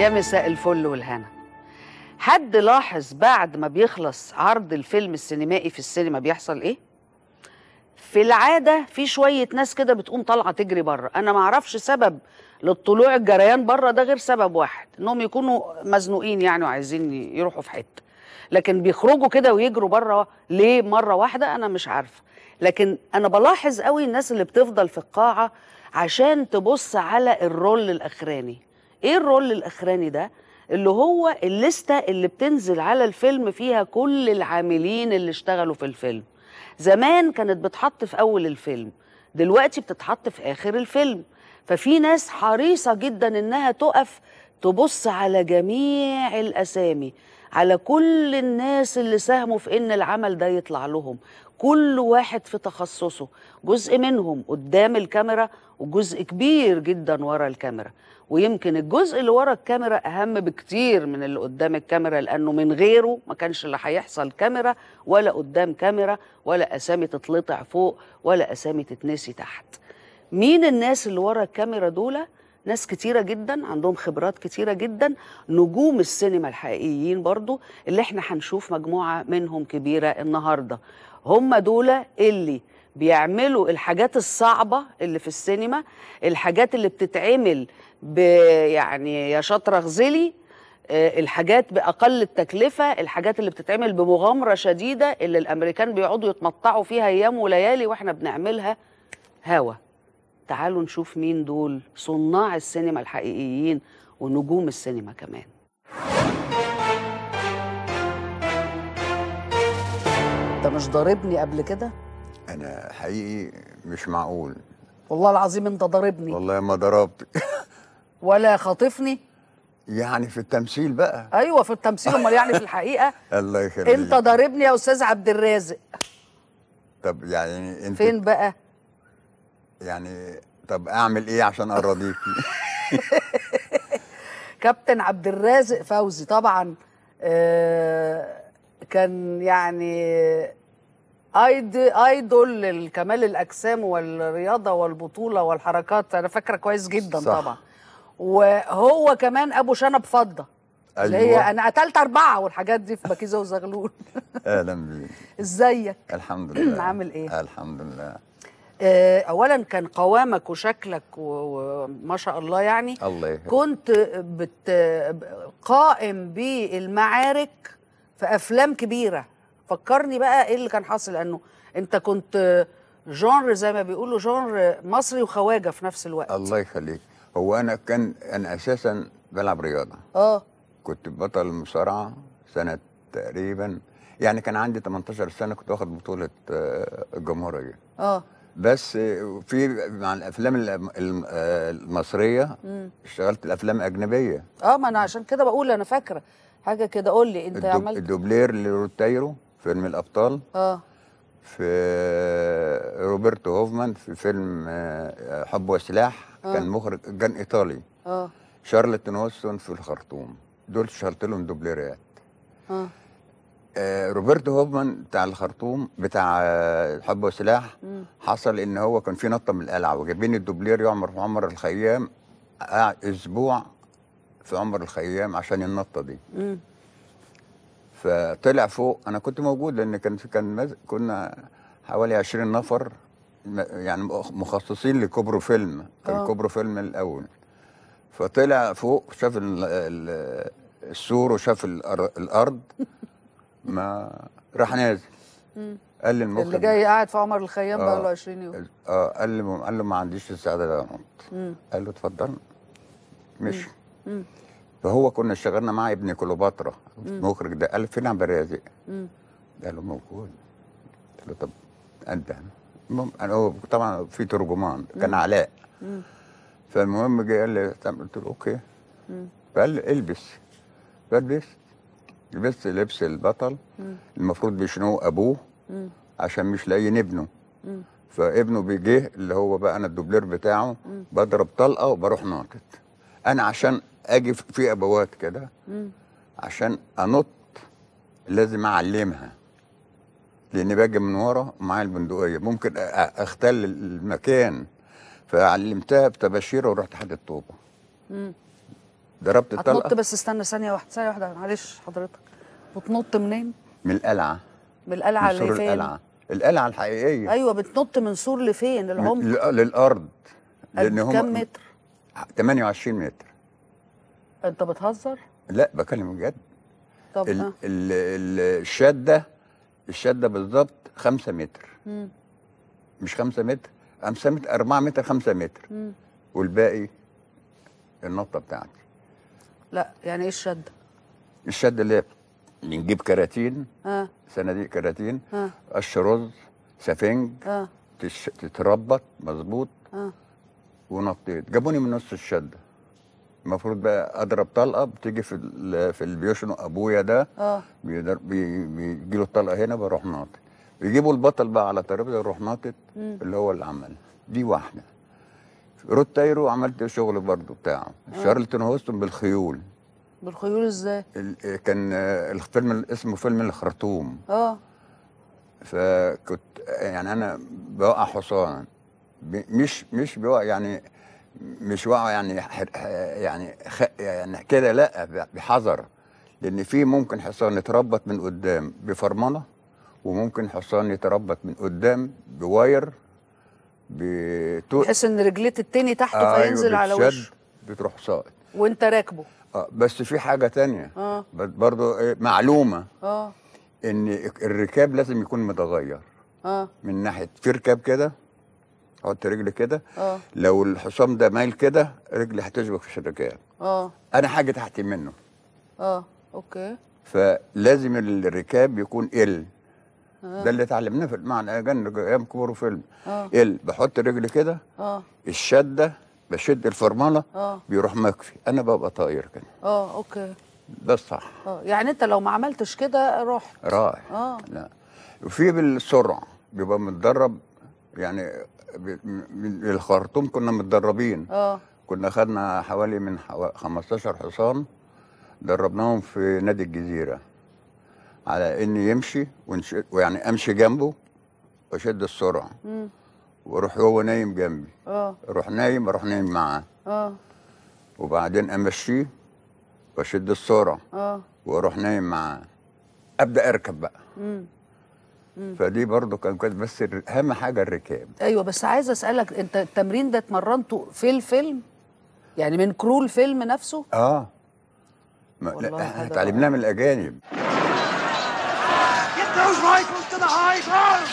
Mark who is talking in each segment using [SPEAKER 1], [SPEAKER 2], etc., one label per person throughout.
[SPEAKER 1] يا مساء الفل والهنا حد لاحظ بعد ما بيخلص عرض الفيلم السينمائي في السينما بيحصل ايه في العاده في شويه ناس كده بتقوم طالعه تجري بره انا ما اعرفش سبب للطلوع الجريان بره ده غير سبب واحد انهم يكونوا مزنوقين يعني وعايزين يروحوا في حته لكن بيخرجوا كده ويجروا بره ليه مره واحده انا مش عارفه لكن انا بلاحظ قوي الناس اللي بتفضل في القاعه عشان تبص على الرول الاخراني ايه الرول الاخراني ده اللي هو الليسته اللي بتنزل على الفيلم فيها كل العاملين اللي اشتغلوا في الفيلم زمان كانت بتحط في اول الفيلم دلوقتي بتتحط في اخر الفيلم ففي ناس حريصه جدا انها تقف تبص على جميع الاسامي على كل الناس اللي ساهموا في ان العمل ده يطلع لهم كل واحد في تخصصه جزء منهم قدام الكاميرا وجزء كبير جدا ورا الكاميرا ويمكن الجزء اللي ورا الكاميرا اهم بكتير من اللي قدام الكاميرا لانه من غيره ما كانش اللي هيحصل كاميرا ولا قدام كاميرا ولا اسامي تتلطع فوق ولا اسامي تتنسي تحت مين الناس اللي ورا الكاميرا دول ناس كتيرة جدا عندهم خبرات كتيرة جدا نجوم السينما الحقيقيين برضو اللي احنا هنشوف مجموعة منهم كبيرة النهاردة هم دول اللي بيعملوا الحاجات الصعبة اللي في السينما الحاجات اللي بتتعمل ب يعني يا شاطرة غزلي آه، الحاجات بأقل التكلفة الحاجات اللي بتتعمل بمغامرة شديدة اللي الأمريكان بيقعدوا يتمطعوا فيها أيام وليالي وإحنا بنعملها هوا تعالوا نشوف مين دول صناع السينما الحقيقيين ونجوم السينما كمان انت مش ضاربني قبل كده
[SPEAKER 2] انا حقيقي مش معقول
[SPEAKER 1] والله العظيم انت ضاربني
[SPEAKER 2] والله ما ضربت
[SPEAKER 1] ولا خاطفني
[SPEAKER 2] يعني في التمثيل بقى
[SPEAKER 1] ايوه في التمثيل امال يعني في الحقيقه
[SPEAKER 2] الله يخليك
[SPEAKER 1] انت ضاربني يا استاذ عبد الرازق
[SPEAKER 2] طب يعني انت
[SPEAKER 1] فين بقى
[SPEAKER 2] يعني طب اعمل ايه عشان ارضيكي
[SPEAKER 1] كابتن عبد الرازق فوزي طبعا آه، كان يعني ايد ايدول لكمال الاجسام والرياضه والبطوله والحركات انا فاكره كويس جدا
[SPEAKER 2] صح.
[SPEAKER 1] طبعا وهو كمان ابو شنب فضه اللي هي
[SPEAKER 2] أيوة.
[SPEAKER 1] انا قتلت اربعه والحاجات دي في بكيزه وزغلول
[SPEAKER 2] اهلا بيك
[SPEAKER 1] ازيك
[SPEAKER 2] الحمد لله
[SPEAKER 1] عامل إيه؟
[SPEAKER 2] الحمد لله
[SPEAKER 1] آه، اولا كان قوامك وشكلك و- وما شاء الله يعني
[SPEAKER 2] الله يخليك
[SPEAKER 1] كنت بت قائم بالمعارك في افلام كبيره فكرني بقى ايه اللي كان حاصل لانه انت كنت جونر زي ما بيقولوا جونر مصري وخواجه في نفس الوقت
[SPEAKER 2] الله يخليك هو انا كان انا اساسا بلعب رياضه
[SPEAKER 1] اه
[SPEAKER 2] كنت بطل مصارعه سنه تقريبا يعني كان عندي 18 سنه كنت واخد بطوله آه، الجمهوريه
[SPEAKER 1] اه
[SPEAKER 2] بس في مع الافلام الم- الم- آه، المصريه اشتغلت الافلام اجنبيه
[SPEAKER 1] اه ما انا عشان كده بقول انا فاكره حاجه كده قول لي انت
[SPEAKER 2] الدوب-
[SPEAKER 1] عملت
[SPEAKER 2] الدوبلير لروتايرو فيلم الابطال
[SPEAKER 1] اه
[SPEAKER 2] في روبرتو هوفمان في فيلم آه، حب وسلاح كان مخرج كان ايطالي
[SPEAKER 1] اه
[SPEAKER 2] شارلتون ويلسون في الخرطوم دول اشتغلت لهم دوبليرات
[SPEAKER 1] اه
[SPEAKER 2] آه، روبرتو هوفمان بتاع الخرطوم بتاع آه، حب وسلاح حصل ان هو كان في نطه من القلعه وجايبين الدوبلير يعمر في عمر الخيام قعد اسبوع في عمر الخيام عشان النطه دي
[SPEAKER 1] مم.
[SPEAKER 2] فطلع فوق انا كنت موجود لان كان في كان مز... كنا حوالي 20 نفر م- يعني مخ- مخصصين لكوبرو فيلم كان
[SPEAKER 1] آه.
[SPEAKER 2] كوبرو فيلم الاول فطلع فوق شاف ال... ال... السور وشاف الأر... الارض ما راح نازل قال لي المخرج
[SPEAKER 1] اللي جاي قاعد في عمر الخيام بقى له
[SPEAKER 2] آه.
[SPEAKER 1] 20 يوم
[SPEAKER 2] اه قال لي قال له ما عنديش السعاده انط
[SPEAKER 1] مم.
[SPEAKER 2] قال له اتفضل مشي
[SPEAKER 1] مم.
[SPEAKER 2] فهو كنا اشتغلنا مع ابن كليوباترا المخرج ده قال فين عبد الرازق؟
[SPEAKER 1] مم.
[SPEAKER 2] قال له موجود قال له طب انت المهم انا هو طبعا في ترجمان كان علاء
[SPEAKER 1] مم.
[SPEAKER 2] فالمهم جه قال لي طب قلت له اوكي فقال لي البس فلبست لبست لبس البطل المفروض بيشنوه ابوه
[SPEAKER 1] مم.
[SPEAKER 2] عشان مش لاقيين ابنه
[SPEAKER 1] مم.
[SPEAKER 2] فابنه بيجي اللي هو بقى انا الدوبلير بتاعه بضرب طلقه وبروح ناطط انا عشان اجي في- في ابوات كده
[SPEAKER 1] مم.
[SPEAKER 2] عشان انط لازم اعلمها لاني باجي من ورا ومعايا البندقيه ممكن أ- أ- اختل المكان فعلمتها بتباشيره ورحت حاطط طوبه
[SPEAKER 1] مم.
[SPEAKER 2] ضربت
[SPEAKER 1] هتنط
[SPEAKER 2] الطلقه
[SPEAKER 1] بس استنى ثانيه واحده ثانيه واحده معلش حضرتك وتنط منين
[SPEAKER 2] من القلعه
[SPEAKER 1] من القلعه
[SPEAKER 2] من سور
[SPEAKER 1] اللي فين
[SPEAKER 2] القلعه القلعه الحقيقيه
[SPEAKER 1] ايوه بتنط من سور لفين
[SPEAKER 2] من-
[SPEAKER 1] العمق
[SPEAKER 2] ل- للارض
[SPEAKER 1] قد
[SPEAKER 2] هم
[SPEAKER 1] كام متر
[SPEAKER 2] 28 متر
[SPEAKER 1] انت بتهزر
[SPEAKER 2] لا بكلم بجد
[SPEAKER 1] طب
[SPEAKER 2] ال-
[SPEAKER 1] ها
[SPEAKER 2] ال- ال- الشده الشده بالظبط 5 متر
[SPEAKER 1] مم.
[SPEAKER 2] مش 5 متر 5 متر 4 متر 5 متر
[SPEAKER 1] مم.
[SPEAKER 2] والباقي النطه بتاعتي
[SPEAKER 1] لا يعني ايه الشده
[SPEAKER 2] الشده اللي هي بنجيب كراتين
[SPEAKER 1] ها
[SPEAKER 2] صناديق كراتين
[SPEAKER 1] ها
[SPEAKER 2] قش رز سفنج
[SPEAKER 1] ها
[SPEAKER 2] تش- تتربط مظبوط
[SPEAKER 1] ها
[SPEAKER 2] ونطيت جابوني من نص الشده المفروض بقى اضرب طلقه بتيجي في ال- في اللي بيشنق ابويا ده
[SPEAKER 1] اه
[SPEAKER 2] بيدر- بي- بيجي له الطلقه هنا بروح ناطط يجيبوا البطل بقى على ترابيزه يروح ناطط
[SPEAKER 1] مم.
[SPEAKER 2] اللي هو اللي عملها دي واحده روتايرو عملت شغل برضو بتاعه شارلتون هوستون بالخيول
[SPEAKER 1] بالخيول ازاي
[SPEAKER 2] ال- كان آه، الفيلم اسمه فيلم الخرطوم
[SPEAKER 1] اه
[SPEAKER 2] فكنت يعني انا بوقع حصان ب- مش مش بوقع يعني مش وقع يعني حر- يعني خ يعني كده لا بحذر لان في ممكن حصان يتربط من قدام بفرمله وممكن حصان يتربط من قدام بواير بتو...
[SPEAKER 1] بحيث ان رجليه التاني تحت فينزل على
[SPEAKER 2] بتشد،
[SPEAKER 1] وشه
[SPEAKER 2] بتروح ساقط
[SPEAKER 1] وانت راكبه
[SPEAKER 2] آه بس في حاجه تانية
[SPEAKER 1] اه
[SPEAKER 2] برضو إيه، معلومه
[SPEAKER 1] اه
[SPEAKER 2] ان الركاب لازم يكون متغير
[SPEAKER 1] اه
[SPEAKER 2] من ناحيه في ركاب كده احط رجلي كده
[SPEAKER 1] اه
[SPEAKER 2] لو الحصان ده مايل كده رجلي هتشبك في الركاب
[SPEAKER 1] اه
[SPEAKER 2] انا حاجه تحت منه
[SPEAKER 1] اه اوكي
[SPEAKER 2] فلازم الركاب يكون ال ده اللي اتعلمناه في المعنى اجن ايام كبر وفيلم
[SPEAKER 1] اه
[SPEAKER 2] ال بحط رجلي كده
[SPEAKER 1] اه
[SPEAKER 2] الشده بشد الفرمله
[SPEAKER 1] اه
[SPEAKER 2] بيروح مكفي انا ببقى طاير كده
[SPEAKER 1] اه اوكي
[SPEAKER 2] ده الصح
[SPEAKER 1] اه يعني انت لو ما عملتش كده رحت
[SPEAKER 2] رايح
[SPEAKER 1] اه
[SPEAKER 2] لا وفي بالسرعه بيبقى متدرب يعني ب- من الخرطوم كنا متدربين
[SPEAKER 1] اه
[SPEAKER 2] كنا خدنا حوالي من حوا- 15 حصان دربناهم في نادي الجزيرة على إني يمشي ونش... ويعني أمشي جنبه وأشد السرعة
[SPEAKER 1] مم.
[SPEAKER 2] وأروح هو نايم جنبي
[SPEAKER 1] اه
[SPEAKER 2] أروح نايم أروح نايم معاه
[SPEAKER 1] اه
[SPEAKER 2] وبعدين أمشيه وأشد السرعة
[SPEAKER 1] اه
[SPEAKER 2] وأروح نايم معاه أبدأ أركب بقى
[SPEAKER 1] مم.
[SPEAKER 2] فدي برضو كان كويس بس الر- أهم حاجة الركاب
[SPEAKER 1] ايوه بس عايزه اسالك انت التمرين ده اتمرنته في الفيلم يعني من كرو الفيلم نفسه
[SPEAKER 2] آه ما
[SPEAKER 1] والله
[SPEAKER 2] لا احنا
[SPEAKER 1] هذا
[SPEAKER 2] اتعلمناه من الأجانب
[SPEAKER 3] Get those rifles to the high ground!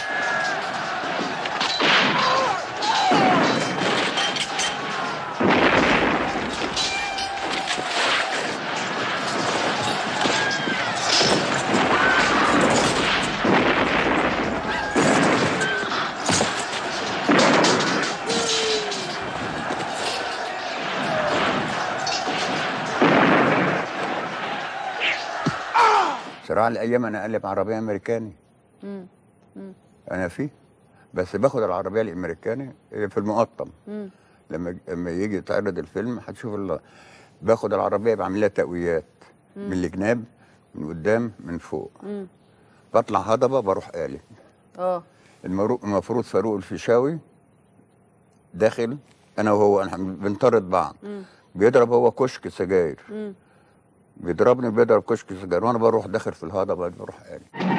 [SPEAKER 2] صراع الأيام أنا أقلب عربية أمريكاني
[SPEAKER 1] مم.
[SPEAKER 2] انا فيه بس باخد العربيه الامريكاني في المقطم
[SPEAKER 1] مم.
[SPEAKER 2] لما لما يجي يتعرض الفيلم هتشوف ال- باخد العربيه بعمل لها تقويات من الجناب من قدام من فوق
[SPEAKER 1] مم.
[SPEAKER 2] بطلع هضبه بروح قالب
[SPEAKER 1] اه
[SPEAKER 2] المرو- المفروض فاروق الفيشاوي داخل انا وهو احنا بنطرد بعض
[SPEAKER 1] مم.
[SPEAKER 2] بيضرب هو كشك سجاير
[SPEAKER 1] مم.
[SPEAKER 2] بيضربني بيضرب كشك سجاير وانا بروح داخل في الهضبه بروح قالب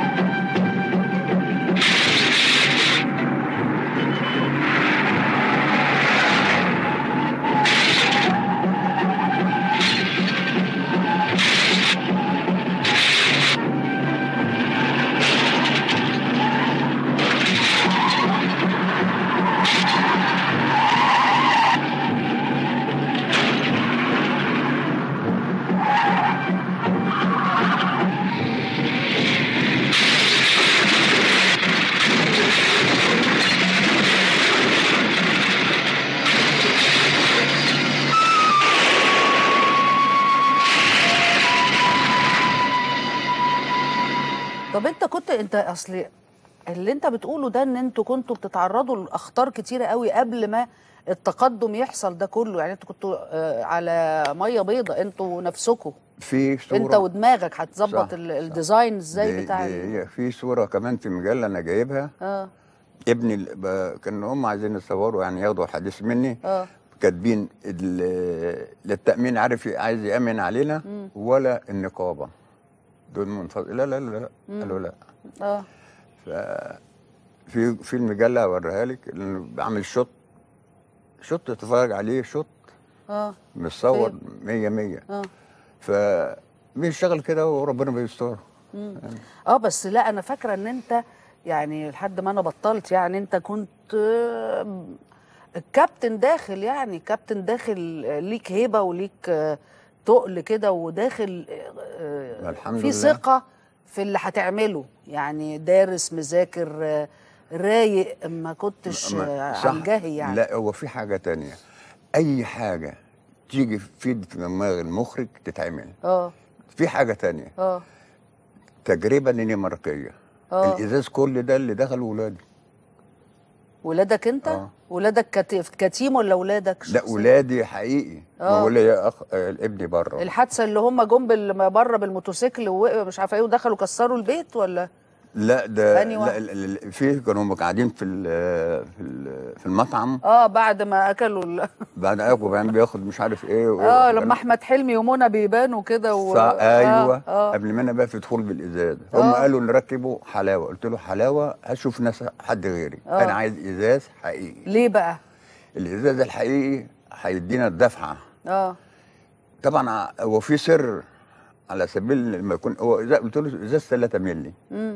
[SPEAKER 1] طب انت كنت انت اصل اللي انت بتقوله ده ان انتوا كنتوا بتتعرضوا لاخطار كتيره قوي قبل ما التقدم يحصل ده كله يعني انتوا كنتوا آه، على ميه بيضة انتوا نفسكم
[SPEAKER 2] في صوره
[SPEAKER 1] انت ودماغك هتظبط
[SPEAKER 2] صح،
[SPEAKER 1] ال-
[SPEAKER 2] صح.
[SPEAKER 1] الديزاين ازاي
[SPEAKER 2] دي-
[SPEAKER 1] بتاع
[SPEAKER 2] دي-
[SPEAKER 1] ال-
[SPEAKER 2] هي في صوره كمان في مجله انا جايبها
[SPEAKER 1] اه
[SPEAKER 2] ابني ال- ب- كانوا هم عايزين يصوروا يعني ياخدوا حديث مني
[SPEAKER 1] اه
[SPEAKER 2] كاتبين ال- لا التامين عارف عايز يامن علينا ولا النقابه دول منفصل لا لا لا لا قالوا لا
[SPEAKER 1] اه
[SPEAKER 2] في في المجله اوريها لك انه بعمل شوت شوت تتفرج عليه شوت
[SPEAKER 1] اه
[SPEAKER 2] متصور 100 100
[SPEAKER 1] اه
[SPEAKER 2] ف بيشتغل كده وربنا بيستر
[SPEAKER 1] اه بس لا انا فاكره ان انت يعني لحد ما انا بطلت يعني انت كنت آه، الكابتن داخل يعني كابتن داخل آه، ليك هيبه وليك آه، تقل كده وداخل آه،
[SPEAKER 2] الحمد
[SPEAKER 1] في
[SPEAKER 2] لله.
[SPEAKER 1] ثقه في اللي هتعمله يعني دارس مذاكر آه، رايق ما كنتش آه، عن جهي يعني
[SPEAKER 2] لا هو في حاجه تانية اي حاجه تيجي في في دماغ المخرج تتعمل
[SPEAKER 1] اه
[SPEAKER 2] في حاجه تانية
[SPEAKER 1] اه
[SPEAKER 2] تجربه دنماركيه
[SPEAKER 1] آه.
[SPEAKER 2] الازاز كل ده اللي دخل ولادي
[SPEAKER 1] ولادك انت
[SPEAKER 2] آه.
[SPEAKER 1] ولادك كت- كتيم ولا ولادك
[SPEAKER 2] لا
[SPEAKER 1] شخصيا؟
[SPEAKER 2] ولادي حقيقي
[SPEAKER 1] آه.
[SPEAKER 2] بقول لي يا اخ آه، ابني بره
[SPEAKER 1] الحادثه اللي هم جم بال- بره بالموتوسيكل ومش عارفه ايه ودخلوا كسروا البيت ولا
[SPEAKER 2] لا ده
[SPEAKER 1] أنهي واحد؟
[SPEAKER 2] لا ال- ال- في كانوا هم قاعدين في ال- في ال- في المطعم
[SPEAKER 1] اه بعد ما اكلوا ال...
[SPEAKER 2] بعد اكل وبعدين بياخد مش عارف ايه و-
[SPEAKER 1] اه لما احمد حلمي ومنى بيبانوا كده و...
[SPEAKER 2] صح ايوه
[SPEAKER 1] آه. آه.
[SPEAKER 2] قبل ما انا بقى في دخول بالازاز هم
[SPEAKER 1] آه.
[SPEAKER 2] قالوا نركبوا حلاوه قلت له حلاوه هشوف ناس حد غيري
[SPEAKER 1] آه.
[SPEAKER 2] انا عايز ازاز حقيقي
[SPEAKER 1] ليه بقى؟
[SPEAKER 2] الازاز الحقيقي هيدينا الدفعه
[SPEAKER 1] اه
[SPEAKER 2] طبعا ع- هو في سر على سبيل لما يكون هو إزاز- قلت له ازاز 3 مللي
[SPEAKER 1] امم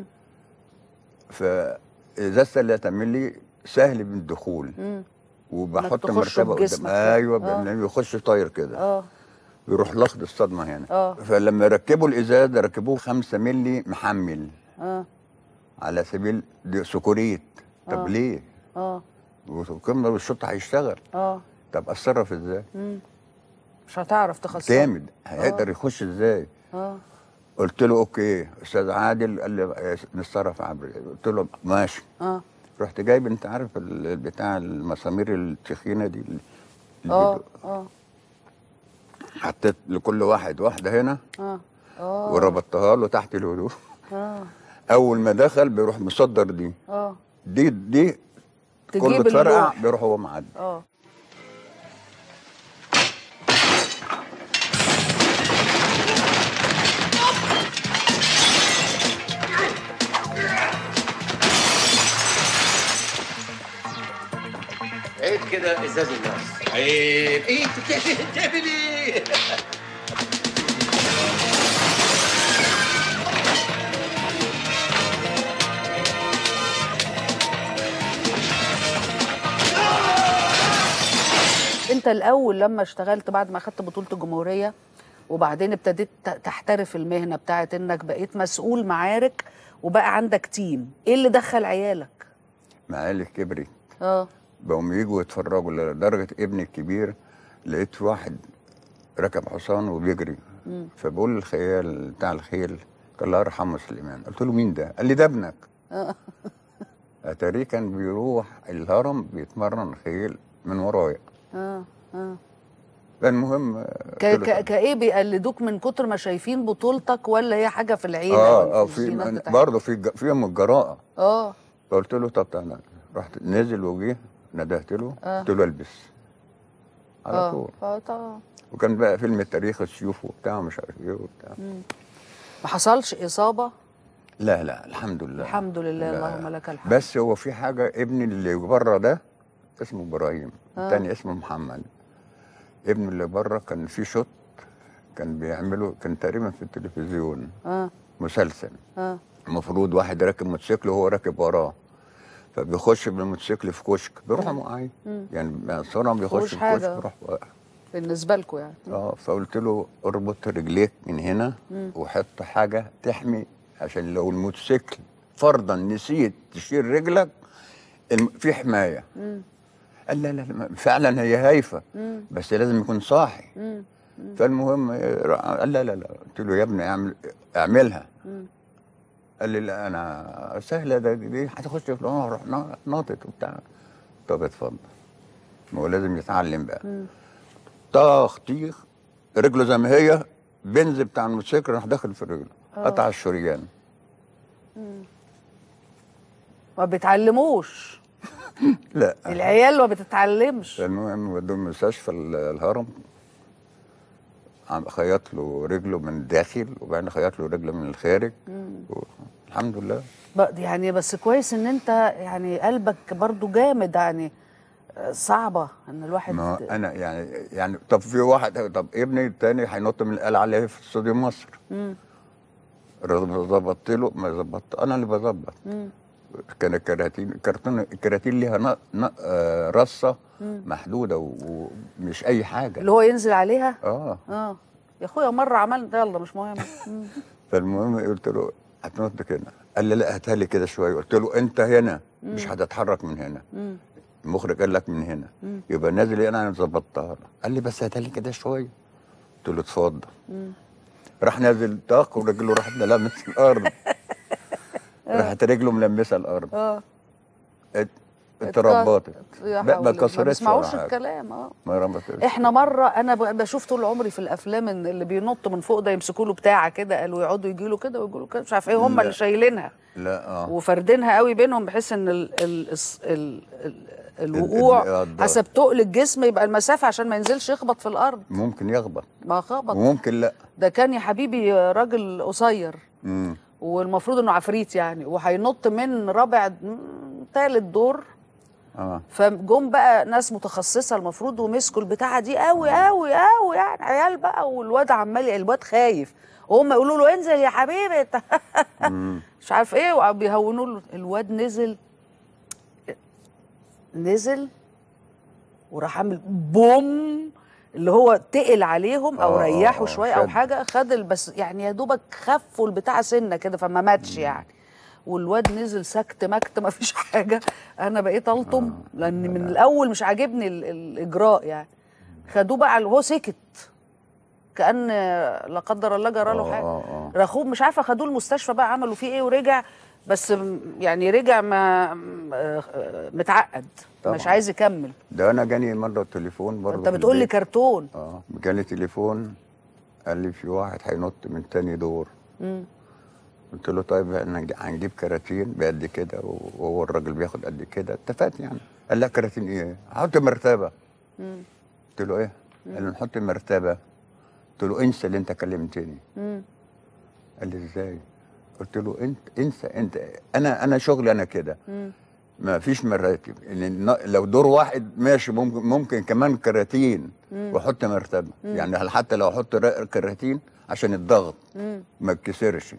[SPEAKER 2] فازاز 3 مللي سهل بالدخول
[SPEAKER 1] امم
[SPEAKER 2] وبحط
[SPEAKER 1] تخشه
[SPEAKER 2] مرتبه قدام
[SPEAKER 1] بجسمك كده.
[SPEAKER 2] ايوه
[SPEAKER 1] آه.
[SPEAKER 2] آه. بيخش طاير كده
[SPEAKER 1] اه
[SPEAKER 2] بيروح لاخد الصدمه هنا
[SPEAKER 1] آه.
[SPEAKER 2] فلما ركبوا الازاز ركبوه 5 مللي محمل
[SPEAKER 1] اه
[SPEAKER 2] على سبيل دي سكوريت طب
[SPEAKER 1] آه.
[SPEAKER 2] ليه؟
[SPEAKER 1] اه
[SPEAKER 2] وكمل والشط هيشتغل
[SPEAKER 1] اه
[SPEAKER 2] طب اتصرف ازاي؟
[SPEAKER 1] امم مش هتعرف تخسر
[SPEAKER 2] جامد هيقدر يخش ازاي؟
[SPEAKER 1] اه
[SPEAKER 2] قلت له اوكي استاذ عادل قال لي نتصرف عبر قلت له ماشي
[SPEAKER 1] اه
[SPEAKER 2] رحت جايب انت عارف ال- بتاع المسامير التخينه دي اللي
[SPEAKER 1] اه
[SPEAKER 2] بيدو-
[SPEAKER 1] اه
[SPEAKER 2] حطيت لكل واحد واحده هنا
[SPEAKER 1] اه اه
[SPEAKER 2] وربطتها له تحت الهدوء
[SPEAKER 1] اه
[SPEAKER 2] اول ما دخل بيروح مصدر دي
[SPEAKER 1] اه
[SPEAKER 2] دي دي كله
[SPEAKER 1] تجيب
[SPEAKER 2] اتفرقع
[SPEAKER 1] اللوح
[SPEAKER 2] بيروح هو معدي
[SPEAKER 1] اه
[SPEAKER 4] عيب كده ازاز الناس عيب ايه انت بتعمل بتعمل ايه
[SPEAKER 1] انت الاول لما اشتغلت بعد ما اخدت بطوله الجمهوريه وبعدين ابتديت ت- تحترف المهنه بتاعت انك بقيت مسؤول معارك وبقى عندك تيم ايه اللي دخل عيالك
[SPEAKER 2] معالي كبرت
[SPEAKER 1] اه
[SPEAKER 2] بقوا يجوا يتفرجوا لدرجه ابني الكبير لقيت واحد ركب حصان وبيجري فبقول للخيال بتاع الخيل قال الله يرحمه سليمان قلت له مين ده؟ قال لي ده ابنك
[SPEAKER 1] اه
[SPEAKER 2] اتاريه كان بيروح الهرم بيتمرن خيل من ورايا
[SPEAKER 1] اه اه
[SPEAKER 2] فالمهم
[SPEAKER 1] ك- ك- كايه بيقلدوك من كتر ما شايفين بطولتك ولا هي حاجه في العيله
[SPEAKER 2] اه
[SPEAKER 1] ولا
[SPEAKER 2] اه
[SPEAKER 1] في
[SPEAKER 2] في
[SPEAKER 1] الجينات بتاعتك؟
[SPEAKER 2] برضه في ج- فيهم الجراءه
[SPEAKER 1] اه
[SPEAKER 2] فقلت له طب تعالى رحت نزل وجه ندهت له
[SPEAKER 1] آه.
[SPEAKER 2] قلت له البس على
[SPEAKER 1] اه
[SPEAKER 2] طول
[SPEAKER 1] اه طبعا
[SPEAKER 2] وكان بقى فيلم التاريخ السيوف وبتاع ومش عارف ايه وبتاع
[SPEAKER 1] ما حصلش اصابه
[SPEAKER 2] لا لا الحمد لله
[SPEAKER 1] الحمد لله
[SPEAKER 2] لا.
[SPEAKER 1] اللهم لك الحمد
[SPEAKER 2] بس هو في حاجه ابني اللي بره ده اسمه ابراهيم
[SPEAKER 1] آه.
[SPEAKER 2] الثاني اسمه محمد ابني اللي بره كان في شوت كان بيعمله كان تقريبا في التلفزيون
[SPEAKER 1] اه
[SPEAKER 2] مسلسل
[SPEAKER 1] اه
[SPEAKER 2] المفروض واحد راكب موتوسيكل وهو راكب وراه فبيخش بالموتوسيكل في كشك بيروح معايا يعني صورة
[SPEAKER 1] مفيهوش
[SPEAKER 2] بيخش في
[SPEAKER 1] حاجة.
[SPEAKER 2] كشك بيروح واقع.
[SPEAKER 1] بالنسبه لكم يعني
[SPEAKER 2] اه فقلت له اربط رجليك من هنا وحط حاجه تحمي عشان لو الموتوسيكل فرضا نسيت تشيل رجلك الم- في حمايه قال لا لا لا، فعلا هي هايفه بس لازم يكون صاحي فالمهم آه، قال لا لا لا قلت له يا ابني اعمل اعملها قال لي لا انا سهله ده دي هتخش في الأمر، اروح نا- ناطط وبتاع طب اتفضل ما هو لازم يتعلم بقى طاخ طيخ رجله زي ما هي بنز بتاع الموتوسيكل راح داخل في رجله قطع الشريان
[SPEAKER 1] ما بيتعلموش
[SPEAKER 2] لا
[SPEAKER 1] العيال ما بتتعلمش
[SPEAKER 2] المهم ودوه مستشفى ال- الهرم عم خيط له رجله من الداخل وبعدين خيط له رجله من الخارج و- الحمد لله
[SPEAKER 1] بق- يعني بس كويس ان انت يعني قلبك برضو جامد يعني آه، صعبة ان الواحد
[SPEAKER 2] ما انا يعني يعني طب في واحد طب ابني التاني هينط من القلعه عليه في استوديو مصر
[SPEAKER 1] مم.
[SPEAKER 2] ظبطت له ما ظبطت انا اللي بظبط
[SPEAKER 1] مم.
[SPEAKER 2] كان الكراتين الكرتون الكراتين ليها ن... ن... آه رصه محدوده و- ومش اي حاجه
[SPEAKER 1] اللي هو ينزل عليها
[SPEAKER 2] اه
[SPEAKER 1] اه يا اخويا مرة عملت يلا مش مهم مم.
[SPEAKER 2] فالمهم قلت له هتنط كده قال لي لا هاتها لي كده شويه قلت له انت هنا مش هتتحرك من هنا
[SPEAKER 1] مم.
[SPEAKER 2] المخرج قال لك من هنا
[SPEAKER 1] مم.
[SPEAKER 2] يبقى نازل هنا انا ظبطتها له قال لي بس هاتها لي كده شويه قلت له اتفضل
[SPEAKER 1] مم.
[SPEAKER 2] راح نازل طاق ورجله راحت ملمس الارض راحت رجله ملمسه الارض
[SPEAKER 1] اه
[SPEAKER 2] ات- اتربطت
[SPEAKER 1] يا
[SPEAKER 2] لا، ما
[SPEAKER 1] حول الله.
[SPEAKER 2] اتكسرتش
[SPEAKER 1] ما بيسمعوش
[SPEAKER 2] ولا حاجة.
[SPEAKER 1] الكلام اه
[SPEAKER 2] ما رمتش
[SPEAKER 1] احنا مره انا ب- بشوف طول عمري في الافلام ان اللي بينط من فوق ده يمسكوا له بتاعه كده قالوا يقعدوا يجي له كده ويجوا له كده مش عارف ايه هم
[SPEAKER 2] لا.
[SPEAKER 1] اللي شايلينها
[SPEAKER 2] لا اه
[SPEAKER 1] وفردينها قوي بينهم بحيث ان ال ال الس- ال ال الوقوع
[SPEAKER 2] ال- الضغط.
[SPEAKER 1] حسب تقل الجسم يبقى المسافه عشان ما ينزلش يخبط في الارض
[SPEAKER 2] ممكن يخبط
[SPEAKER 1] ما خبط
[SPEAKER 2] وممكن لا
[SPEAKER 1] ده كان يا حبيبي راجل قصير
[SPEAKER 2] مم.
[SPEAKER 1] والمفروض انه عفريت يعني وهينط من رابع ثالث دور
[SPEAKER 2] اه
[SPEAKER 1] فجم بقى ناس متخصصه المفروض ومسكوا البتاعه دي قوي قوي قوي يعني عيال بقى والواد عمال الواد خايف وهم يقولوا له انزل يا حبيبي انت
[SPEAKER 2] مم.
[SPEAKER 1] مش عارف ايه وبيهونوا له الواد نزل نزل وراح عامل بوم اللي هو تقل عليهم او
[SPEAKER 2] آه، آه،
[SPEAKER 1] ريحوا
[SPEAKER 2] آه،
[SPEAKER 1] شويه او
[SPEAKER 2] شد.
[SPEAKER 1] حاجه خد ال- بس يعني يا دوبك خفوا البتاع سنه كده فما ماتش يعني والواد نزل سكت مكت ما فيش حاجه انا بقيت الطم لان من الاول مش عاجبني ال- الاجراء يعني خدوه بقى هو سكت كان لا قدر الله جرى له
[SPEAKER 2] آه،
[SPEAKER 1] حاجه
[SPEAKER 2] آه، آه.
[SPEAKER 1] راخوه مش عارفه خدوه المستشفى بقى عملوا فيه ايه ورجع بس م- يعني رجع ما م- آه، آه، متعقد
[SPEAKER 2] طبعاً.
[SPEAKER 1] مش عايز يكمل
[SPEAKER 2] ده انا جاني مره تليفون برضه
[SPEAKER 1] انت
[SPEAKER 2] في
[SPEAKER 1] بتقول لي
[SPEAKER 2] البيت.
[SPEAKER 1] كرتون
[SPEAKER 2] اه جالي تليفون قال لي في واحد هينط من تاني دور
[SPEAKER 1] مم.
[SPEAKER 2] قلت له طيب احنا هنج- هنجيب كراتين بقد كده وهو الراجل بياخد قد كده اتفقت يعني قال لا كراتين ايه؟ هحط مرتبه
[SPEAKER 1] مم.
[SPEAKER 2] قلت له ايه؟ قال لي نحط مرتبه قلت له انسى اللي انت كلمتني
[SPEAKER 1] مم.
[SPEAKER 2] قال لي ازاي؟ قلت له انت انسى انت انا انا شغلي انا كده
[SPEAKER 1] مم.
[SPEAKER 2] ما فيش مراتب إن لو دور واحد ماشي ممكن ممكن كمان كراتين واحط مرتبه يعني حتى لو احط ر- كراتين عشان الضغط
[SPEAKER 1] مم.
[SPEAKER 2] ما يتكسرش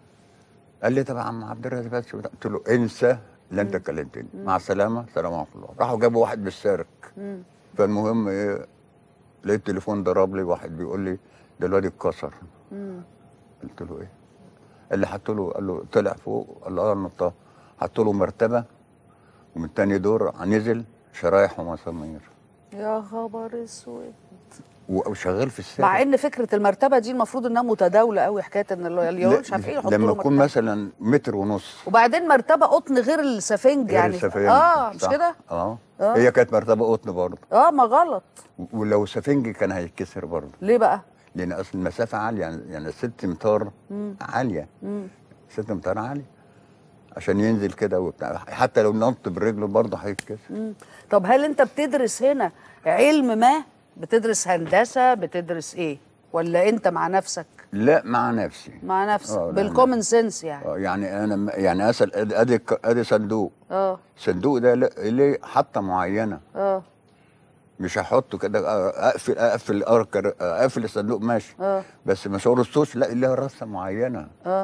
[SPEAKER 2] قال لي طب يا عم عبد الرزاق بس قلت له انسى اللي انت كلمتني مع السلامه سلام عليكم الله راحوا جابوا واحد بالسارك
[SPEAKER 1] مم.
[SPEAKER 2] فالمهم ايه لقيت التليفون ضرب لي واحد بيقول لي ده الواد اتكسر
[SPEAKER 1] مم.
[SPEAKER 2] قلت له ايه اللي حط له قال له طلع فوق قال له اه نطاه حط له مرتبه ومن تاني دور نزل شرايح ومسامير
[SPEAKER 1] يا خبر اسود
[SPEAKER 2] و- وشغال في السارك
[SPEAKER 1] مع ان فكره المرتبه دي المفروض انها متداوله قوي حكايه ان اللي اللي مش عارف ايه يحطوا
[SPEAKER 2] لما
[SPEAKER 1] له
[SPEAKER 2] يكون
[SPEAKER 1] مرتبة.
[SPEAKER 2] مثلا متر ونص
[SPEAKER 1] وبعدين مرتبه قطن غير السفنج
[SPEAKER 2] غير
[SPEAKER 1] يعني
[SPEAKER 2] السفنج
[SPEAKER 1] اه مش
[SPEAKER 2] صح.
[SPEAKER 1] كده
[SPEAKER 2] اه
[SPEAKER 1] آه.
[SPEAKER 2] هي كانت مرتبه قطن برضه
[SPEAKER 1] اه ما غلط
[SPEAKER 2] ولو سفنج كان هيتكسر برضه
[SPEAKER 1] ليه بقى
[SPEAKER 2] لان اصل المسافه عاليه يعني يعني ست امتار
[SPEAKER 1] مم.
[SPEAKER 2] عاليه
[SPEAKER 1] مم.
[SPEAKER 2] ست امتار عاليه عشان ينزل كده وبتاع حتى لو نط برجله برضه هيتكسر
[SPEAKER 1] مم. طب هل انت بتدرس هنا علم ما بتدرس هندسه بتدرس ايه ولا انت مع نفسك
[SPEAKER 2] لا مع نفسي
[SPEAKER 1] مع نفسك
[SPEAKER 2] آه، لا،
[SPEAKER 1] بالكومن سنس يعني
[SPEAKER 2] آه، يعني انا م- يعني اسال ادي ادي ك- ادي صندوق
[SPEAKER 1] اه
[SPEAKER 2] الصندوق ده ل- ليه حطه معينه
[SPEAKER 1] اه
[SPEAKER 2] مش هحطه كده آه، اقفل اقفل الأركر- اقفل الصندوق ماشي
[SPEAKER 1] اه
[SPEAKER 2] بس مش رصوش لا ليها رصه معينه
[SPEAKER 1] اه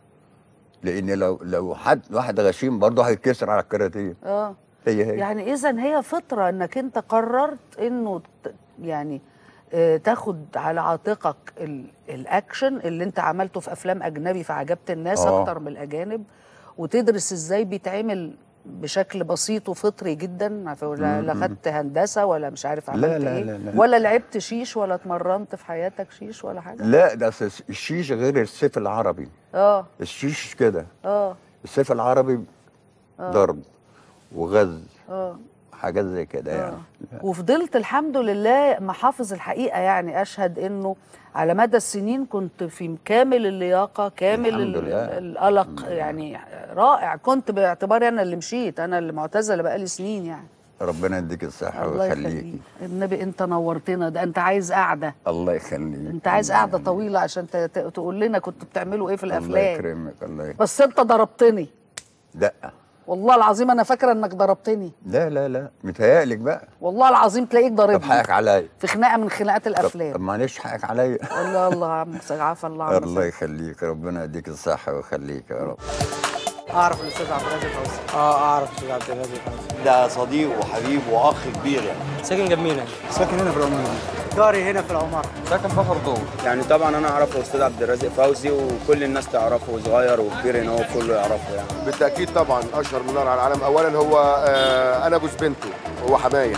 [SPEAKER 2] لان لو لو حد واحد غشيم برضه هيتكسر على الكراتين
[SPEAKER 1] اه
[SPEAKER 2] هي هي
[SPEAKER 1] يعني اذا هي فطره انك انت قررت انه ت- يعني آه، تاخد على عاتقك ال- الاكشن اللي انت عملته في افلام اجنبي فعجبت الناس
[SPEAKER 2] آه.
[SPEAKER 1] اكتر من الاجانب وتدرس ازاي بيتعمل بشكل بسيط وفطري جدا ما في- لا لا خدت هندسه ولا مش عارف عملت
[SPEAKER 2] لا، لا،
[SPEAKER 1] ايه
[SPEAKER 2] لا، لا.
[SPEAKER 1] ولا لعبت شيش ولا اتمرنت في حياتك شيش ولا حاجه
[SPEAKER 2] لا ده أصل الشيش غير السيف العربي
[SPEAKER 1] اه
[SPEAKER 2] الشيش كده
[SPEAKER 1] اه
[SPEAKER 2] السيف العربي ضرب وغز
[SPEAKER 1] اه
[SPEAKER 2] حاجات زي كده يعني
[SPEAKER 1] وفضلت الحمد لله محافظ الحقيقه يعني اشهد انه على مدى السنين كنت في كامل اللياقه كامل
[SPEAKER 2] الحمد
[SPEAKER 1] ال-
[SPEAKER 2] لله.
[SPEAKER 1] القلق يعني رائع كنت باعتباري انا اللي مشيت انا اللي معتزله بقالي سنين يعني
[SPEAKER 2] ربنا يديك الصحه
[SPEAKER 1] الله
[SPEAKER 2] ويخليك
[SPEAKER 1] يخليك النبي انت نورتنا ده انت عايز قعده
[SPEAKER 2] الله يخليك
[SPEAKER 1] انت عايز قعده طويله عشان ت- ت- تقول لنا كنتوا بتعملوا ايه في
[SPEAKER 2] الله
[SPEAKER 1] الافلام
[SPEAKER 2] يكرمك الله يكرمك
[SPEAKER 1] بس انت ضربتني
[SPEAKER 2] لا
[SPEAKER 1] والله العظيم انا فاكره انك ضربتني
[SPEAKER 2] لا لا لا متهيألك بقى
[SPEAKER 1] والله العظيم تلاقيك
[SPEAKER 2] طب
[SPEAKER 1] ضاربني
[SPEAKER 2] حقك عليا
[SPEAKER 1] في خناقه من خناقات
[SPEAKER 2] طب,
[SPEAKER 1] الافلام
[SPEAKER 2] طب معلش حقك عليا
[SPEAKER 1] الله الله يا عم عفا الله عم
[SPEAKER 2] الله يخليك ربنا يديك الصحه ويخليك يا رب
[SPEAKER 5] اعرف الاستاذ عبد الرازق فوزي اه اعرف الاستاذ عبد الرازق فوزي
[SPEAKER 4] ده صديق وحبيب واخ كبير يعني
[SPEAKER 5] ساكن جنبينا
[SPEAKER 3] ساكن هنا في العمارة
[SPEAKER 5] جاري هنا في العماره
[SPEAKER 3] ساكن فخر دور
[SPEAKER 6] يعني طبعا انا اعرفه استاذ عبد الرازق فوزي وكل الناس تعرفه صغير وكبير ان هو كله يعرفه يعني
[SPEAKER 7] بالتاكيد طبعا اشهر من نار على العالم اولا هو آه، انا جوز بنته هو حمايه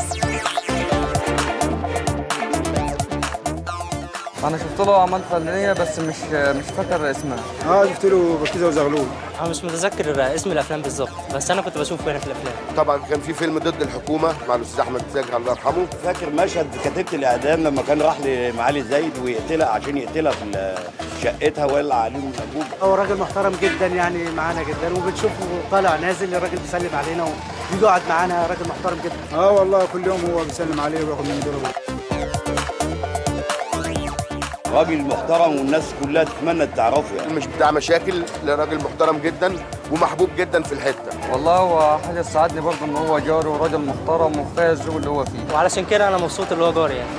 [SPEAKER 3] انا شفت له اعمال فنيه بس مش مش فاكر اسمها
[SPEAKER 7] اه شفت له بكيزه وزغلول
[SPEAKER 5] انا مش متذكر اسم الافلام بالظبط بس انا كنت بشوفه هنا في الافلام
[SPEAKER 7] طبعا كان في فيلم ضد الحكومه مع الاستاذ احمد زاكي الله يرحمه
[SPEAKER 4] فاكر مشهد كتيبه الاعدام لما كان راح لمعالي زايد ويقتلها عشان يقتلها في ال- شقتها ويولع عليهم الانبوب
[SPEAKER 8] هو راجل محترم جدا يعني معانا جدا وبنشوفه طالع نازل الراجل بيسلم علينا وبيجي يقعد معانا راجل محترم جدا
[SPEAKER 3] اه والله كل يوم هو بيسلم عليه وياخد منه دول
[SPEAKER 4] راجل محترم والناس كلها تتمنى تعرفه يعني
[SPEAKER 7] مش بتاع مشاكل لا راجل محترم جدا ومحبوب جدا في الحته
[SPEAKER 3] والله هو حاجه تساعدني برضه ان هو جاري وراجل محترم وكفايه الذوق اللي هو فيه
[SPEAKER 5] وعلشان كده انا مبسوط اللي هو جاري يعني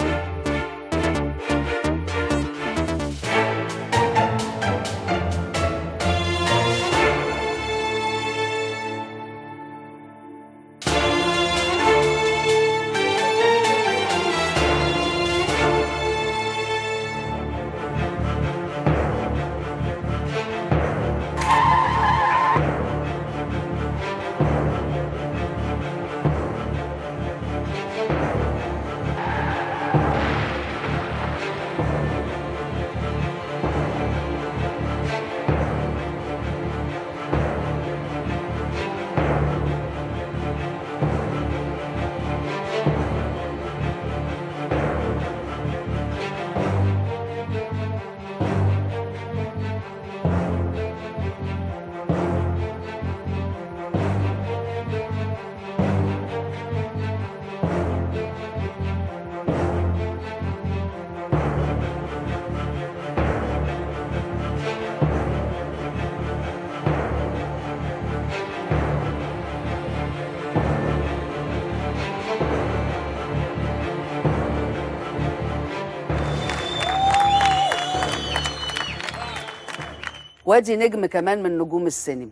[SPEAKER 1] وادي نجم كمان من نجوم السينما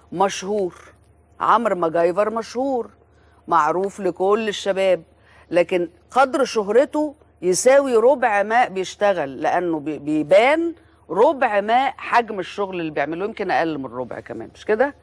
[SPEAKER 1] مشهور عمرو مجايفر مشهور معروف لكل الشباب لكن قدر شهرته يساوي ربع ما بيشتغل لانه بي- بيبان ربع ما حجم الشغل اللي بيعمله يمكن اقل من ربع كمان مش كده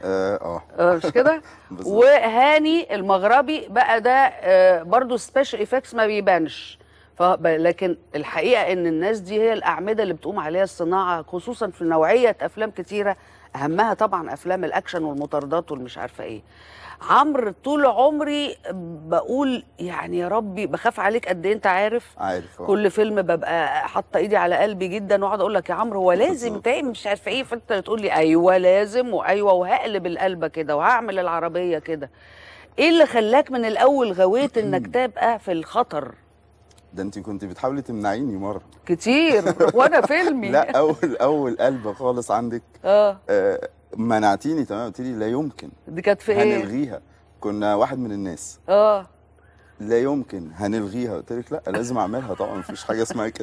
[SPEAKER 9] اه
[SPEAKER 1] آه، مش كده
[SPEAKER 9] بالظبط.
[SPEAKER 1] وهاني المغربي بقى ده آه، برضو سبيشال ايفكتس ما بيبانش فب- لكن الحقيقه ان الناس دي هي الاعمده اللي بتقوم عليها الصناعه خصوصا في نوعيه افلام كتيره اهمها طبعا افلام الاكشن والمطاردات والمش عارفه ايه عمرو طول عمري بقول يعني يا ربي بخاف عليك قد ايه انت عارف
[SPEAKER 9] عارف آه.
[SPEAKER 1] كل فيلم ببقى حاطه ايدي على قلبي جدا واقعد اقول لك يا عمرو هو لازم
[SPEAKER 9] بالظبط.
[SPEAKER 1] تعمل مش عارفه ايه فانت تقول لي ايوه لازم وايوه وهقلب القلبه كده وهعمل العربيه كده ايه اللي خلاك من الاول غويت انك تبقى في الخطر
[SPEAKER 9] ده انت كنت بتحاولي تمنعيني مره
[SPEAKER 1] كتير وانا فيلمي
[SPEAKER 9] لا اول اول قلبه خالص عندك
[SPEAKER 1] اه
[SPEAKER 9] آه منعتيني تمام قلت لي لا يمكن
[SPEAKER 1] دي كانت في ايه
[SPEAKER 9] هنلغيها كنا واحد من الناس
[SPEAKER 1] اه
[SPEAKER 9] لا يمكن هنلغيها قلت لك لا لازم اعملها طبعا مفيش حاجه اسمها كده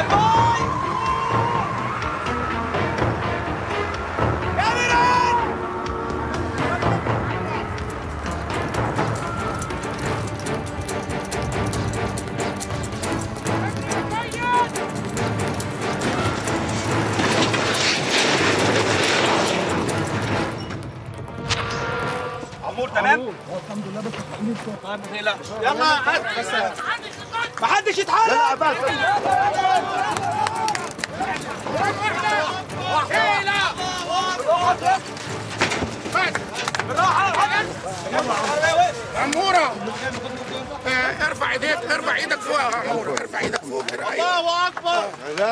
[SPEAKER 6] عمور تمام يلا بس ما حدش يتحرك
[SPEAKER 7] لا بس
[SPEAKER 10] عمورة آه، ارفع ايديك ارفع ايدك فوق يا عمورة ارفع ايدك فوق كده الله اكبر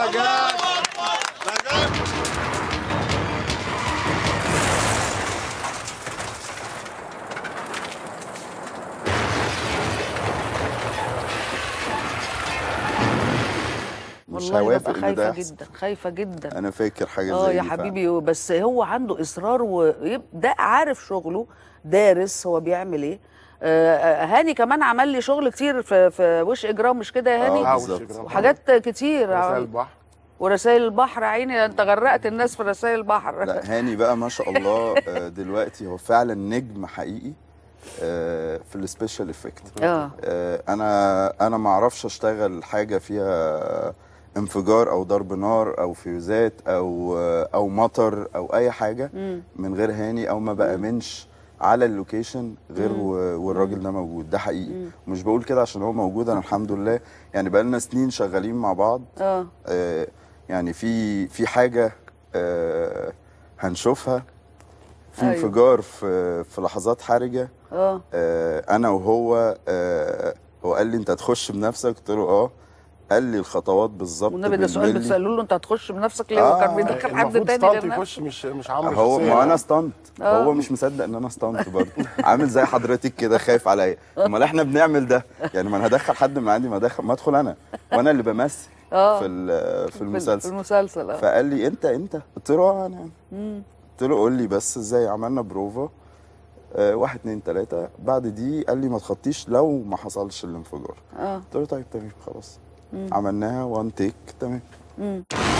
[SPEAKER 9] مش
[SPEAKER 1] والله
[SPEAKER 9] هوافق
[SPEAKER 1] ببقى
[SPEAKER 9] ان ده
[SPEAKER 1] خايفه
[SPEAKER 9] يحصل
[SPEAKER 1] جدا خايفه جدا
[SPEAKER 9] انا فاكر حاجه
[SPEAKER 1] اه
[SPEAKER 9] زي
[SPEAKER 1] يا
[SPEAKER 9] دي فعلا.
[SPEAKER 1] حبيبي بس هو عنده اصرار وده عارف شغله دارس هو بيعمل ايه آه، آه، هاني كمان عمل لي شغل كتير في في وش اجرام مش كده يا هاني
[SPEAKER 9] آه، بالظبط.
[SPEAKER 1] وحاجات كتير
[SPEAKER 7] رسائل البحر
[SPEAKER 1] ورسائل البحر عيني انت غرقت الناس في رسائل البحر
[SPEAKER 9] لا هاني بقى ما شاء الله آه، دلوقتي هو فعلا نجم حقيقي آه، في السبيشال افكت
[SPEAKER 1] اه
[SPEAKER 9] انا انا ما اعرفش اشتغل حاجه فيها انفجار او ضرب نار او فيوزات او او مطر او اي حاجه
[SPEAKER 1] مم.
[SPEAKER 9] من غير هاني او ما بامنش على اللوكيشن غير و- والراجل ده موجود ده حقيقي مش بقول كده عشان هو موجود انا الحمد لله يعني بقالنا سنين شغالين مع بعض
[SPEAKER 1] اه
[SPEAKER 9] آه، يعني في في حاجه آه، هنشوفها في
[SPEAKER 1] أيوة.
[SPEAKER 9] انفجار في في لحظات حرجه
[SPEAKER 1] اه
[SPEAKER 9] آه، انا وهو آه، هو قال لي انت هتخش بنفسك قلت له اه قال لي الخطوات بالظبط
[SPEAKER 1] والنبي ده سؤال
[SPEAKER 9] بالملي.
[SPEAKER 1] بتساله له انت هتخش بنفسك ليه هو
[SPEAKER 9] آه،
[SPEAKER 1] كان بيدخل حد
[SPEAKER 7] المفروض
[SPEAKER 1] تاني
[SPEAKER 7] ستانت
[SPEAKER 1] غير نفسه
[SPEAKER 7] يخش مش مش عمرو
[SPEAKER 9] هو
[SPEAKER 7] شخصيا
[SPEAKER 9] ما انا ستانت
[SPEAKER 1] آه.
[SPEAKER 9] هو مش مصدق ان انا ستانت برضه عامل زي حضرتك كده خايف عليا امال احنا بنعمل ده يعني ما انا هدخل حد من عندي ما ادخل ما ادخل انا وانا اللي بمثل
[SPEAKER 1] اه
[SPEAKER 9] في ال- في
[SPEAKER 1] في
[SPEAKER 9] المسلسل
[SPEAKER 1] المسلسل اه
[SPEAKER 9] فقال لي انت انت قلت له اه انا
[SPEAKER 1] مم.
[SPEAKER 9] قلت له قول لي بس ازاي عملنا بروفا آه واحد اتنين تلاته بعد دي قال لي ما تخطيش لو ما حصلش الانفجار
[SPEAKER 1] اه
[SPEAKER 9] قلت له طيب تمام خلاص
[SPEAKER 1] مم.
[SPEAKER 9] عملناها وان تيك تمام
[SPEAKER 1] مم.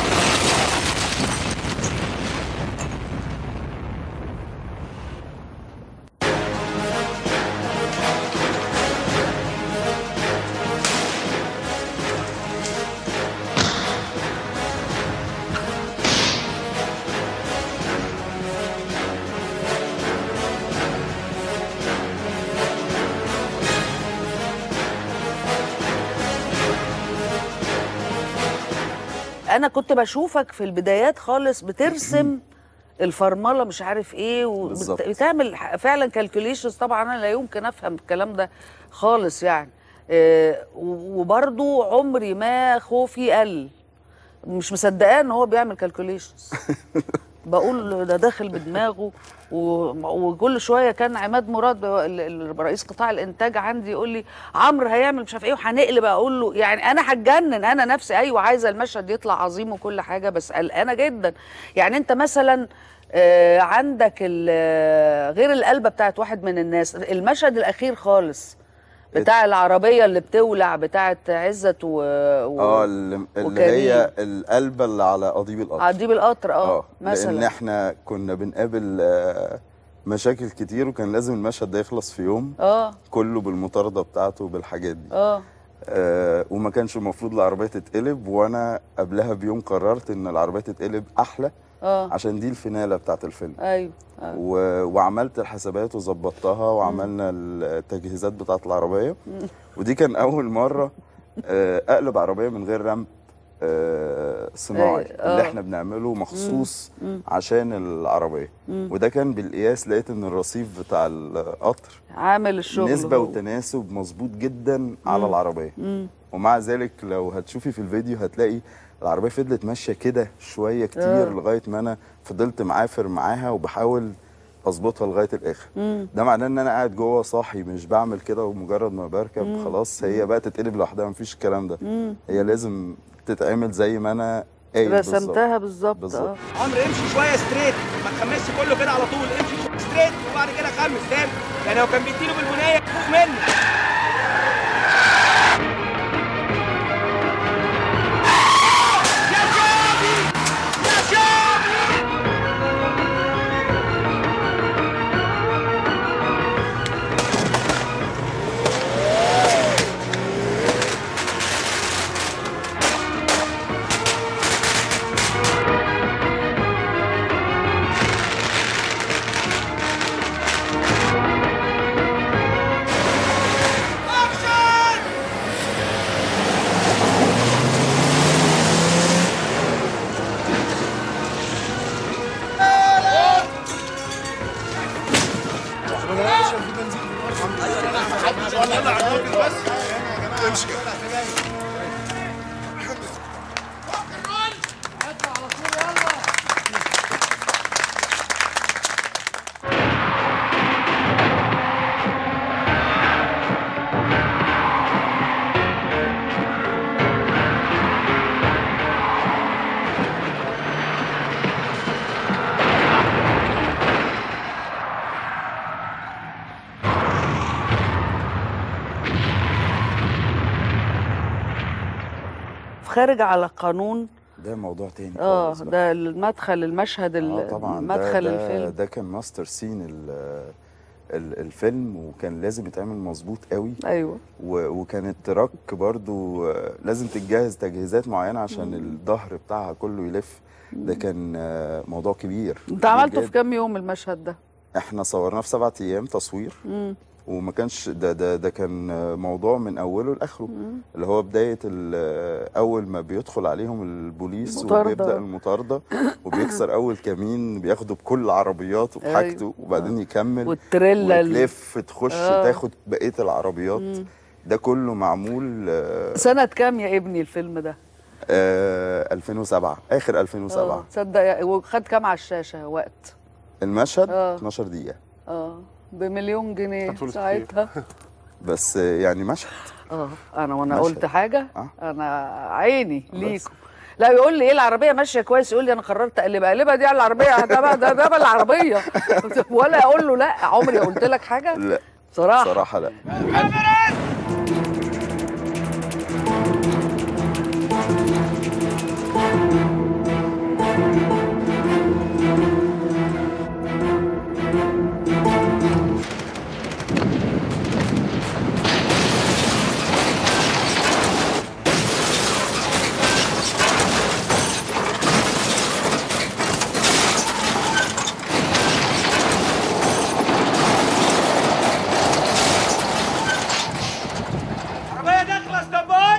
[SPEAKER 1] انا كنت بشوفك في البدايات خالص بترسم الفرمله مش عارف ايه
[SPEAKER 9] بالظبط.
[SPEAKER 1] وبتعمل فعلا كالكوليشنز طبعا انا لا يمكن افهم الكلام ده خالص يعني آه، وبرضو عمري ما خوفي قل مش مصدقاه ان هو بيعمل كالكوليشنز بقول ده داخل بدماغه و- وكل شويه كان عماد مراد ال- ال- رئيس قطاع الانتاج عندي يقول لي عمرو هيعمل مش عارف ايه وهنقلب اقول له يعني انا هتجنن انا نفسي ايوه عايزه المشهد يطلع عظيم وكل حاجه بس قلقانه جدا يعني انت مثلا آه، عندك ال- غير القلبه بتاعت واحد من الناس المشهد الاخير خالص بتاع العربيه اللي بتولع بتاعت عزت و, و...
[SPEAKER 9] اه اللي, اللي
[SPEAKER 1] وكريم.
[SPEAKER 9] هي القلبه اللي على قضيب القطر
[SPEAKER 1] عديب القطر اه
[SPEAKER 9] لان
[SPEAKER 1] مثلا
[SPEAKER 9] احنا كنا بنقابل آه، مشاكل كتير وكان لازم المشهد ده يخلص في يوم
[SPEAKER 1] اه
[SPEAKER 9] كله بالمطارده بتاعته وبالحاجات دي
[SPEAKER 1] اه
[SPEAKER 9] آه وما كانش المفروض العربيه تتقلب وانا قبلها بيوم قررت ان العربيه تتقلب احلى
[SPEAKER 1] اه
[SPEAKER 9] عشان دي الفيناله بتاعت الفيلم
[SPEAKER 1] ايوه آه.
[SPEAKER 9] و... وعملت الحسابات وظبطتها وعملنا التجهيزات بتاعت العربيه ودي كان اول مره آه، اقلب عربيه من غير رمب آه، صناعي
[SPEAKER 1] أي- آه.
[SPEAKER 9] اللي احنا بنعمله مخصوص
[SPEAKER 1] مم.
[SPEAKER 9] عشان العربيه
[SPEAKER 1] مم.
[SPEAKER 9] وده كان بالقياس لقيت ان الرصيف بتاع القطر
[SPEAKER 1] عامل الشغل
[SPEAKER 9] نسبه
[SPEAKER 1] هو.
[SPEAKER 9] وتناسب مظبوط جدا على
[SPEAKER 1] مم.
[SPEAKER 9] العربيه
[SPEAKER 1] مم.
[SPEAKER 9] ومع ذلك لو هتشوفي في الفيديو هتلاقي العربيه فضلت ماشيه كده شويه كتير
[SPEAKER 1] آه.
[SPEAKER 9] لغايه ما انا فضلت معافر معاها وبحاول اظبطها لغايه الاخر
[SPEAKER 1] مم.
[SPEAKER 9] ده معناه ان انا قاعد جوه صاحي مش بعمل كده ومجرد ما بركب
[SPEAKER 1] مم.
[SPEAKER 9] خلاص هي بقى تتقلب لوحدها مفيش الكلام ده
[SPEAKER 1] مم.
[SPEAKER 9] هي لازم تتعمل زي ما انا قايل بالظبط.
[SPEAKER 1] رسمتها بالظبط
[SPEAKER 9] بالظبط.
[SPEAKER 1] اه
[SPEAKER 11] عمرو امشي شويه ستريت ما تخمسش كله كده على طول امشي شويه ستريت وبعد كده خمس فاهم يعني لو كان بيديله بالبنيه فوق منه
[SPEAKER 10] يلا على الراجل بس امشي
[SPEAKER 1] خارج على قانون
[SPEAKER 9] ده موضوع تاني
[SPEAKER 1] اه
[SPEAKER 9] خالص بقى.
[SPEAKER 1] ده المدخل المشهد ال-
[SPEAKER 9] اه طبعا
[SPEAKER 1] مدخل
[SPEAKER 9] ده ده,
[SPEAKER 1] الفيلم
[SPEAKER 9] ده كان ماستر سين ال ال الفيلم وكان لازم يتعمل مظبوط قوي
[SPEAKER 1] ايوه
[SPEAKER 9] و- وكان التراك برضو آه، لازم تتجهز تجهيزات معينه عشان الظهر بتاعها كله يلف ده كان آه، موضوع كبير
[SPEAKER 1] انت
[SPEAKER 9] كبير
[SPEAKER 1] عملته في
[SPEAKER 9] جدا.
[SPEAKER 1] كام يوم المشهد ده
[SPEAKER 9] احنا صورناه في سبعة ايام تصوير
[SPEAKER 1] مم.
[SPEAKER 9] وما كانش ده ده ده كان آه، موضوع من اوله لاخره
[SPEAKER 1] مم.
[SPEAKER 9] اللي هو بدايه ال- آه، اول ما بيدخل عليهم البوليس
[SPEAKER 1] المطاردة.
[SPEAKER 9] وبيبدا المطارده وبيكسر اول كمين بياخده بكل عربياته وبحاجته
[SPEAKER 1] أيوة.
[SPEAKER 9] وبعدين يكمل
[SPEAKER 1] والتريلا ال-
[SPEAKER 9] وتلف تخش
[SPEAKER 1] آه.
[SPEAKER 9] تاخد بقيه العربيات
[SPEAKER 1] مم.
[SPEAKER 9] ده كله معمول آه،
[SPEAKER 1] سنة كام يا ابني الفيلم ده؟
[SPEAKER 9] آه 2007 اخر 2007
[SPEAKER 1] اه تصدق يا- وخد كام على الشاشة وقت؟
[SPEAKER 9] المشهد
[SPEAKER 1] آه.
[SPEAKER 9] 12 دقيقه
[SPEAKER 1] اه بمليون جنيه
[SPEAKER 9] فلوس
[SPEAKER 1] ساعتها
[SPEAKER 9] بس آه، يعني مشهد
[SPEAKER 1] اه انا وانا
[SPEAKER 9] مشهد.
[SPEAKER 1] قلت حاجة
[SPEAKER 9] آه.
[SPEAKER 1] انا عيني ليكم لا يقول لي ايه العربيه ماشيه كويس يقول لي انا قررت اقلبها اقلبها دي على العربيه ده بقى ده, ده بقى العربيه ولا اقول له لا عمري قلت لك حاجه
[SPEAKER 9] لا
[SPEAKER 1] صراحه
[SPEAKER 9] صراحه لا
[SPEAKER 11] عربيه داخله ستوب باي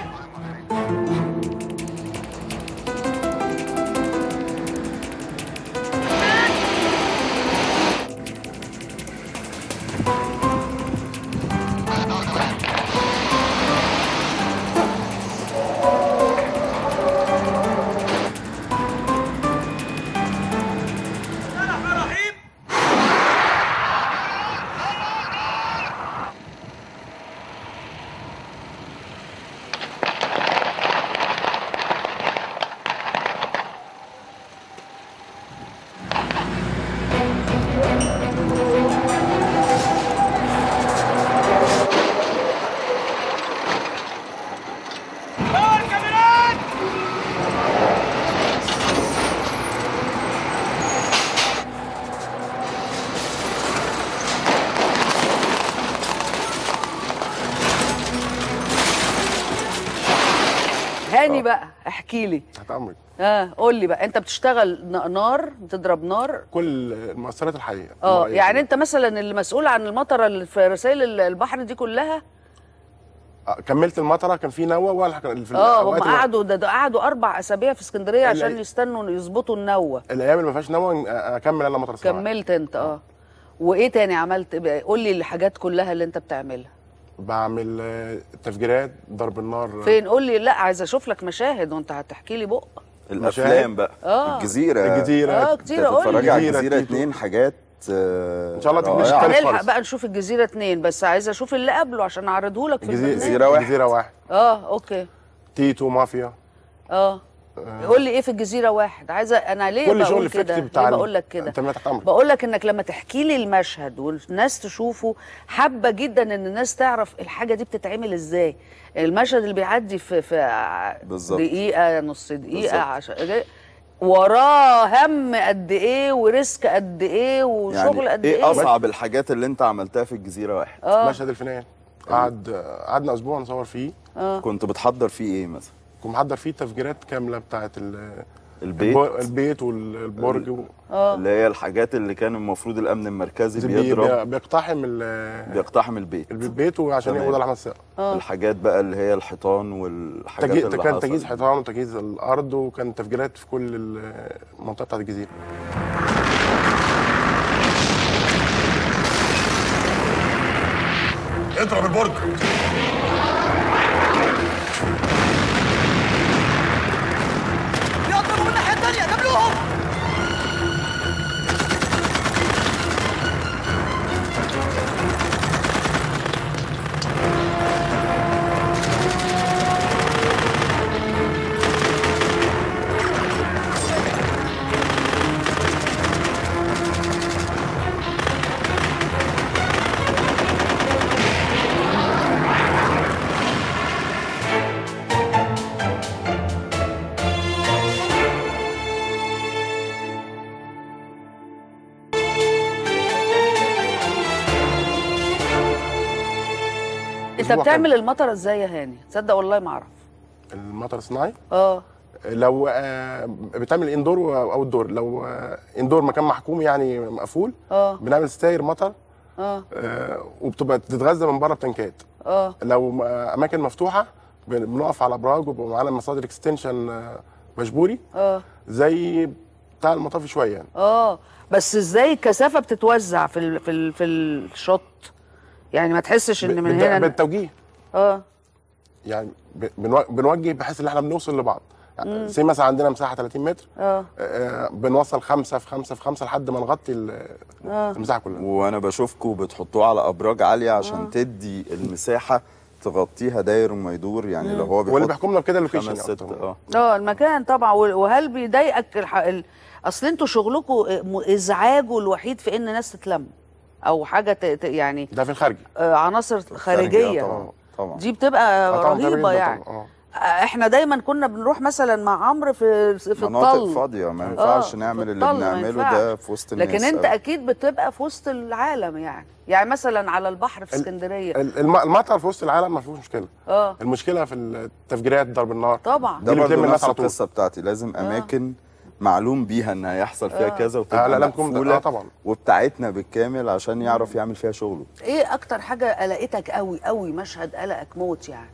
[SPEAKER 1] هاني بقى احكي لي
[SPEAKER 7] تحت امرك
[SPEAKER 1] اه قول لي بقى انت بتشتغل ن- نار بتضرب نار
[SPEAKER 7] كل المؤثرات الحقيقيه
[SPEAKER 1] اه
[SPEAKER 7] المرئية
[SPEAKER 1] يعني
[SPEAKER 7] كلها.
[SPEAKER 1] انت مثلا اللي مسؤول عن المطره اللي في رسائل البحر دي كلها
[SPEAKER 7] آه، كملت المطره كان في نوه ولا كان في
[SPEAKER 1] اه هم
[SPEAKER 7] الأوقات اللي-
[SPEAKER 1] قعدوا ده, ده قعدوا اربع اسابيع في اسكندريه
[SPEAKER 7] ال-
[SPEAKER 1] عشان يستنوا يظبطوا النوه
[SPEAKER 7] الايام اللي ما فيهاش نوه آه، اكمل انا مطر صناعي
[SPEAKER 1] كملت انت اه وايه تاني عملت بقى؟ قول لي الحاجات كلها اللي انت بتعملها
[SPEAKER 7] بعمل آه، تفجيرات ضرب النار
[SPEAKER 1] فين قول لي لا عايزه اشوف لك مشاهد وانت هتحكي لي بق
[SPEAKER 9] الافلام بقى
[SPEAKER 1] آه.
[SPEAKER 9] الجزيره
[SPEAKER 7] الجزيرة.
[SPEAKER 1] آه، كتير قول لي.
[SPEAKER 9] تتفرجي على
[SPEAKER 7] الجزيرة
[SPEAKER 9] الجزيره
[SPEAKER 7] تيتو.
[SPEAKER 9] اتنين حاجات آه
[SPEAKER 7] إن شاء الله تكون
[SPEAKER 9] رائعة.
[SPEAKER 7] مش
[SPEAKER 1] هنلحق بقى نشوف الجزيره اتنين بس عايزه اشوف اللي قبله عشان اعرضه لك في
[SPEAKER 7] الجزيره
[SPEAKER 1] البرنامج
[SPEAKER 7] جزيره واحد جزيره واحد
[SPEAKER 1] اه اوكي
[SPEAKER 7] تيتو مافيا
[SPEAKER 1] اه قول لي ايه في الجزيره واحد عايزه انا ليه
[SPEAKER 7] كل
[SPEAKER 1] بقول
[SPEAKER 7] شغل
[SPEAKER 1] كده
[SPEAKER 7] فيكتي بتاع
[SPEAKER 1] ليه
[SPEAKER 7] ال-
[SPEAKER 1] بقول لك كده
[SPEAKER 7] انت ما تحت امرك
[SPEAKER 1] بقول لك انك لما تحكي لي المشهد والناس تشوفه حابه جدا ان الناس تعرف الحاجه دي بتتعمل ازاي المشهد اللي بيعدي في في ع-
[SPEAKER 9] بالظبط.
[SPEAKER 1] دقيقه نص دقيقه
[SPEAKER 9] بالظبط.
[SPEAKER 1] عشان وراه هم قد ايه وريسك قد ايه وشغل
[SPEAKER 9] يعني
[SPEAKER 1] قد
[SPEAKER 9] ايه
[SPEAKER 1] ايه
[SPEAKER 9] اصعب الحاجات اللي انت عملتها في الجزيره واحد
[SPEAKER 1] اه
[SPEAKER 7] مشهد الفنان قعد آه، قعدنا اسبوع نصور فيه
[SPEAKER 1] اه
[SPEAKER 9] كنت بتحضر فيه ايه مثلا
[SPEAKER 7] كنت محضر فيه تفجيرات كامله بتاعه ال-
[SPEAKER 9] البيت
[SPEAKER 7] الب- البيت والبرج و-
[SPEAKER 1] اه
[SPEAKER 9] اللي هي الحاجات اللي كان المفروض الامن المركزي
[SPEAKER 7] بي-
[SPEAKER 9] بيضرب
[SPEAKER 7] بي- بيقتحم ال-
[SPEAKER 9] بيقتحم البيت
[SPEAKER 7] البيت وعشان
[SPEAKER 9] تمام.
[SPEAKER 7] يقبض على احمد السقا
[SPEAKER 1] اه
[SPEAKER 9] الحاجات بقى اللي هي الحيطان والحاجات
[SPEAKER 7] تجي-
[SPEAKER 9] اللي
[SPEAKER 7] كان
[SPEAKER 9] حصلت
[SPEAKER 7] تجهيز
[SPEAKER 9] دي.
[SPEAKER 7] حيطان وتجهيز الارض وكان تفجيرات في كل المنطقه بتاعت الجزيره
[SPEAKER 10] اضرب البرج
[SPEAKER 12] بيضربوا من الناحيه الثانيه قبلوهم
[SPEAKER 1] انت
[SPEAKER 7] أسبوع
[SPEAKER 1] بتعمل المطره ازاي يا هاني تصدق والله ما اعرف
[SPEAKER 7] المطر الصناعي
[SPEAKER 1] اه
[SPEAKER 7] لو آه، بتعمل اندور واوت دور لو آه، اندور مكان محكوم يعني مقفول
[SPEAKER 1] اه
[SPEAKER 7] بنعمل ستاير مطر
[SPEAKER 1] اه
[SPEAKER 7] آه، وبتبقى تتغذى من بره بتنكات
[SPEAKER 1] اه
[SPEAKER 7] لو م- اماكن مفتوحه بن- بنقف على ابراج وبيبقى معانا مصادر اكستنشن آه، مجبوري
[SPEAKER 1] اه
[SPEAKER 7] زي بتاع المطافي شويه يعني
[SPEAKER 1] اه بس ازاي الكثافه بتتوزع في ال في ال في الشط يعني ما تحسش ان من
[SPEAKER 7] بالت-
[SPEAKER 1] هنا
[SPEAKER 7] بالتوجيه
[SPEAKER 1] اه
[SPEAKER 7] يعني ب- بنو- بنوجه بحيث ان احنا بنوصل لبعض
[SPEAKER 1] مم.
[SPEAKER 7] زي مثلا عندنا مساحه 30 متر
[SPEAKER 1] اه
[SPEAKER 7] آه، بنوصل خمسة في خمسة في خمسة لحد ما نغطي ال-
[SPEAKER 1] اه
[SPEAKER 7] المساحه كلها
[SPEAKER 9] وانا بشوفكم بتحطوه على ابراج عاليه عشان تدي المساحه تغطيها داير وما يدور يعني لو هو بيحط
[SPEAKER 7] واللي بيحكمنا بكده اللوكيشن
[SPEAKER 9] خمس ست اه
[SPEAKER 1] اه المكان طبعا وال- وهل بيضايقك الح... ال... اصل انتوا شغلكم م- ازعاجه الوحيد في ان ناس تتلم او حاجه ت... ت... يعني
[SPEAKER 7] ده في الخارجي
[SPEAKER 1] آه عناصر خارجيه
[SPEAKER 9] طبعا طبعا
[SPEAKER 1] دي بتبقى
[SPEAKER 7] آه، طبعاً ده
[SPEAKER 1] رهيبه
[SPEAKER 7] جداً
[SPEAKER 1] يعني
[SPEAKER 7] طبعاً، آه.
[SPEAKER 1] آه، احنا دايما كنا بنروح مثلا مع عمرو في في
[SPEAKER 9] مناطق
[SPEAKER 1] الطل
[SPEAKER 9] فاضيه ما ينفعش
[SPEAKER 1] في
[SPEAKER 9] نعمل اللي
[SPEAKER 1] الطل ما
[SPEAKER 9] بنعمله
[SPEAKER 1] ينفعش.
[SPEAKER 9] ده في وسط الناس
[SPEAKER 1] لكن انت
[SPEAKER 9] أوي.
[SPEAKER 1] اكيد بتبقى في وسط العالم يعني يعني مثلا على البحر في
[SPEAKER 7] ال-
[SPEAKER 1] اسكندريه
[SPEAKER 7] ال- الم- المطر في وسط العالم ما فيهوش مشكله
[SPEAKER 1] اه
[SPEAKER 7] المشكله في التفجيرات ضرب النار
[SPEAKER 1] طبعا
[SPEAKER 9] ده
[SPEAKER 7] اللي
[SPEAKER 9] برضه
[SPEAKER 7] بتلم الناس
[SPEAKER 9] نفس
[SPEAKER 7] على طول.
[SPEAKER 9] القصه بتاعتي لازم اماكن معلوم بيها ان هيحصل فيها
[SPEAKER 1] آه.
[SPEAKER 9] كذا
[SPEAKER 7] آه،
[SPEAKER 9] وتبقى
[SPEAKER 7] لا، لا، تكون-
[SPEAKER 9] مقفوله
[SPEAKER 7] آه، طبعا.
[SPEAKER 9] وبتاعتنا بالكامل عشان يعرف يعمل فيها شغله
[SPEAKER 1] ايه اكتر حاجه قلقتك قوي قوي مشهد قلقك موت يعني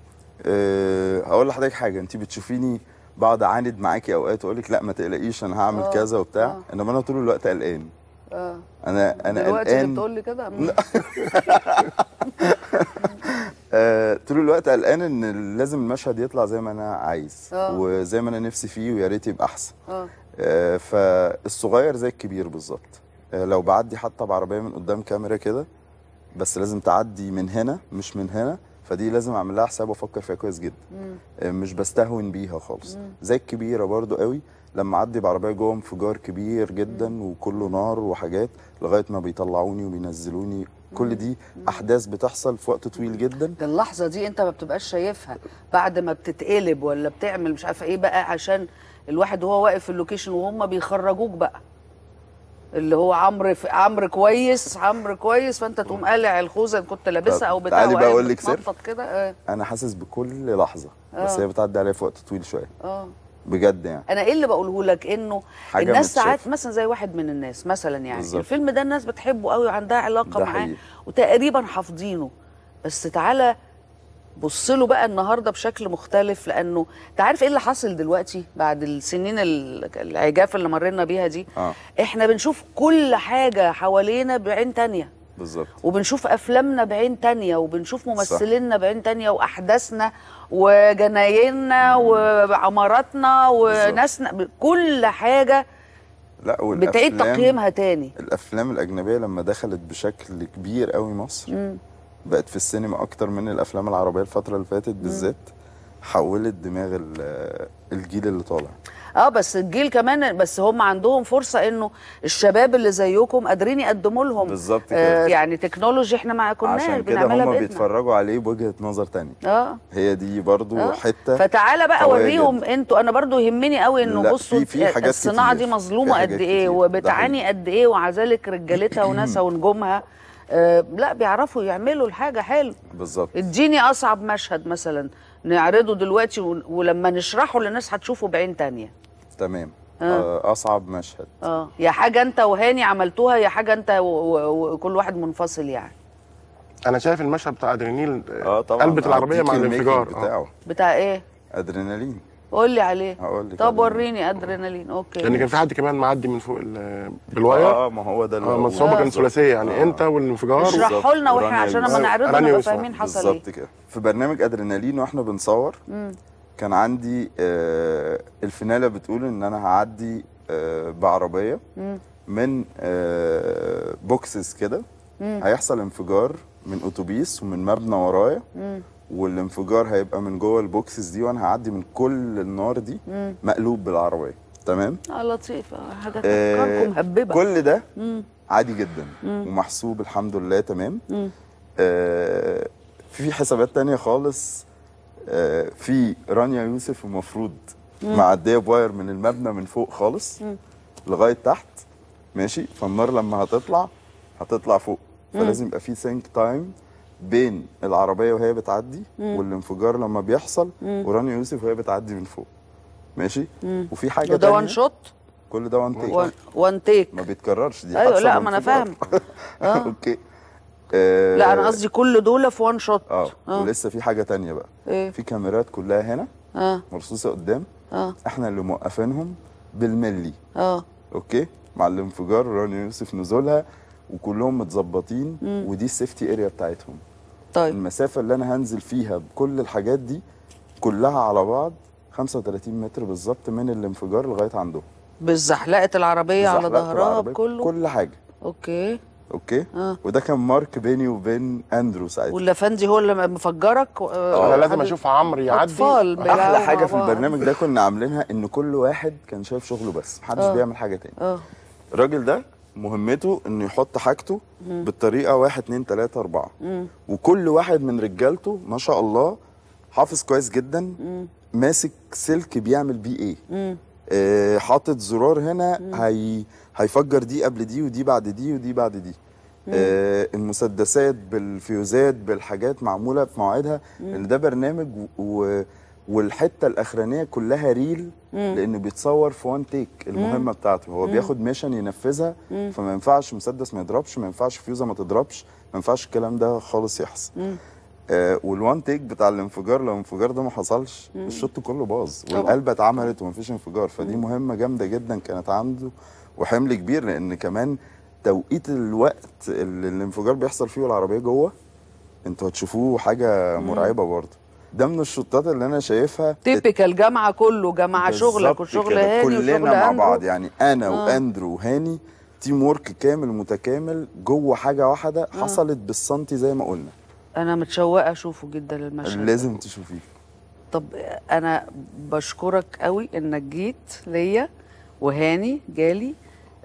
[SPEAKER 9] أه هقول لحضرتك حاجه انت بتشوفيني بقعد اعاند معاكي اوقات واقول لك لا ما تقلقيش انا هعمل
[SPEAKER 1] آه،
[SPEAKER 9] كذا وبتاع
[SPEAKER 1] آه.
[SPEAKER 9] انما انا طول الوقت قلقان
[SPEAKER 1] اه
[SPEAKER 9] انا انا
[SPEAKER 1] دلوقتي اللي
[SPEAKER 9] قلقان
[SPEAKER 1] بتقول لي كده
[SPEAKER 9] آه، طول الوقت قلقان ان لازم المشهد يطلع زي ما انا عايز
[SPEAKER 1] آه.
[SPEAKER 9] وزي ما انا نفسي فيه ويا ريت يبقى احسن
[SPEAKER 1] اه
[SPEAKER 9] آه، فالصغير زي الكبير بالظبط آه، لو بعدي حتى بعربيه من قدام كاميرا كده بس لازم تعدي من هنا مش من هنا فدي لازم اعمل لها حساب وافكر فيها كويس جدا
[SPEAKER 1] مم.
[SPEAKER 9] آه، مش بستهون بيها خالص
[SPEAKER 1] مم.
[SPEAKER 9] زي الكبيره برضو قوي لما اعدي بعربيه جوه انفجار كبير جدا وكله نار وحاجات لغايه ما بيطلعوني وبينزلوني كل دي احداث بتحصل في وقت طويل جدا
[SPEAKER 1] ده اللحظه دي انت ما بتبقاش شايفها بعد ما بتتقلب ولا بتعمل مش عارفه ايه بقى عشان الواحد وهو واقف في اللوكيشن وهم بيخرجوك بقى اللي هو عمرو في عمرو كويس عمرو كويس فانت تقوم قالع الخوذه اللي كنت لابسها او بتاع
[SPEAKER 9] تعالي بقى
[SPEAKER 1] وقاعد
[SPEAKER 9] أقول لك سر.
[SPEAKER 1] بتنطط كده اه
[SPEAKER 9] انا حاسس بكل لحظه بس
[SPEAKER 1] آه.
[SPEAKER 9] هي بتعدي عليا في وقت طويل شويه
[SPEAKER 1] اه
[SPEAKER 9] بجد يعني
[SPEAKER 1] انا ايه اللي بقوله لك انه
[SPEAKER 9] حاجة
[SPEAKER 1] الناس
[SPEAKER 9] متشافة.
[SPEAKER 1] ساعات مثلا زي واحد من الناس مثلا يعني
[SPEAKER 9] بالظبط.
[SPEAKER 1] الفيلم ده الناس بتحبه قوي وعندها علاقه
[SPEAKER 9] ده
[SPEAKER 1] معاه
[SPEAKER 9] حقيقي.
[SPEAKER 1] وتقريبا حافظينه بس تعالى بص له بقى النهارده بشكل مختلف لانه انت عارف ايه اللي حاصل دلوقتي بعد السنين ال- العجاف اللي مرينا بيها دي
[SPEAKER 9] اه
[SPEAKER 1] احنا بنشوف كل حاجه حوالينا بعين تانية
[SPEAKER 9] بالظبط
[SPEAKER 1] وبنشوف افلامنا بعين تانية وبنشوف ممثلينا بعين تانية واحداثنا وجنايننا وعماراتنا وناسنا كل حاجه
[SPEAKER 9] لا
[SPEAKER 1] بتعيد
[SPEAKER 9] والأفلام-
[SPEAKER 1] تقييمها تاني
[SPEAKER 9] الافلام الاجنبيه لما دخلت بشكل كبير قوي مصر
[SPEAKER 1] مم.
[SPEAKER 9] بقت في السينما اكتر من الافلام العربيه الفتره اللي فاتت بالذات حولت دماغ ال- الجيل اللي طالع
[SPEAKER 1] اه بس الجيل كمان بس هم عندهم فرصه انه الشباب اللي زيكم قادرين يقدموا لهم
[SPEAKER 9] بالظبط كده.
[SPEAKER 1] آه يعني تكنولوجي احنا ما كناش
[SPEAKER 9] عشان كده
[SPEAKER 1] بنعملها
[SPEAKER 9] هم
[SPEAKER 1] بايدنا
[SPEAKER 9] بيتفرجوا عليه بوجهه نظر تانية
[SPEAKER 1] اه
[SPEAKER 9] هي دي برضو
[SPEAKER 1] آه.
[SPEAKER 9] حته
[SPEAKER 1] فتعالى بقى
[SPEAKER 9] قوية
[SPEAKER 1] وريهم
[SPEAKER 9] جداً.
[SPEAKER 1] انتوا انا برضو يهمني قوي انه
[SPEAKER 9] لا،
[SPEAKER 1] بصوا
[SPEAKER 9] في- في حاجات
[SPEAKER 1] الصناعه
[SPEAKER 9] كتير.
[SPEAKER 1] دي مظلومه
[SPEAKER 9] في
[SPEAKER 1] قد
[SPEAKER 9] حاجات
[SPEAKER 1] ايه
[SPEAKER 9] كتير. ده
[SPEAKER 1] وبتعاني قد ايه ومع ذلك رجالتها وناسها ونجومها آه لا بيعرفوا يعملوا الحاجه حلو
[SPEAKER 9] بالظبط
[SPEAKER 1] اديني اصعب مشهد مثلا نعرضه دلوقتي ون- ولما نشرحه للناس هتشوفه بعين تانية
[SPEAKER 9] تمام
[SPEAKER 1] آه.
[SPEAKER 9] آه. اصعب مشهد
[SPEAKER 1] اه يا حاجه انت وهاني عملتوها يا حاجه انت و- و- وكل واحد منفصل يعني
[SPEAKER 7] انا شايف المشهد بتاع ادرينيل
[SPEAKER 9] اه طبعا
[SPEAKER 7] قلبت العربيه مع
[SPEAKER 9] هديك الميكنج
[SPEAKER 7] الانفجار آه.
[SPEAKER 9] بتاعه
[SPEAKER 1] بتاع ايه
[SPEAKER 9] ادرينالين
[SPEAKER 1] قول لي عليه
[SPEAKER 9] هقول لك
[SPEAKER 1] طب
[SPEAKER 9] عليه.
[SPEAKER 1] وريني ادرينالين اوكي
[SPEAKER 7] لان كان في حد كمان معدي من فوق ال- بالواير
[SPEAKER 9] اه ما هو ده اللي
[SPEAKER 7] اه
[SPEAKER 9] بقوله.
[SPEAKER 7] بس هو كان
[SPEAKER 9] بالظبط.
[SPEAKER 7] ثلاثيه يعني انت والانفجار
[SPEAKER 1] اشرحوا لنا واحنا
[SPEAKER 9] ورانيا
[SPEAKER 1] عشان لما
[SPEAKER 9] يوسف.
[SPEAKER 1] نعرضه
[SPEAKER 7] رانيا
[SPEAKER 1] نبقى
[SPEAKER 7] يوسف.
[SPEAKER 1] فاهمين حصل ايه
[SPEAKER 9] بالظبط كده في برنامج ادرينالين واحنا بنصور
[SPEAKER 1] مم.
[SPEAKER 9] كان عندي آه الفيناله بتقول ان انا هعدي آه بعربيه
[SPEAKER 1] مم.
[SPEAKER 9] من آه بوكسز كده
[SPEAKER 1] مم.
[SPEAKER 9] هيحصل انفجار من اتوبيس ومن مبنى ورايا
[SPEAKER 1] مم.
[SPEAKER 9] والانفجار هيبقى من جوه البوكسز دي وانا هعدي من كل النار دي
[SPEAKER 1] مم.
[SPEAKER 9] مقلوب بالعربيه تمام
[SPEAKER 1] اه لطيف آه، حاجه
[SPEAKER 9] آه،
[SPEAKER 1] افكاركم مهببه
[SPEAKER 9] كل ده
[SPEAKER 1] مم.
[SPEAKER 9] عادي جدا
[SPEAKER 1] مم.
[SPEAKER 9] ومحسوب الحمد لله تمام
[SPEAKER 1] مم.
[SPEAKER 9] آه في حسابات تانية خالص آه في رانيا يوسف المفروض
[SPEAKER 1] مم.
[SPEAKER 9] معديه بواير من المبنى من فوق خالص
[SPEAKER 1] مم.
[SPEAKER 9] لغايه تحت ماشي فالنار لما هتطلع هتطلع فوق
[SPEAKER 1] مم.
[SPEAKER 9] فلازم يبقى في سينك تايم بين العربيه وهي بتعدي
[SPEAKER 1] مم.
[SPEAKER 9] والانفجار لما بيحصل
[SPEAKER 1] مم.
[SPEAKER 9] ورانيا يوسف وهي بتعدي من فوق ماشي
[SPEAKER 1] مم.
[SPEAKER 9] وفي حاجه
[SPEAKER 1] وده
[SPEAKER 9] تانية
[SPEAKER 1] وان شوت
[SPEAKER 9] كل ده وان تيك
[SPEAKER 1] وان- وان تيك
[SPEAKER 9] ما بيتكررش دي
[SPEAKER 1] ايوه
[SPEAKER 9] حادثة
[SPEAKER 1] لا ما انا
[SPEAKER 9] وانفجار.
[SPEAKER 1] فاهم اه
[SPEAKER 9] اوكي آه،
[SPEAKER 1] لا انا قصدي كل دول في وان شوت
[SPEAKER 9] اه
[SPEAKER 1] آه.
[SPEAKER 9] ولسه في حاجه تانية بقى
[SPEAKER 1] ايه
[SPEAKER 9] في كاميرات كلها هنا
[SPEAKER 1] اه
[SPEAKER 9] مرصوصه قدام
[SPEAKER 1] اه
[SPEAKER 9] احنا اللي موقفينهم بالملي
[SPEAKER 1] اه
[SPEAKER 9] اوكي مع الانفجار رانيا يوسف نزولها وكلهم متظبطين
[SPEAKER 1] مم.
[SPEAKER 9] ودي السيفتي اريا بتاعتهم
[SPEAKER 1] طيب
[SPEAKER 9] المسافه اللي انا هنزل فيها بكل الحاجات دي كلها على بعض 35 متر بالظبط من الانفجار لغايه عندهم
[SPEAKER 1] بالزحلقه العربيه على
[SPEAKER 9] زحلقة
[SPEAKER 1] ظهرها
[SPEAKER 9] العربية،
[SPEAKER 1] بكله
[SPEAKER 9] كل حاجه
[SPEAKER 1] اوكي
[SPEAKER 9] اوكي
[SPEAKER 1] اه
[SPEAKER 9] وده كان مارك بيني وبين اندرو ساعتها
[SPEAKER 1] واللافندي هو اللي مفجرك
[SPEAKER 7] انا لازم اشوف عمرو يعدي
[SPEAKER 1] اطفال بيلعبوا
[SPEAKER 9] احلى حاجه
[SPEAKER 1] مع
[SPEAKER 9] في
[SPEAKER 1] بعض.
[SPEAKER 9] البرنامج ده كنا عاملينها ان كل واحد كان شايف شغله بس محدش
[SPEAKER 1] آه.
[SPEAKER 9] بيعمل حاجه تاني
[SPEAKER 1] اه
[SPEAKER 9] الراجل ده مهمته انه يحط حاجته
[SPEAKER 1] مم.
[SPEAKER 9] بالطريقه واحد اتنين تلاته اربعه
[SPEAKER 1] مم.
[SPEAKER 9] وكل واحد من رجالته ما شاء الله حافظ كويس جدا
[SPEAKER 1] مم.
[SPEAKER 9] ماسك سلك بيعمل بيه ايه
[SPEAKER 1] مم.
[SPEAKER 9] آه حاطط زرار هنا هي هيفجر دي قبل دي ودي بعد دي ودي بعد دي آه المسدسات بالفيوزات بالحاجات معموله في مواعيدها لان ده برنامج و... و... والحته الاخرانيه كلها ريل
[SPEAKER 1] مم.
[SPEAKER 9] لانه بيتصور في وان تيك المهمه بتاعته هو
[SPEAKER 1] مم.
[SPEAKER 9] بياخد ميشن ينفذها
[SPEAKER 1] مم.
[SPEAKER 9] فما ينفعش مسدس ما يضربش ما ينفعش فيوزه ما تضربش ما ينفعش الكلام ده خالص يحصل
[SPEAKER 1] مم.
[SPEAKER 9] آه والوان تيك بتاع الانفجار لو الانفجار ده ما حصلش
[SPEAKER 1] مم.
[SPEAKER 9] الشوط كله باظ
[SPEAKER 1] طبعا.
[SPEAKER 9] والقلبه اتعملت ومفيش انفجار فدي مهمه جامده جدا كانت عنده وحمل كبير لان كمان توقيت الوقت اللي الانفجار بيحصل فيه والعربيه جوه انتوا هتشوفوه حاجه مرعبه برضه ده من الشطات اللي انا شايفها
[SPEAKER 1] تيبيكال جامعه كله جامعه شغلك
[SPEAKER 9] بالظبط
[SPEAKER 1] وشغل
[SPEAKER 9] كده.
[SPEAKER 1] هاني
[SPEAKER 9] كلنا
[SPEAKER 1] وشغل
[SPEAKER 9] مع
[SPEAKER 1] أندرو.
[SPEAKER 9] بعض يعني انا
[SPEAKER 1] آه.
[SPEAKER 9] واندرو وهاني تيم ورك كامل متكامل جوه حاجه واحده
[SPEAKER 1] آه.
[SPEAKER 9] حصلت بالسنتي زي ما قلنا
[SPEAKER 1] انا متشوقه اشوفه جدا المشهد ده.
[SPEAKER 9] لازم تشوفيه
[SPEAKER 1] طب انا بشكرك قوي انك جيت ليا وهاني جالي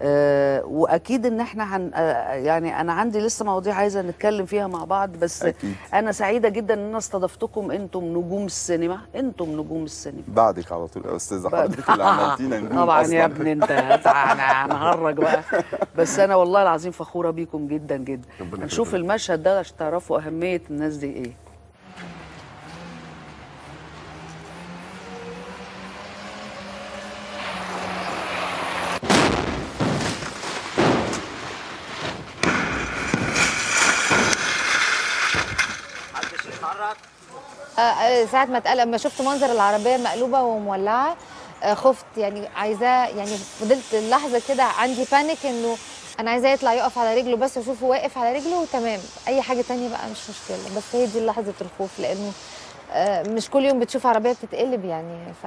[SPEAKER 1] آه واكيد ان احنا هن آه يعني انا عندي لسه مواضيع عايزه نتكلم فيها مع بعض بس
[SPEAKER 9] أكيد.
[SPEAKER 1] انا سعيده جدا ان انا استضفتكم انتم نجوم السينما انتم نجوم السينما
[SPEAKER 9] بعدك على طول يا استاذه
[SPEAKER 1] بعد-
[SPEAKER 9] حضرتك اللي عملتينا نجوم
[SPEAKER 1] طبعا
[SPEAKER 9] أصلاً.
[SPEAKER 1] يا ابني انت انا هنهرج بقى بس انا والله العظيم فخوره بيكم جدا جدا
[SPEAKER 7] ربنا
[SPEAKER 1] هنشوف
[SPEAKER 7] يخليك.
[SPEAKER 1] المشهد ده عشان تعرفوا اهميه الناس دي ايه
[SPEAKER 12] آه، آه، ساعة ما اتقلق لما شفت منظر العربية مقلوبة ومولعة آه، خفت يعني عايزاه يعني فضلت لحظة كده عندي بانيك انه انا عايزاه يطلع يقف على رجله بس واشوفه واقف على رجله وتمام اي حاجة تانية بقى مش مشكلة بس هي دي لحظة الخوف لانه آه، مش كل يوم بتشوف عربية بتتقلب يعني ف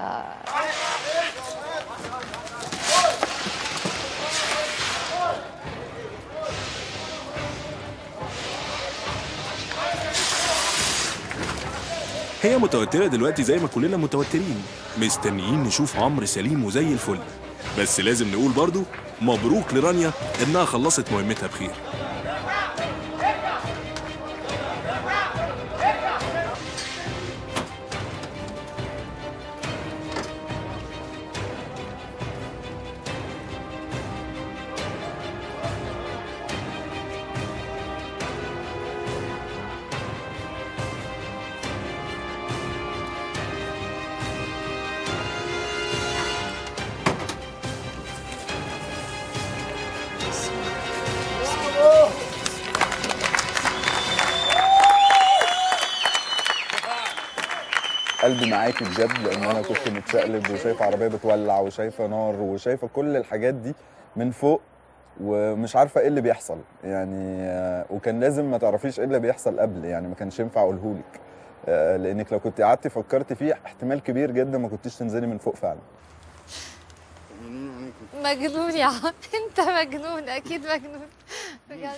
[SPEAKER 13] هي متوترة دلوقتي زي ما كلنا متوترين مستنيين نشوف عمرو سليم وزي الفل بس لازم نقول برضو مبروك لرانيا انها خلصت مهمتها بخير
[SPEAKER 9] قلبي معاكي بجد لان انا كنت متشقلب وشايف عربيه بتولع وشايفه نار وشايفه كل الحاجات دي من فوق ومش عارفه ايه اللي بيحصل يعني آه، وكان لازم ما تعرفيش ايه اللي بيحصل قبل يعني ما كانش ينفع اقوله لك آه، لانك لو كنت قعدتي فكرتي فيه احتمال كبير جدا ما كنتيش تنزلي من فوق فعلا
[SPEAKER 12] مجنون يا عم انت مجنون اكيد مجنون بجد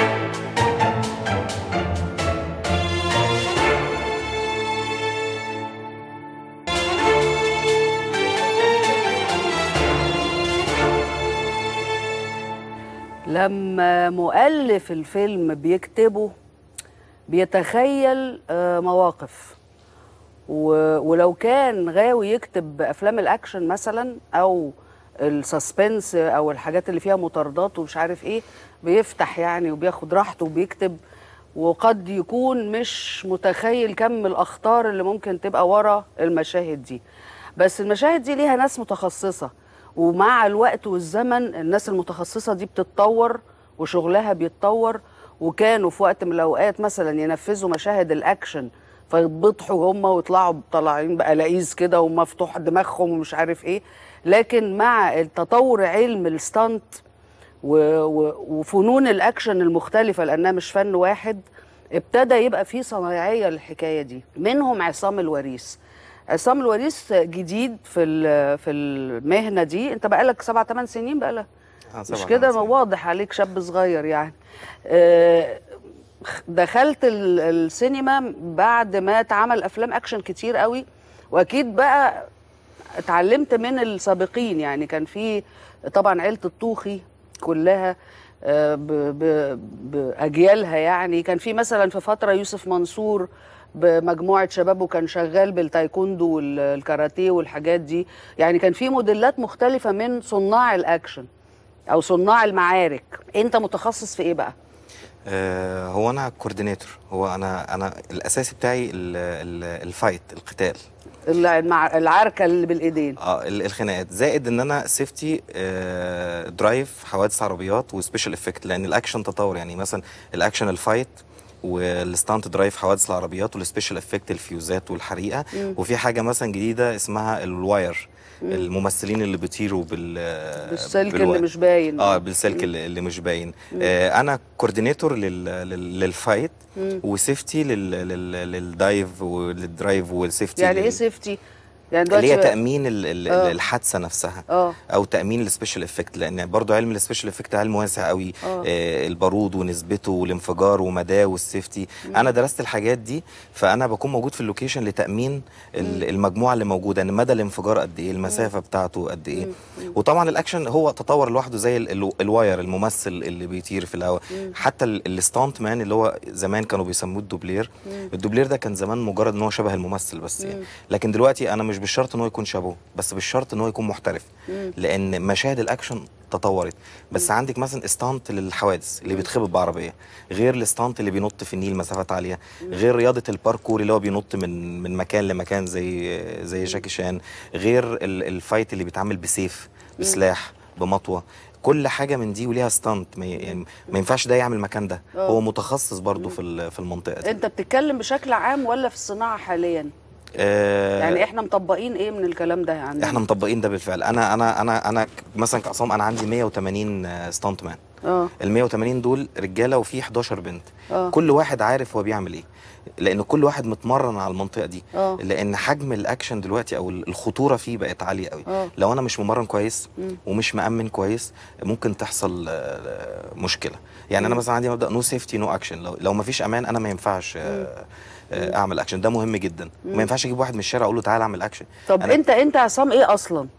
[SPEAKER 1] لما مؤلف الفيلم بيكتبه بيتخيل آه، مواقف و- ولو كان غاوي يكتب افلام الاكشن مثلا او السسبنس او الحاجات اللي فيها مطاردات ومش عارف ايه بيفتح يعني وبياخد راحته وبيكتب وقد يكون مش متخيل كم الاخطار اللي ممكن تبقى ورا المشاهد دي بس المشاهد دي ليها ناس متخصصه ومع الوقت والزمن الناس المتخصصه دي بتتطور وشغلها بيتطور وكانوا في وقت من الاوقات مثلا ينفذوا مشاهد الاكشن فيتبطحوا هم ويطلعوا طالعين بقلاقيز كده ومفتوح دماغهم ومش عارف ايه لكن مع التطور علم الستانت و- و- وفنون الاكشن المختلفه لانها مش فن واحد ابتدى يبقى في صنايعيه للحكايه دي منهم عصام الوريث عصام الوريث جديد في ال- في المهنه دي انت بقالك سبع ثمان سنين بقى
[SPEAKER 14] آه،
[SPEAKER 1] مش
[SPEAKER 14] سبع
[SPEAKER 1] كده
[SPEAKER 14] ثمان
[SPEAKER 1] واضح عليك شاب صغير يعني آه، دخلت ال- السينما بعد ما اتعمل افلام اكشن كتير قوي واكيد بقى اتعلمت من السابقين يعني كان في طبعا عيله الطوخي كلها آه، ب- ب- باجيالها يعني كان في مثلا في فتره يوسف منصور بمجموعه شباب وكان شغال بالتايكوندو والكاراتيه والحاجات دي يعني كان في موديلات مختلفه من صناع الاكشن او صناع المعارك انت متخصص في ايه بقى
[SPEAKER 14] آه، هو انا كوردينيتور هو انا انا الاساسي بتاعي ال- ال- الفايت القتال
[SPEAKER 1] المع... العركه اللي بالايدين
[SPEAKER 14] اه ال- الخناقات زائد ان انا سيفتي آه درايف حوادث عربيات وسبيشال افكت لان الاكشن تطور يعني مثلا الاكشن الفايت والستانت درايف حوادث العربيات والسبيشال افكت الفيوزات والحريقه
[SPEAKER 1] مم.
[SPEAKER 14] وفي حاجه مثلا جديده اسمها الواير
[SPEAKER 1] مم.
[SPEAKER 14] الممثلين اللي بيطيروا بال
[SPEAKER 1] بالسلك
[SPEAKER 14] بالوا-
[SPEAKER 1] اللي مش باين
[SPEAKER 14] اه بالسلك اللي, اللي مش باين
[SPEAKER 1] مم.
[SPEAKER 14] آه انا كوردينيتور لل... لل... للفايت
[SPEAKER 1] مم.
[SPEAKER 14] وسيفتي لل... لل... للدايف والدرايف والسيفتي
[SPEAKER 1] يعني
[SPEAKER 14] لل...
[SPEAKER 1] ايه سيفتي يعني
[SPEAKER 14] اللي هي
[SPEAKER 1] دلوقتي
[SPEAKER 14] تامين ال- ال-
[SPEAKER 1] آه.
[SPEAKER 14] الحادثه نفسها
[SPEAKER 1] اه
[SPEAKER 14] او تامين السبيشال افكت لان برضو علم السبيشال افكت علم واسع قوي
[SPEAKER 1] آه.
[SPEAKER 14] آه البارود ونسبته والانفجار ومداه والسيفتي
[SPEAKER 1] مم.
[SPEAKER 14] انا درست الحاجات دي فانا بكون موجود في اللوكيشن لتامين ال-
[SPEAKER 1] مم.
[SPEAKER 14] المجموعه اللي موجوده ان مدى الانفجار قد ايه المسافه بتاعته قد ايه
[SPEAKER 1] مم. مم.
[SPEAKER 14] وطبعا الاكشن هو تطور لوحده زي ال- ال- الواير الممثل اللي بيطير في الهواء
[SPEAKER 1] مم.
[SPEAKER 14] حتى الستانت مان اللي هو زمان كانوا بيسموه الدوبلير
[SPEAKER 1] مم.
[SPEAKER 14] الدوبلير ده كان زمان مجرد ان هو شبه الممثل بس يعني
[SPEAKER 1] مم.
[SPEAKER 14] لكن دلوقتي انا مش بالشرط ان هو يكون شبهه بس بالشرط ان هو يكون محترف
[SPEAKER 1] مم.
[SPEAKER 14] لان مشاهد الاكشن تطورت بس عندك مثلا استانت للحوادث اللي بيتخبط بعربيه غير الاستانت اللي بينط في النيل مسافات عاليه غير رياضه الباركور اللي هو بينط من من مكان لمكان زي زي جاكي شان غير ال- الفايت اللي بيتعمل بسيف بسلاح بمطوه كل حاجه من دي وليها ستانت ما ي- يعني ما ينفعش ده يعمل مكان ده
[SPEAKER 1] آه.
[SPEAKER 14] هو متخصص برضه في ال- في المنطقه دي
[SPEAKER 1] انت بتتكلم بشكل عام ولا في الصناعه حاليا
[SPEAKER 14] آه
[SPEAKER 1] يعني احنا مطبقين ايه من الكلام ده يعني
[SPEAKER 14] احنا مطبقين ده بالفعل انا انا انا انا ك- مثلا كعصام انا عندي 180 ستانت مان
[SPEAKER 1] اه
[SPEAKER 14] ال 180 دول رجاله وفي 11 بنت
[SPEAKER 1] اه
[SPEAKER 14] كل واحد عارف هو بيعمل ايه لان كل واحد متمرن على المنطقه دي
[SPEAKER 1] اه
[SPEAKER 14] لان حجم الاكشن دلوقتي او ال- الخطوره فيه بقت عاليه قوي
[SPEAKER 1] اه
[SPEAKER 14] لو انا مش ممرن كويس
[SPEAKER 1] مم.
[SPEAKER 14] ومش مأمن كويس ممكن تحصل آه، مشكله يعني انا
[SPEAKER 1] مم.
[SPEAKER 14] مثلا عندي مبدا نو سيفتي نو اكشن لو لو ما فيش امان انا ما ينفعش آه، آه، اعمل اكشن ده مهم جدا
[SPEAKER 1] مم.
[SPEAKER 14] وما ينفعش اجيب واحد من الشارع اقول له تعالى اعمل اكشن
[SPEAKER 1] طب
[SPEAKER 14] أنا-
[SPEAKER 1] انت انت عصام ايه اصلا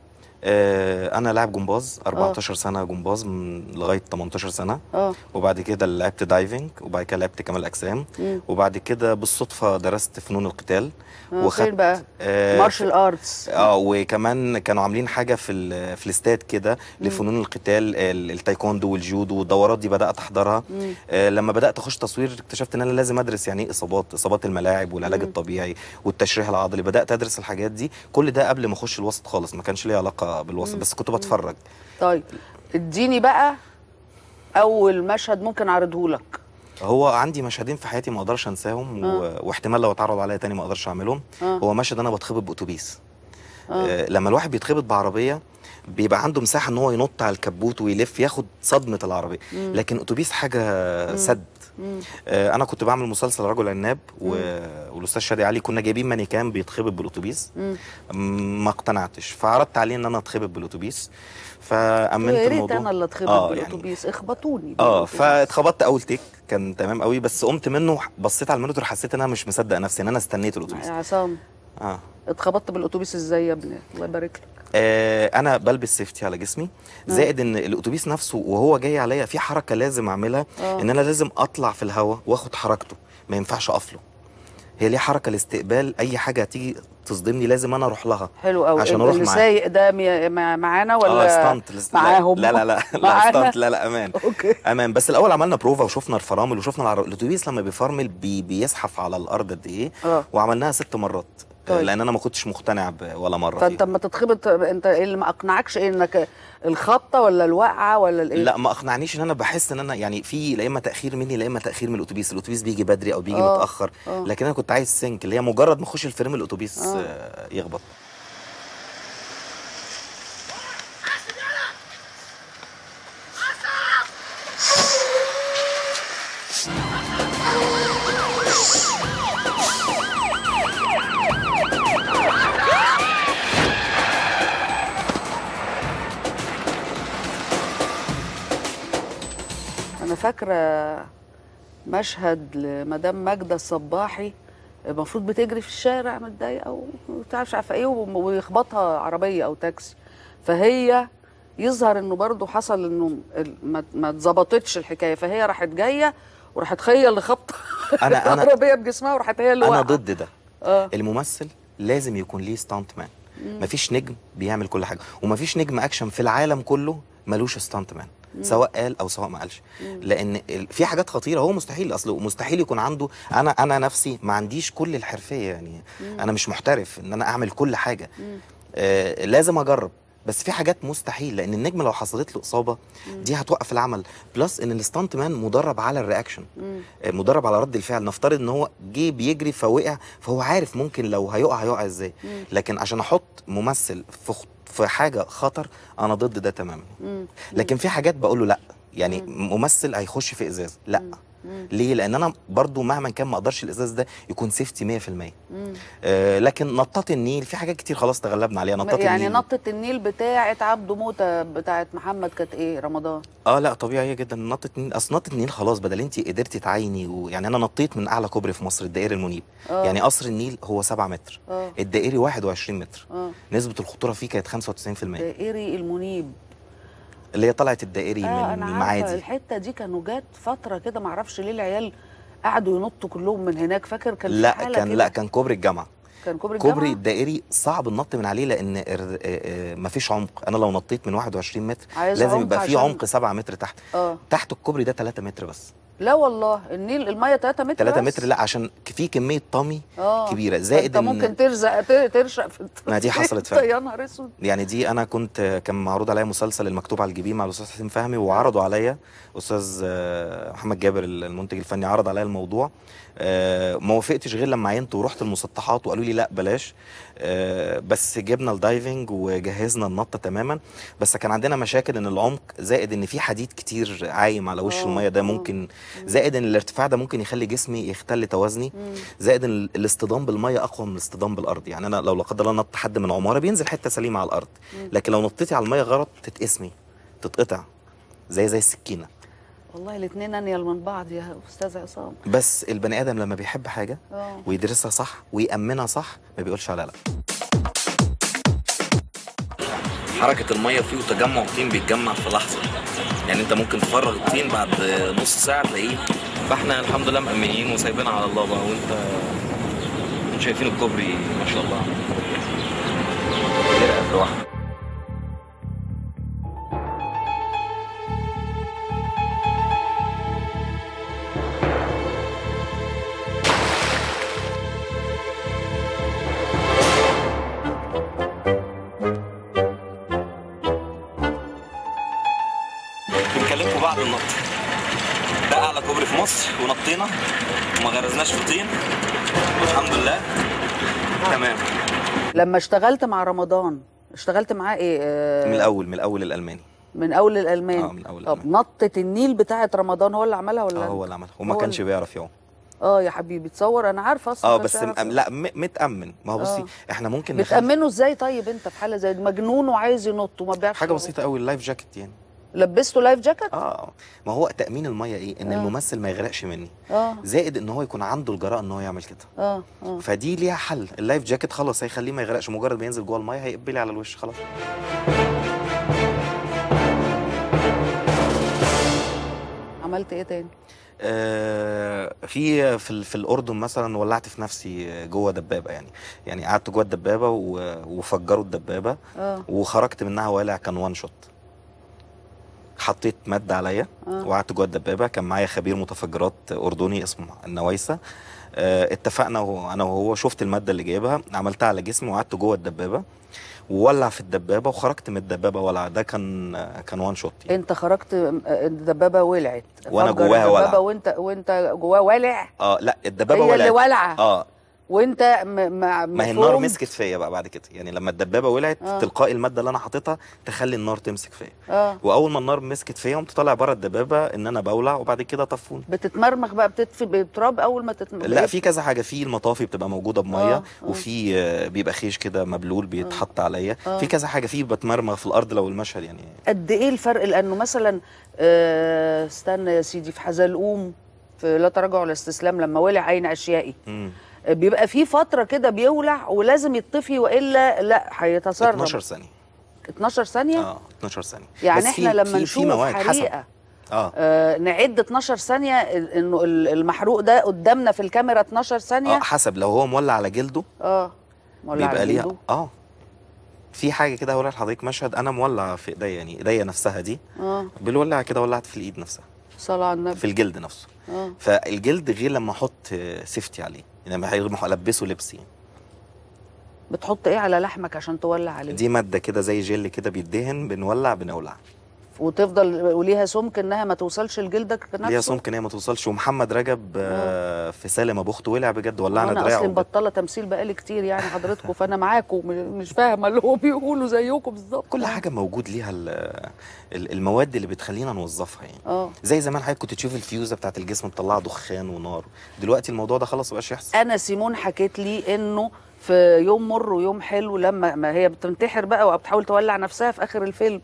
[SPEAKER 14] آه، انا لاعب جمباز 14 سنه جمباز من لغايه 18 سنه
[SPEAKER 1] اه
[SPEAKER 14] وبعد كده لعبت دايفنج وبعد كده لعبت كمال اجسام
[SPEAKER 1] مم.
[SPEAKER 14] وبعد كده بالصدفه درست فنون القتال
[SPEAKER 1] آه، فين بقى
[SPEAKER 14] آه،
[SPEAKER 1] مارشال ارتس
[SPEAKER 14] اه وكمان كانوا عاملين حاجه في ال- في الاستاد كده لفنون القتال ال- التايكوندو والجودو والدورات دي بدات احضرها
[SPEAKER 1] مم.
[SPEAKER 14] آه لما بدات اخش تصوير اكتشفت ان انا لازم ادرس يعني ايه اصابات اصابات الملاعب والعلاج
[SPEAKER 1] مم.
[SPEAKER 14] الطبيعي والتشريح العضلي بدات ادرس الحاجات دي كل ده قبل ما اخش الوسط خالص ما كانش ليه علاقه بالوسط
[SPEAKER 1] مم.
[SPEAKER 14] بس كنت بتفرج
[SPEAKER 1] طيب اديني بقى اول مشهد ممكن اعرضه لك
[SPEAKER 14] هو عندي مشهدين في حياتي ما اقدرش انساهم و...
[SPEAKER 1] آه.
[SPEAKER 14] واحتمال لو اتعرض عليا تاني ما اقدرش اعملهم
[SPEAKER 1] آه.
[SPEAKER 14] هو مشهد انا بتخبط باتوبيس
[SPEAKER 1] آه.
[SPEAKER 14] آه. لما الواحد بيتخبط بعربيه بيبقى عنده مساحه ان هو ينط على الكبوت ويلف ياخد صدمه العربيه
[SPEAKER 1] مم.
[SPEAKER 14] لكن اتوبيس حاجه
[SPEAKER 1] مم.
[SPEAKER 14] سد
[SPEAKER 1] مم.
[SPEAKER 14] آه، انا كنت بعمل مسلسل رجل عناب و... والاستاذ شادي علي كنا جايبين مانيكان بيتخبط بالاتوبيس
[SPEAKER 1] مم.
[SPEAKER 14] م- ما اقتنعتش فعرضت عليه ان انا اتخبط بالاتوبيس فامنت
[SPEAKER 1] يا ريت
[SPEAKER 14] الموضوع
[SPEAKER 1] انا اللي اتخبط
[SPEAKER 14] آه، يعني
[SPEAKER 1] بالاتوبيس اخبطوني
[SPEAKER 14] اه
[SPEAKER 1] بالأتوبيس.
[SPEAKER 14] فاتخبطت اول تيك كان تمام قوي بس قمت منه بصيت على المونيتور حسيت ان انا مش مصدق نفسي ان انا استنيت الاتوبيس
[SPEAKER 1] يا عصام
[SPEAKER 14] اه
[SPEAKER 1] اتخبطت بالاتوبيس ازاي يا ابني الله يبارك لك
[SPEAKER 14] آه، انا بلبس سيفتي على جسمي زائد ان الاتوبيس نفسه وهو جاي عليا في حركه لازم اعملها
[SPEAKER 1] آه.
[SPEAKER 14] ان انا لازم اطلع في الهواء واخد حركته ما ينفعش اقف له هي ليه حركه لاستقبال اي حاجه هتيجي تصدمني لازم انا اروح لها
[SPEAKER 1] حلو قوي
[SPEAKER 14] عشان اروح
[SPEAKER 1] اللي
[SPEAKER 14] معاه
[SPEAKER 1] سايق ده مي- مع- معانا ولا
[SPEAKER 14] اه ستانت لس- لا-
[SPEAKER 1] معاهم
[SPEAKER 14] لا لا لا لا
[SPEAKER 1] معانا؟
[SPEAKER 14] ستانت لا لا امان
[SPEAKER 1] اوكي
[SPEAKER 14] امان بس الاول عملنا بروفا وشفنا الفرامل وشفنا العر... الاتوبيس لما بيفرمل بي... بيزحف على الارض قد ايه
[SPEAKER 1] اه
[SPEAKER 14] وعملناها ست مرات
[SPEAKER 1] طيب.
[SPEAKER 14] لان انا ما كنتش مقتنع ب... ولا مره
[SPEAKER 1] فانت
[SPEAKER 14] فيها
[SPEAKER 1] لما تتخبط انت ايه اللي ما اقنعكش ايه انك الخبطه ولا الوقعه ولا الايه
[SPEAKER 14] لا ما اقنعنيش ان انا بحس ان انا يعني في لا اما تاخير مني لا اما تاخير من الاتوبيس الاتوبيس بيجي بدري او بيجي
[SPEAKER 1] آه،
[SPEAKER 14] متاخر
[SPEAKER 1] آه.
[SPEAKER 14] لكن انا كنت عايز سينك اللي هي مجرد ما اخش الفريم الاتوبيس
[SPEAKER 1] آه.
[SPEAKER 14] آه، يخبط
[SPEAKER 1] انا فاكره مشهد لمدام ماجده الصباحي المفروض بتجري في الشارع متضايقه وبتاع مش عارفه ايه وم- ويخبطها عربيه او تاكسي فهي يظهر انه برضه حصل انه ال- ما ما اتظبطتش الحكايه فهي راحت جايه وراحت هي اللي خبطه
[SPEAKER 14] أنا- أنا-
[SPEAKER 1] العربيه بجسمها وراحت هي اللي
[SPEAKER 14] انا
[SPEAKER 1] واقعة.
[SPEAKER 14] ضد ده
[SPEAKER 1] اه
[SPEAKER 14] الممثل لازم يكون ليه ستانت مان
[SPEAKER 1] مم.
[SPEAKER 14] مفيش نجم بيعمل كل حاجه ومفيش نجم اكشن في العالم كله ملوش ستانت مان
[SPEAKER 1] مم.
[SPEAKER 14] سواء قال او سواء ما قالش
[SPEAKER 1] مم.
[SPEAKER 14] لان ال- في حاجات خطيره هو مستحيل اصله مستحيل يكون عنده انا انا نفسي ما عنديش كل الحرفيه يعني
[SPEAKER 1] مم.
[SPEAKER 14] انا مش محترف ان انا اعمل كل حاجه
[SPEAKER 1] مم.
[SPEAKER 14] آه لازم اجرب بس في حاجات مستحيل لان النجم لو حصلت له اصابه
[SPEAKER 1] مم.
[SPEAKER 14] دي هتوقف العمل بلس ان الستانت مان مدرب على الرياكشن
[SPEAKER 1] مم.
[SPEAKER 14] آه، مدرب على رد الفعل نفترض ان هو جه بيجري فوقع فهو عارف ممكن لو هيقع هيقع ازاي
[SPEAKER 1] مم.
[SPEAKER 14] لكن عشان احط ممثل في خ- في حاجه خطر انا ضد ده تماما
[SPEAKER 1] مم.
[SPEAKER 14] لكن في حاجات بقول له لا يعني ممثل هيخش في ازاز لا
[SPEAKER 1] مم.
[SPEAKER 14] ليه لان انا برضو مهما كان ما اقدرش الازاز ده يكون سيفتي 100%
[SPEAKER 1] مم.
[SPEAKER 14] آه لكن نطاط النيل في حاجات كتير خلاص تغلبنا عليها نطاط
[SPEAKER 1] يعني
[SPEAKER 14] النيل
[SPEAKER 1] نطة النيل بتاعة عبده موتة بتاعة محمد كانت ايه رمضان
[SPEAKER 14] اه لا طبيعيه جدا نطه النيل اصل نطه النيل خلاص بدل انت قدرتي تعايني ويعني انا نطيت من اعلى كوبري في مصر الدائري المنيب
[SPEAKER 1] آه.
[SPEAKER 14] يعني قصر النيل هو 7 متر
[SPEAKER 1] اه
[SPEAKER 14] الدائري 21 متر
[SPEAKER 1] اه
[SPEAKER 14] نسبه الخطوره فيه كانت 95%
[SPEAKER 1] دائري المنيب
[SPEAKER 14] اللي هي طلعت الدائري
[SPEAKER 1] اه
[SPEAKER 14] من
[SPEAKER 1] انا عارفه
[SPEAKER 14] المعادي
[SPEAKER 1] الحته دي كانوا جات فتره كده معرفش ليه العيال قعدوا ينطوا كلهم من هناك فاكر كان في
[SPEAKER 14] لا
[SPEAKER 1] حالة
[SPEAKER 14] كان
[SPEAKER 1] كده؟
[SPEAKER 14] لا كان كوبري الجامعه
[SPEAKER 1] كان كوبري الجامعه
[SPEAKER 14] كوبري الدائري صعب النط من عليه لان ما فيش عمق انا لو نطيت من 21 متر
[SPEAKER 1] عايز
[SPEAKER 14] لازم
[SPEAKER 1] عمق
[SPEAKER 14] يبقى في
[SPEAKER 1] عشان-
[SPEAKER 14] عمق 7 متر تحت
[SPEAKER 1] اه
[SPEAKER 14] تحت الكوبري ده 3 متر بس
[SPEAKER 1] لا والله النيل الميه 3 متر
[SPEAKER 14] 3
[SPEAKER 1] بس؟
[SPEAKER 14] متر لا عشان في كميه طمي
[SPEAKER 1] اه
[SPEAKER 14] كبيره زائد
[SPEAKER 1] انت ممكن ترزق ت- ترشق في
[SPEAKER 14] ما دي حصلت
[SPEAKER 1] فعلا
[SPEAKER 14] فعلا.
[SPEAKER 1] يا نهار اسود
[SPEAKER 14] يعني دي انا كنت كان معروض عليا مسلسل المكتوب على الجبين مع الاستاذ حسين فهمي وعرضوا عليا استاذ آه، محمد جابر المنتج الفني عرض عليا الموضوع آه، ما وافقتش غير لما عينت ورحت المسطحات وقالوا لي لا بلاش آه، بس جبنا الدايفنج وجهزنا النطه تماما بس كان عندنا مشاكل ان العمق زائد ان في حديد كتير عايم على وش
[SPEAKER 1] آه،
[SPEAKER 14] الميه ده
[SPEAKER 1] آه.
[SPEAKER 14] ممكن زائد ان الارتفاع ده ممكن يخلي جسمي يختل توازني
[SPEAKER 1] مم.
[SPEAKER 14] زائد ان ال- الاصطدام بالميه اقوى من الاصطدام بالارض يعني انا لو لا قدر الله نط حد من عماره بينزل حته سليمه على الارض
[SPEAKER 1] مم.
[SPEAKER 14] لكن لو نطيتي على الميه غلط تتقسمي تتقطع زي زي السكينه
[SPEAKER 1] والله الاثنين انيل من بعض يا استاذ عصام
[SPEAKER 14] بس البني ادم لما بيحب حاجه
[SPEAKER 1] اه
[SPEAKER 14] ويدرسها صح ويأمنها صح ما بيقولش عليها لا حركة المية فيه وتجمع الطين بيتجمع في لحظة يعني انت ممكن تفرغ الطين بعد نص ساعة تلاقيه فاحنا الحمد لله مأمنين وسايبينها على الله بقى وانت انتوا شايفين الكوبري ما شاء الله يرقف لوحده بنكلمكم بعد النط ده اعلى كوبري في مصر ونط حطينا وما غرزناش في طين والحمد لله تمام
[SPEAKER 1] لما اشتغلت مع رمضان اشتغلت معاه ايه آه،
[SPEAKER 14] من الاول من الاول الالماني
[SPEAKER 1] من اول الالماني
[SPEAKER 14] اه من اول
[SPEAKER 1] طب نطة النيل بتاعت رمضان هو اللي عملها ولا
[SPEAKER 14] اه
[SPEAKER 1] أنت؟
[SPEAKER 14] هو اللي عملها وما
[SPEAKER 1] هو
[SPEAKER 14] كانش
[SPEAKER 1] اللي-
[SPEAKER 14] بيعرف يعوم
[SPEAKER 1] اه يا حبيبي تصور انا عارفه اصلا
[SPEAKER 14] اه
[SPEAKER 1] أنت
[SPEAKER 14] بس
[SPEAKER 1] بتعرف
[SPEAKER 14] م... لا م... متامن ما هو بصي
[SPEAKER 1] آه.
[SPEAKER 14] احنا ممكن نخلي
[SPEAKER 1] بتأمنه ازاي طيب انت في حاله زي دي مجنون وعايز ينط وما بيعرفش
[SPEAKER 14] حاجه
[SPEAKER 1] يعوم.
[SPEAKER 14] بسيطه قوي اللايف جاكيت يعني
[SPEAKER 1] لبسته لايف جاكيت
[SPEAKER 14] اه ما هو تامين الميه ايه ان
[SPEAKER 1] آه.
[SPEAKER 14] الممثل ما يغرقش مني
[SPEAKER 1] اه
[SPEAKER 14] زائد ان هو يكون عنده الجراءه ان هو يعمل كده
[SPEAKER 1] اه اه
[SPEAKER 14] فدي ليها حل اللايف جاكيت خلاص هيخليه ما يغرقش مجرد ما ينزل جوه الميه هيقبلي على الوش خلاص
[SPEAKER 1] عملت ايه تاني
[SPEAKER 14] آه، في في ال- في الاردن مثلا ولعت في نفسي جوه دبابه يعني يعني قعدت جوه الدبابه و- وفجروا الدبابه
[SPEAKER 1] اه
[SPEAKER 14] وخرجت منها والع كان وان شوت حطيت ماده عليا
[SPEAKER 1] آه.
[SPEAKER 14] وقعدت جوه الدبابه كان معايا خبير متفجرات اردني اسمه النويسه آه، اتفقنا وهو- انا وهو شفت الماده اللي جايبها عملتها على جسمي وقعدت جوه الدبابه وولع في الدبابه وخرجت من الدبابه ولع ده كان كان وان شوت
[SPEAKER 1] انت خرجت آه، الدبابه ولعت
[SPEAKER 14] وأنا
[SPEAKER 1] فجر
[SPEAKER 14] جواها ولع.
[SPEAKER 1] الدبابة وانت وانت جواها ولع
[SPEAKER 14] اه لا الدبابه
[SPEAKER 1] هي اللي
[SPEAKER 14] ولعت
[SPEAKER 1] ولعه
[SPEAKER 14] اه
[SPEAKER 1] وانت م... مع
[SPEAKER 14] ما هي النار
[SPEAKER 1] مفهوم؟
[SPEAKER 14] مسكت فيا بقى بعد كده يعني لما الدبابه ولعت
[SPEAKER 1] آه.
[SPEAKER 14] تلقائي الماده اللي انا حاططها تخلي النار تمسك فيا
[SPEAKER 1] اه
[SPEAKER 14] واول ما النار مسكت فيا قمت طالع بره الدبابه ان انا بولع وبعد كده طفوني
[SPEAKER 1] بتتمرمغ بقى بتطفي بتراب اول ما تتم...
[SPEAKER 14] لا في كذا حاجه في المطافي بتبقى موجوده بميه
[SPEAKER 1] آه، آه.
[SPEAKER 14] وفي آه، بيبقى خيش كده مبلول بيتحط عليا
[SPEAKER 1] آه.
[SPEAKER 14] في كذا حاجه في بتمرمغ في الارض لو المشهد يعني
[SPEAKER 1] قد ايه الفرق لانه مثلا آه، استنى يا سيدي في حزلقوم في لا تراجع ولا استسلام لما ولع عين اشيائي
[SPEAKER 14] مم.
[SPEAKER 1] آه، بيبقى في فتره كده بيولع ولازم يطفي والا لا هيتسرب
[SPEAKER 14] 12 ثانيه
[SPEAKER 1] 12 ثانيه
[SPEAKER 14] اه 12 ثانيه
[SPEAKER 1] يعني
[SPEAKER 14] بس في-
[SPEAKER 1] احنا لما
[SPEAKER 14] في- في
[SPEAKER 1] نشوف
[SPEAKER 14] مواد حسب.
[SPEAKER 1] حريقه
[SPEAKER 14] اه
[SPEAKER 1] آه نعد 12 ثانيه انه ال- المحروق ده قدامنا في الكاميرا 12 ثانيه
[SPEAKER 14] اه حسب لو هو مولع على جلده
[SPEAKER 1] اه مولع
[SPEAKER 14] بيبقى
[SPEAKER 1] على
[SPEAKER 14] ليها
[SPEAKER 1] جلده.
[SPEAKER 14] اه في حاجه كده هقول لحضرتك مشهد انا مولع في ايديا يعني ايديا نفسها دي
[SPEAKER 1] اه
[SPEAKER 14] بالولع كده ولعت في الايد نفسها
[SPEAKER 1] صلاه على النبي
[SPEAKER 14] في الجلد نفسه
[SPEAKER 1] اه
[SPEAKER 14] فالجلد غير لما احط آه، سيفتي عليه يعني لما غير ما البسه لبس يعني
[SPEAKER 1] بتحط ايه على لحمك عشان تولع عليه
[SPEAKER 14] دي ماده كده زي جل كده بيدهن بنولع بنولع
[SPEAKER 1] وتفضل وليها سمك انها ما توصلش لجلدك نفسه
[SPEAKER 14] ليها سمك ان هي ما توصلش ومحمد رجب آه، في سالم ابو اخته ولع بجد ولعنا
[SPEAKER 1] انا
[SPEAKER 14] دراعه
[SPEAKER 1] اصلي
[SPEAKER 14] بجد.
[SPEAKER 1] مبطله تمثيل بقالي كتير يعني حضرتكم فانا معاكم م- مش فاهمه اللي هو بيقولوا زيكم بالظبط
[SPEAKER 14] كل حاجه موجود ليها ال- ال- المواد اللي بتخلينا نوظفها يعني
[SPEAKER 1] اه
[SPEAKER 14] زي زمان حضرتك كنت تشوف الفيوزه بتاعت الجسم مطلعه دخان ونار دلوقتي الموضوع ده خلاص مبقاش يحصل
[SPEAKER 1] انا سيمون حكيت لي انه في يوم مر ويوم حلو لما ما هي بتنتحر بقى وبتحاول تولع نفسها في اخر الفيلم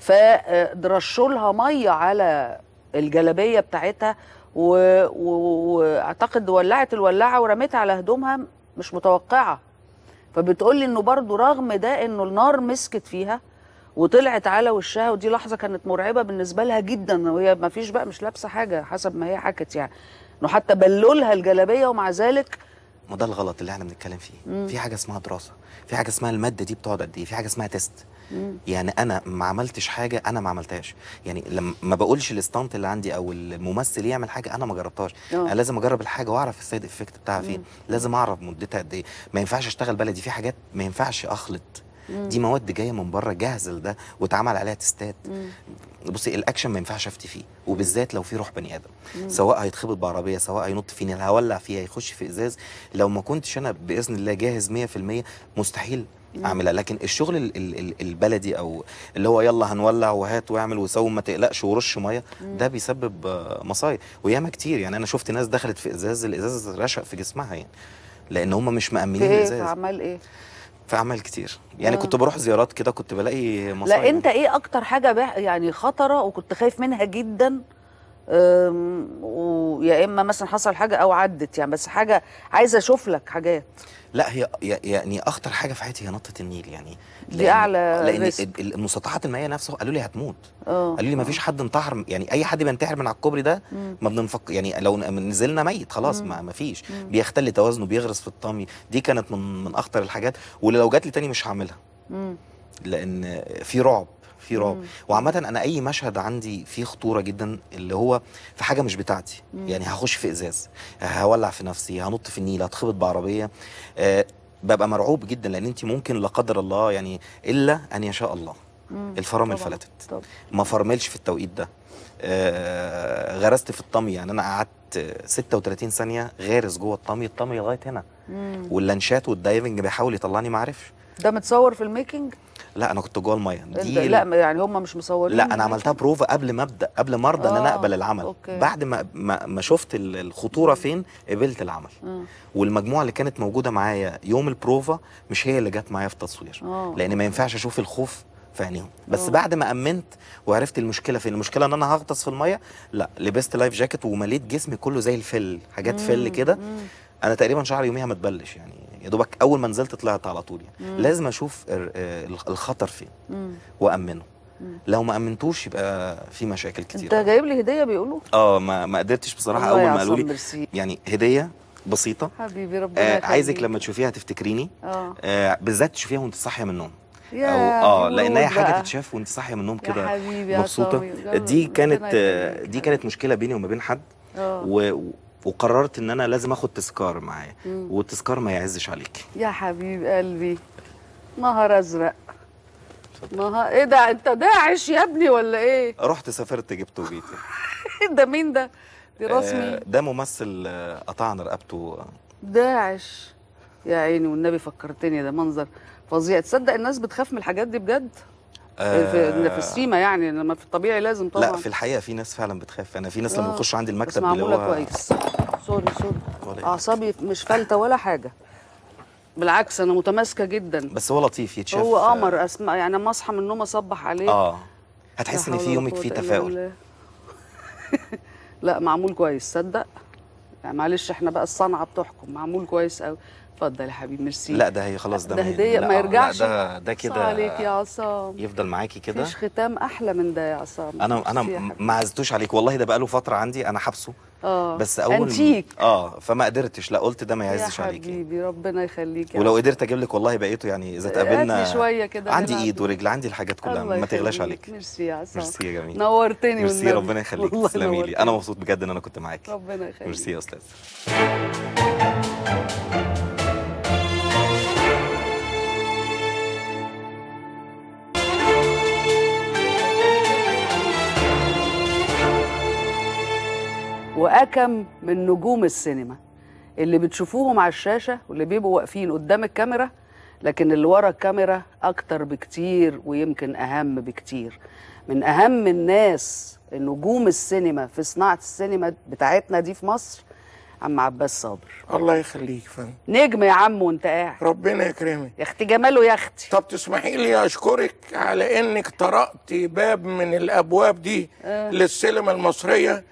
[SPEAKER 1] فرشوا لها ميه على الجلابيه بتاعتها و- و- واعتقد ولعت الولاعه ورميتها على هدومها مش متوقعه فبتقول لي انه برضو رغم ده انه النار مسكت فيها وطلعت على وشها ودي لحظه كانت مرعبه بالنسبه لها جدا وهي ما فيش بقى مش لابسه حاجه حسب ما هي حكت يعني انه حتى بلوا لها الجلابيه ومع ذلك
[SPEAKER 14] ما ده الغلط اللي احنا بنتكلم فيه
[SPEAKER 1] مم.
[SPEAKER 14] في حاجه اسمها دراسه في حاجه اسمها الماده دي بتقعد قد ايه في حاجه اسمها تيست
[SPEAKER 1] مم.
[SPEAKER 14] يعني انا ما عملتش حاجه انا ما عملتهاش يعني لما ما بقولش الستانت اللي عندي او الممثل يعمل حاجه انا ما جربتهاش
[SPEAKER 1] آه.
[SPEAKER 14] انا لازم اجرب الحاجه واعرف السايد افكت بتاعها فين
[SPEAKER 1] مم.
[SPEAKER 14] لازم اعرف مدتها قد ايه ما ينفعش اشتغل بلدي في حاجات ما ينفعش اخلط
[SPEAKER 1] مم.
[SPEAKER 14] دي مواد جايه من بره جاهزه لده واتعمل عليها تستات
[SPEAKER 1] مم.
[SPEAKER 14] بصي الاكشن ما ينفعش افتي فيه وبالذات لو في روح بني ادم
[SPEAKER 1] مم.
[SPEAKER 14] سواء هيتخبط بعربيه سواء هينط في نيل هولع فيها هيخش في ازاز لو ما كنتش انا باذن الله جاهز 100% مستحيل
[SPEAKER 1] مم.
[SPEAKER 14] اعملها لكن الشغل ال- ال- ال- البلدي او اللي هو يلا هنولع وهات واعمل وسوي ما تقلقش ورش ميه
[SPEAKER 1] مم.
[SPEAKER 14] ده بيسبب آه، مصايب وياما كتير يعني انا شفت ناس دخلت في ازاز الازاز رشق في جسمها يعني لان هم مش
[SPEAKER 1] في
[SPEAKER 14] مأمنين
[SPEAKER 1] ايه في
[SPEAKER 14] الازاز
[SPEAKER 1] عمال ايه
[SPEAKER 14] في اعمال كتير يعني
[SPEAKER 1] آه.
[SPEAKER 14] كنت بروح زيارات كده كنت بلاقي مصايب
[SPEAKER 1] لا انت ايه اكتر حاجه بح- يعني خطره وكنت خايف منها جدا أم، ويا اما مثلا حصل حاجه او عدت يعني بس حاجه عايزه اشوف لك حاجات
[SPEAKER 14] لا هي يعني اخطر حاجه في حياتي هي نطه النيل يعني
[SPEAKER 1] دي أعلى
[SPEAKER 14] لان
[SPEAKER 1] ريسك.
[SPEAKER 14] ال- المسطحات المائيه نفسه قالوا لي هتموت
[SPEAKER 1] اه
[SPEAKER 14] قالوا لي ما فيش حد انتحر يعني اي حد بينتحر من على الكوبري ده
[SPEAKER 1] مم.
[SPEAKER 14] ما بنفكر يعني لو ن- نزلنا ميت خلاص
[SPEAKER 1] مم.
[SPEAKER 14] ما, ما فيش
[SPEAKER 1] مم.
[SPEAKER 14] بيختل توازنه بيغرس في الطمي دي كانت من من اخطر الحاجات واللي لو جات لي تاني مش هعملها
[SPEAKER 1] مم.
[SPEAKER 14] لان في رعب في رعب
[SPEAKER 1] مم.
[SPEAKER 14] وعامة أنا أي مشهد عندي فيه خطورة جدا اللي هو في حاجة مش بتاعتي
[SPEAKER 1] مم.
[SPEAKER 14] يعني هخش في إزاز هولع في نفسي هنط في النيل هتخبط بعربية آه ببقى مرعوب جدا لأن أنت ممكن لا قدر الله يعني إلا أن يشاء الله
[SPEAKER 1] مم.
[SPEAKER 14] الفرامل
[SPEAKER 1] طبعاً.
[SPEAKER 14] فلتت
[SPEAKER 1] طبعاً.
[SPEAKER 14] ما فرملش في التوقيت ده آه غرست في الطمي يعني أنا قعدت آه، 36 ثانيه غارس جوه الطمي الطمي لغايه هنا
[SPEAKER 1] مم.
[SPEAKER 14] واللانشات والدايفنج بيحاول يطلعني ما عرفش
[SPEAKER 1] ده متصور في الميكنج
[SPEAKER 14] لا انا كنت جوه الميه
[SPEAKER 1] انت
[SPEAKER 14] دي
[SPEAKER 1] لا يعني هم مش مصورين
[SPEAKER 14] لا انا عملتها بروفا قبل ما ابدا قبل ما ارضى ان انا
[SPEAKER 1] آه،
[SPEAKER 14] اقبل العمل
[SPEAKER 1] أوكي.
[SPEAKER 14] بعد ما ما, ما شفت ال- الخطوره فين قبلت العمل
[SPEAKER 1] آه.
[SPEAKER 14] والمجموعه اللي كانت موجوده معايا يوم البروفا مش هي اللي جت معايا في التصوير
[SPEAKER 1] آه.
[SPEAKER 14] لان ما ينفعش اشوف الخوف في عينيهم بس
[SPEAKER 1] آه.
[SPEAKER 14] بعد ما امنت وعرفت المشكله فين المشكله ان انا هغطس في الميه لا لبست لايف جاكيت ومليت جسمي كله زي الفل حاجات فل كده انا تقريبا شعري يوميها ما اتبلش يعني يا دوبك اول ما نزلت طلعت على طول يعني
[SPEAKER 1] مم.
[SPEAKER 14] لازم اشوف ال- آه، الخطر فين
[SPEAKER 1] مم.
[SPEAKER 14] وامنه
[SPEAKER 1] مم.
[SPEAKER 14] لو ما امنتوش يبقى في مشاكل كتير
[SPEAKER 1] انت جايب لي هديه بيقولوا
[SPEAKER 14] اه ما ما قدرتش بصراحه
[SPEAKER 1] والله
[SPEAKER 14] اول
[SPEAKER 1] يا
[SPEAKER 14] ما قالوا
[SPEAKER 1] عصام
[SPEAKER 14] لي
[SPEAKER 1] ميرسي.
[SPEAKER 14] يعني هديه بسيطه
[SPEAKER 1] حبيبي ربنا
[SPEAKER 14] آه
[SPEAKER 1] يخليك
[SPEAKER 14] عايزك لما تشوفيها تفتكريني
[SPEAKER 1] اه
[SPEAKER 14] آه بالذات تشوفيها وانت صاحيه من النوم
[SPEAKER 1] يا
[SPEAKER 14] اه
[SPEAKER 1] دي
[SPEAKER 14] لان هي
[SPEAKER 1] ورود
[SPEAKER 14] حاجه
[SPEAKER 1] بقى.
[SPEAKER 14] تتشاف وانت صاحيه من النوم
[SPEAKER 1] يا
[SPEAKER 14] كده
[SPEAKER 1] حبيبي يا
[SPEAKER 14] مبسوطه
[SPEAKER 1] عصامي.
[SPEAKER 14] دي
[SPEAKER 1] ربنا
[SPEAKER 14] كانت آه،
[SPEAKER 1] يخليك.
[SPEAKER 14] دي كانت مشكله بيني وما بين حد
[SPEAKER 1] اه
[SPEAKER 14] و... وقررت ان انا لازم اخد تذكار معايا
[SPEAKER 1] مم.
[SPEAKER 14] والتذكار ما يعزش عليك
[SPEAKER 1] يا حبيب قلبي نهر ازرق نهار ايه ده انت داعش يا ابني ولا ايه
[SPEAKER 14] رحت سافرت جبته وجيت
[SPEAKER 1] ده مين ده دي رسمي
[SPEAKER 14] آه، ده ممثل آه، قطعنا رقبته
[SPEAKER 1] داعش يا عيني والنبي فكرتني ده منظر فظيع تصدق الناس بتخاف من الحاجات دي بجد
[SPEAKER 14] آه،
[SPEAKER 1] في, في السيما يعني انما في الطبيعي لازم طبعا
[SPEAKER 14] لا في الحقيقه في ناس فعلا بتخاف انا في ناس لما
[SPEAKER 1] آه،
[SPEAKER 14] بيخشوا عندي
[SPEAKER 1] بس
[SPEAKER 14] المكتب اللي
[SPEAKER 1] معموله
[SPEAKER 14] هو
[SPEAKER 1] كويس سوري سوري
[SPEAKER 14] ولا
[SPEAKER 1] اعصابي مش فلته ولا حاجه بالعكس انا متماسكه جدا
[SPEAKER 14] بس هو لطيف يتشاف
[SPEAKER 1] هو قمر اسمع يعني اما اصحى من النوم اصبح عليه
[SPEAKER 14] اه هتحس
[SPEAKER 1] لا
[SPEAKER 14] ان
[SPEAKER 1] حول
[SPEAKER 14] في
[SPEAKER 1] ولا
[SPEAKER 14] يومك
[SPEAKER 1] قوة
[SPEAKER 14] فيه
[SPEAKER 1] إلا
[SPEAKER 14] تفاؤل
[SPEAKER 1] بالله. لا معمول كويس صدق يعني معلش احنا بقى الصنعه بتحكم معمول كويس قوي اتفضل يا حبيبي ميرسي
[SPEAKER 14] لا ده هي خلاص ده
[SPEAKER 1] ده
[SPEAKER 14] ما-
[SPEAKER 1] هديه
[SPEAKER 14] لا،
[SPEAKER 1] ما
[SPEAKER 14] لا،
[SPEAKER 1] يرجعش
[SPEAKER 14] ده ده
[SPEAKER 1] صح
[SPEAKER 14] كده
[SPEAKER 1] عليك يا عصام
[SPEAKER 14] يفضل معاكي كده
[SPEAKER 1] مفيش ختام احلى من ده يا عصام
[SPEAKER 14] انا انا
[SPEAKER 1] ميرسي يا
[SPEAKER 14] م-
[SPEAKER 1] حبيبي.
[SPEAKER 14] ما عزتوش عليك والله ده بقاله فتره عندي انا حابسه
[SPEAKER 1] اه
[SPEAKER 14] بس اول م-
[SPEAKER 1] انتيك
[SPEAKER 14] اه فما قدرتش لا قلت ده ما
[SPEAKER 1] يا
[SPEAKER 14] يعزش عليك
[SPEAKER 1] حبيبي ربنا يخليك يا
[SPEAKER 14] ولو
[SPEAKER 1] عصام.
[SPEAKER 14] قدرت اجيب لك والله بقيته يعني اذا
[SPEAKER 1] هات لي
[SPEAKER 14] تقابلنا
[SPEAKER 1] شوية كده
[SPEAKER 14] عندي
[SPEAKER 1] نلعب
[SPEAKER 14] ايد
[SPEAKER 1] بيه.
[SPEAKER 14] ورجل عندي الحاجات كلها
[SPEAKER 1] الله
[SPEAKER 14] ما تغلاش
[SPEAKER 1] يخليك.
[SPEAKER 14] عليك
[SPEAKER 1] ميرسي يا عصام
[SPEAKER 14] ميرسي يا جميل
[SPEAKER 1] نورتني
[SPEAKER 14] ميرسي
[SPEAKER 1] والنبي.
[SPEAKER 14] ربنا يخليك
[SPEAKER 1] والله
[SPEAKER 14] تسلمي لي
[SPEAKER 1] نورتني.
[SPEAKER 14] انا مبسوط بجد ان انا كنت معاكي
[SPEAKER 1] ربنا يخليك
[SPEAKER 14] ميرسي يا استاذ
[SPEAKER 1] وأكم من نجوم السينما اللي بتشوفوهم على الشاشة واللي بيبقوا واقفين قدام الكاميرا لكن اللي ورا الكاميرا أكتر بكتير ويمكن أهم بكتير من أهم الناس نجوم السينما في صناعة السينما بتاعتنا دي في مصر عم عباس صابر
[SPEAKER 10] الله يخليك فندم
[SPEAKER 1] نجم يا عم وانت قاعد
[SPEAKER 10] ربنا يكرمك
[SPEAKER 1] يا اختي جماله يا اختي
[SPEAKER 10] طب تسمحي لي اشكرك على انك طرقت باب من الابواب دي
[SPEAKER 1] آه.
[SPEAKER 10] للسينما المصريه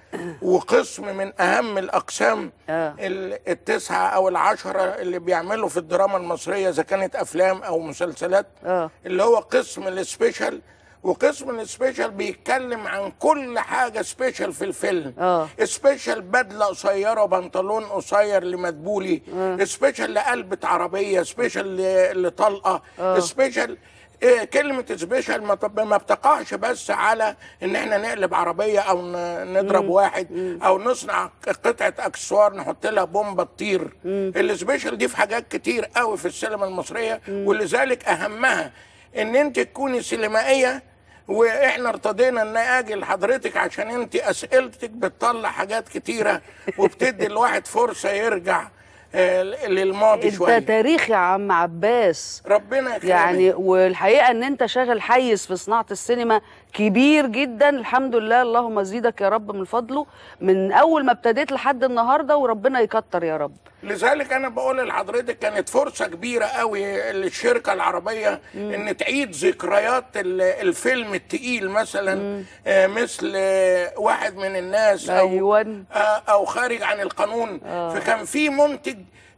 [SPEAKER 10] وقسم من اهم الاقسام
[SPEAKER 1] آه.
[SPEAKER 10] ال- التسعه او العشره اللي بيعملوا في الدراما المصريه اذا كانت افلام او مسلسلات
[SPEAKER 1] اه
[SPEAKER 10] اللي هو قسم السبيشال وقسم السبيشال بيتكلم عن كل حاجه سبيشال في الفيلم
[SPEAKER 1] اه
[SPEAKER 10] سبيشال بدله قصيره وبنطلون قصير لمدبولي
[SPEAKER 1] آه.
[SPEAKER 10] سبيشال لقلبة عربيه سبيشال ل- لطلقه
[SPEAKER 1] آه.
[SPEAKER 10] سبيشال إيه كلمة سبيشال ما طب- ما بتقعش بس على ان احنا نقلب عربية او ن- نضرب
[SPEAKER 1] مم.
[SPEAKER 10] واحد او نصنع قطعة اكسسوار نحط لها بومبة تطير السبيشال دي في حاجات كتير قوي في السينما المصرية ولذلك اهمها ان انت تكوني سينمائية واحنا ارتضينا ان اجي لحضرتك عشان انت اسئلتك بتطلع حاجات كتيره وبتدي الواحد فرصه يرجع آه، للماضي
[SPEAKER 1] انت
[SPEAKER 10] شويه
[SPEAKER 1] تاريخ يا عم عباس
[SPEAKER 10] ربنا يكرمك
[SPEAKER 1] يعني والحقيقه ان انت شاغل حيز في صناعه السينما كبير جدا الحمد لله اللهم زيدك يا رب من فضله من اول ما ابتديت لحد النهارده وربنا يكتر يا رب
[SPEAKER 10] لذلك انا بقول لحضرتك كانت فرصه كبيره قوي للشركه العربيه ان تعيد ذكريات ال- الفيلم التقيل مثلا آه، مثل آه، واحد من الناس او
[SPEAKER 1] أيوان.
[SPEAKER 10] آه، او خارج عن القانون
[SPEAKER 1] آه.
[SPEAKER 10] فكان في منتج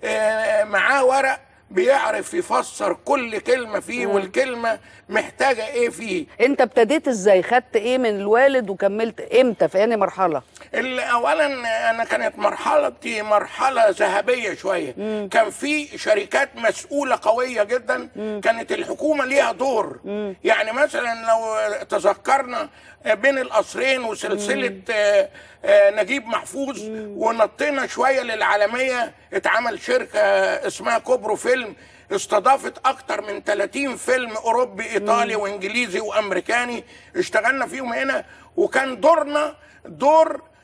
[SPEAKER 10] آه، معاه ورق بيعرف يفسر كل كلمه فيه والكلمه محتاجه ايه فيه
[SPEAKER 1] انت ابتديت ازاي خدت ايه من الوالد وكملت امتى في انهي مرحله
[SPEAKER 10] ال- اولا انا كانت مرحلتي مرحله ذهبيه شويه كان في شركات مسؤوله قويه جدا كانت الحكومه ليها دور يعني مثلا لو تذكرنا بين القصرين وسلسله آه، آه، نجيب محفوظ ونطينا شويه للعالميه اتعمل شركه اسمها كوبرو فيلم استضافت اكتر من 30 فيلم اوروبي ايطالي وانجليزي وامريكاني اشتغلنا فيهم هنا وكان دورنا دور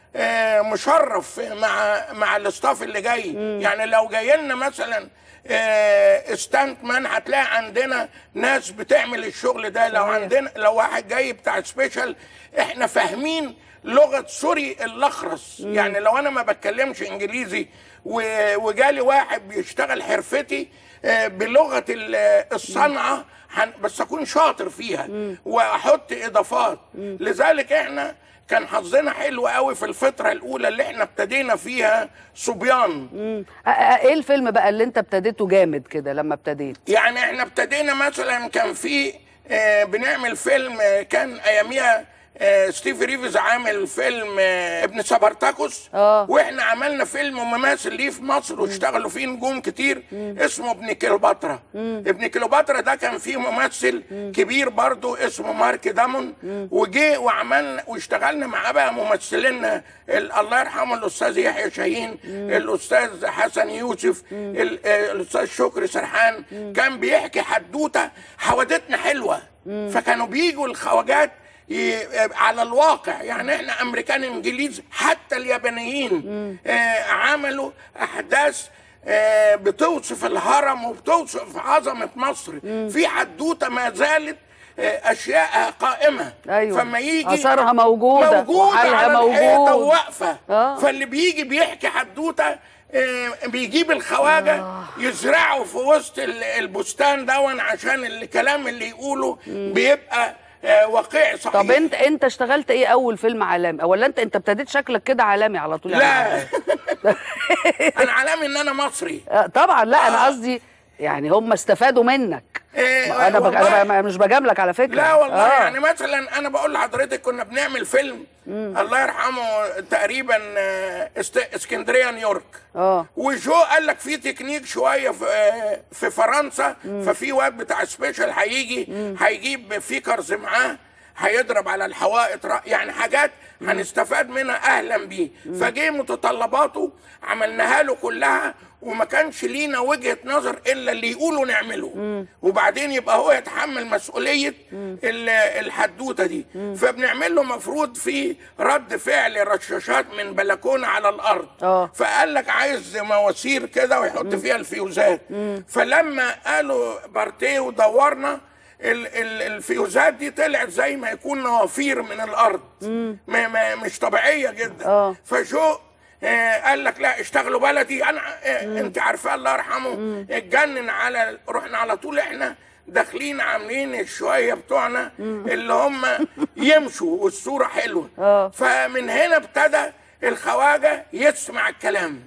[SPEAKER 10] آه، مشرف مع مع الاستاف اللي جاي يعني لو جاي لنا مثلا آه، ستانت مان هتلاقي عندنا ناس بتعمل الشغل ده لو
[SPEAKER 1] صحيح.
[SPEAKER 10] عندنا لو واحد جاي بتاع سبيشال احنا فاهمين لغه سوري الاخرس يعني لو انا ما بتكلمش انجليزي و- وجالي واحد بيشتغل حرفتي آه، بلغه ال- الصنعه هن- بس اكون شاطر فيها واحط اضافات لذلك احنا كان حظنا حلو قوي في الفتره الاولى اللي احنا ابتدينا فيها صبيان
[SPEAKER 1] آه، آه، ايه الفيلم بقى اللي انت ابتديته جامد كده لما ابتديت
[SPEAKER 10] يعني احنا ابتدينا مثلا كان في آه، بنعمل فيلم آه، كان اياميها آه، ستيفي ريفز عامل فيلم آه، ابن سبرتاكوس واحنا عملنا فيلم مماثل ليه في مصر واشتغلوا فيه نجوم كتير اسمه ابن كليوباترا ابن كليوباترا ده كان فيه ممثل كبير برضو اسمه مارك دامون وجه وعملنا واشتغلنا معاه بقى ممثلينا ال- الله يرحمه الاستاذ يحيى شاهين الاستاذ حسن يوسف ال- آه، الاستاذ شكري سرحان كان بيحكي حدوته حوادتنا حلوه فكانوا بيجوا الخواجات ي- على الواقع يعني احنا امريكان انجليز حتى اليابانيين آه عملوا احداث آه بتوصف الهرم وبتوصف عظمه مصر في حدوته ما زالت آه، اشياء قائمه
[SPEAKER 1] أيوة.
[SPEAKER 10] فما يجي
[SPEAKER 1] آثارها موجودة
[SPEAKER 10] موجوده
[SPEAKER 1] وحالها
[SPEAKER 10] على الحيطة
[SPEAKER 1] موجود.
[SPEAKER 10] وواقفه
[SPEAKER 1] آه.
[SPEAKER 10] فاللي بيجي بيحكي حدوته آه، بيجيب الخواجه يزرعوا في وسط ال- البستان دون عشان الكلام اللي يقوله بيبقى آه، واقعي صحيح
[SPEAKER 1] طب انت انت اشتغلت ايه اول فيلم عالمي ولا انت انت ابتديت شكلك كده عالمي على طول
[SPEAKER 10] لا
[SPEAKER 1] يعني
[SPEAKER 10] انا علامي ان انا مصري
[SPEAKER 1] آه، طبعا لا انا قصدي يعني هم استفادوا منك
[SPEAKER 10] إيه
[SPEAKER 1] انا بج...
[SPEAKER 10] والله.
[SPEAKER 1] انا ب- مش بجاملك على فكره
[SPEAKER 10] لا والله
[SPEAKER 1] آه.
[SPEAKER 10] يعني مثلا انا بقول لحضرتك كنا بنعمل فيلم الله يرحمه تقريبا آه، است- اسكندريه نيويورك
[SPEAKER 1] اه
[SPEAKER 10] وجو قال لك في تكنيك شويه في آه، في فرنسا ففي واد بتاع سبيشال هيجي هيجيب فيكرز معاه هيضرب على الحوائط رأ- يعني حاجات هنستفاد منها اهلا بيه فجه متطلباته عملناها له كلها وما كانش لينا وجهه نظر الا اللي يقولوا نعمله وبعدين يبقى هو يتحمل مسؤوليه ال- الحدوته دي فبنعمل له مفروض في رد فعل رشاشات من بلكونه على الارض
[SPEAKER 1] اه
[SPEAKER 10] فقال لك عايز مواسير كده ويحط فيها الفيوزات فلما قالوا بارتيه ودورنا ال- ال- الفيوزات دي طلعت زي ما يكون نوافير من الارض ما ما مش طبيعيه جدا
[SPEAKER 1] اه.
[SPEAKER 10] فشو آه قال لك لا اشتغلوا بلدي انا آه انت عارفه الله يرحمه اتجنن على رحنا على طول احنا داخلين عاملين الشويه بتوعنا اللي هم يمشوا والصوره حلوه
[SPEAKER 1] اه.
[SPEAKER 10] فمن هنا ابتدى الخواجه يسمع الكلام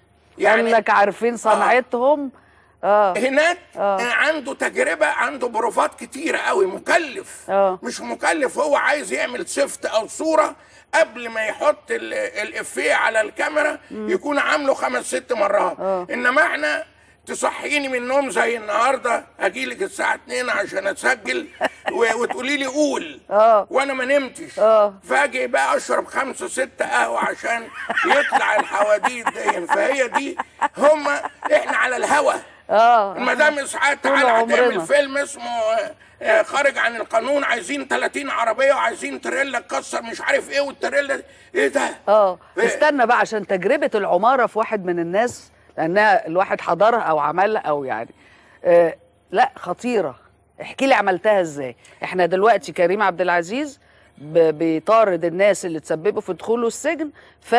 [SPEAKER 1] يعني لك عارفين صنعتهم اه
[SPEAKER 10] هناك
[SPEAKER 1] آه.
[SPEAKER 10] عنده تجربه عنده بروفات كتيره قوي مكلف
[SPEAKER 1] اه
[SPEAKER 10] مش مكلف هو عايز يعمل سيفت او صوره قبل ما يحط ال- الافيه على الكاميرا يكون عامله خمس ست مرات
[SPEAKER 1] آه.
[SPEAKER 10] انما احنا تصحيني من النوم زي النهارده اجي لك الساعه 2 عشان اسجل و- وتقولي لي قول
[SPEAKER 1] اه
[SPEAKER 10] وانا ما نمتش
[SPEAKER 1] اه
[SPEAKER 10] فاجي بقى اشرب خمسه ستة قهوه عشان يطلع الحواديت دي فهي دي هم احنا على الهوا
[SPEAKER 1] اه
[SPEAKER 10] المدام اسعاد
[SPEAKER 1] طول
[SPEAKER 10] تعالى
[SPEAKER 1] عمرنا.
[SPEAKER 10] هتعمل فيلم اسمه آه، آه، خارج عن القانون عايزين 30 عربيه وعايزين تريلا تكسر مش عارف ايه والتريلا دي- ايه ده؟
[SPEAKER 1] اه
[SPEAKER 10] إيه؟
[SPEAKER 1] استنى بقى عشان تجربه العماره في واحد من الناس لانها الواحد حضرها او عملها او يعني آه لا خطيره احكي لي عملتها ازاي احنا دلوقتي كريم عبد العزيز ب- بيطارد الناس اللي تسببوا في دخوله السجن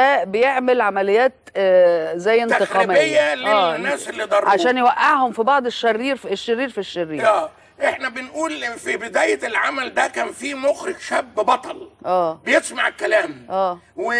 [SPEAKER 1] فبيعمل عمليات آه زي انتقاميه
[SPEAKER 10] تخريبيه للناس اللي ضروه
[SPEAKER 1] عشان يوقعهم في بعض الشرير في الشرير في الشرير
[SPEAKER 10] اه احنا بنقول في بدايه العمل ده كان في مخرج شاب بطل
[SPEAKER 1] اه
[SPEAKER 10] بيسمع الكلام
[SPEAKER 1] اه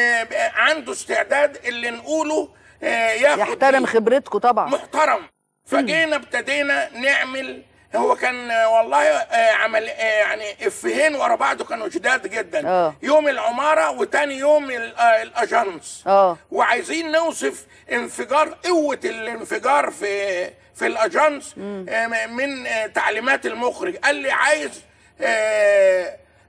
[SPEAKER 10] وعنده استعداد اللي نقوله آه، ياخد
[SPEAKER 1] يحترم
[SPEAKER 10] بيه.
[SPEAKER 1] خبرتكم طبعا
[SPEAKER 10] محترم فجينا ابتدينا نعمل هو كان آه، والله آه، عمل آه، يعني افيهين ورا بعض كانوا شداد جدا
[SPEAKER 1] آه.
[SPEAKER 10] يوم العماره وتاني يوم ال- آه، الاجانس
[SPEAKER 1] اه
[SPEAKER 10] وعايزين نوصف انفجار قوه الانفجار في في الاجانس آه، من آه، تعليمات المخرج قال لي عايز آه،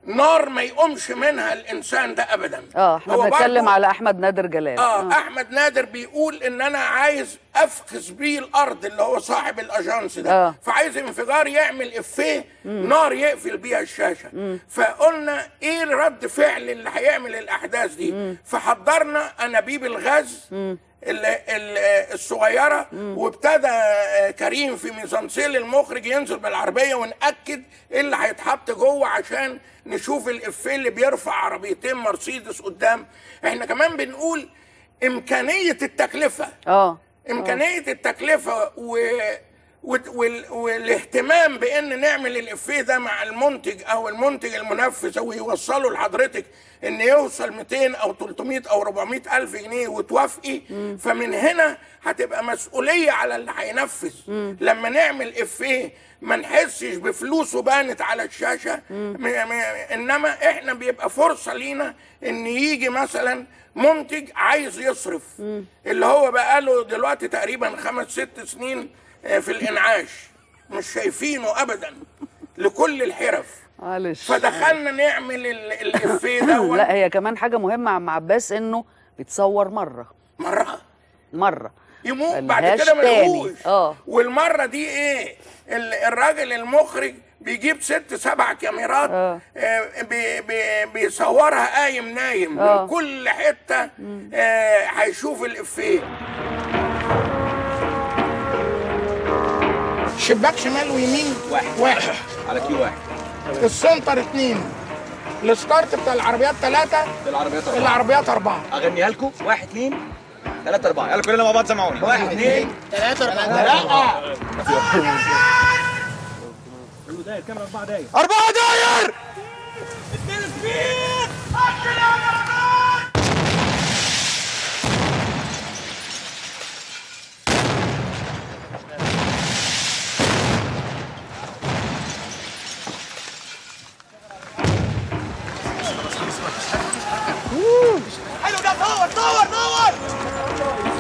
[SPEAKER 10] نار ما يقومش منها الانسان ده ابدا
[SPEAKER 1] اه احنا
[SPEAKER 10] هو
[SPEAKER 1] بنتكلم
[SPEAKER 10] برضو-
[SPEAKER 1] على احمد نادر جلال
[SPEAKER 10] اه احمد نادر بيقول ان انا عايز افكس بيه الارض اللي هو صاحب الاجانس ده
[SPEAKER 1] آه.
[SPEAKER 10] فعايز انفجار يعمل افيه نار يقفل بيها الشاشه فقلنا ايه رد فعل اللي هيعمل الاحداث دي فحضرنا انابيب الغاز ال- ال- الصغيره وابتدى آه، كريم في ميزانسيل المخرج ينزل بالعربيه ونأكد ايه اللي هيتحط جوه عشان نشوف الافيه اللي بيرفع عربيتين مرسيدس قدام احنا كمان بنقول امكانيه التكلفه
[SPEAKER 1] اه
[SPEAKER 10] امكانيه التكلفه و... وال... وال... والاهتمام بان نعمل الافيه ده مع المنتج او المنتج المنفذ او يوصله لحضرتك ان يوصل 200 او 300 او 400 الف جنيه وتوافقي فمن هنا هتبقى مسؤوليه على اللي هينفذ لما نعمل افيه ما نحسش بفلوسه بانت على الشاشه م... م... انما احنا بيبقى فرصه لينا ان يجي مثلا منتج عايز يصرف اللي هو بقاله دلوقتي تقريبا خمس ست سنين آه، في الانعاش مش شايفينه ابدا لكل الحرف
[SPEAKER 1] معلش
[SPEAKER 10] فدخلنا نعمل ال- الافيه ده
[SPEAKER 1] لا هي كمان حاجه مهمه عم عباس انه بيتصور مره
[SPEAKER 10] مره
[SPEAKER 1] مره
[SPEAKER 10] يموت بعد
[SPEAKER 1] ملهاش
[SPEAKER 10] كده ما
[SPEAKER 1] تاني.
[SPEAKER 10] يلقوش
[SPEAKER 1] اه
[SPEAKER 10] والمره دي ايه ال- الراجل المخرج بيجيب ست سبع كاميرات
[SPEAKER 1] آه.
[SPEAKER 10] آه، بي بي بيصورها قايم نايم
[SPEAKER 1] آه.
[SPEAKER 10] من كل حته آه، هيشوف الافيه شباك شمال ويمين واحد واحد
[SPEAKER 11] على كيلو واحد
[SPEAKER 10] السنتر اتنين الستارت بتاع العربيات ثلاثة
[SPEAKER 11] العربيات أربعة
[SPEAKER 10] العربيات أربعة
[SPEAKER 11] أغنيها لكم واحد اثنين ثلاثة أربعة يلا كلنا مع بعض سمعوني واحد اثنين
[SPEAKER 10] ثلاثة أربعة لا
[SPEAKER 11] كله داير كاميرا أربعة داير
[SPEAKER 10] أربعة داير
[SPEAKER 11] اثنين سبيد حلو ده صور صور صور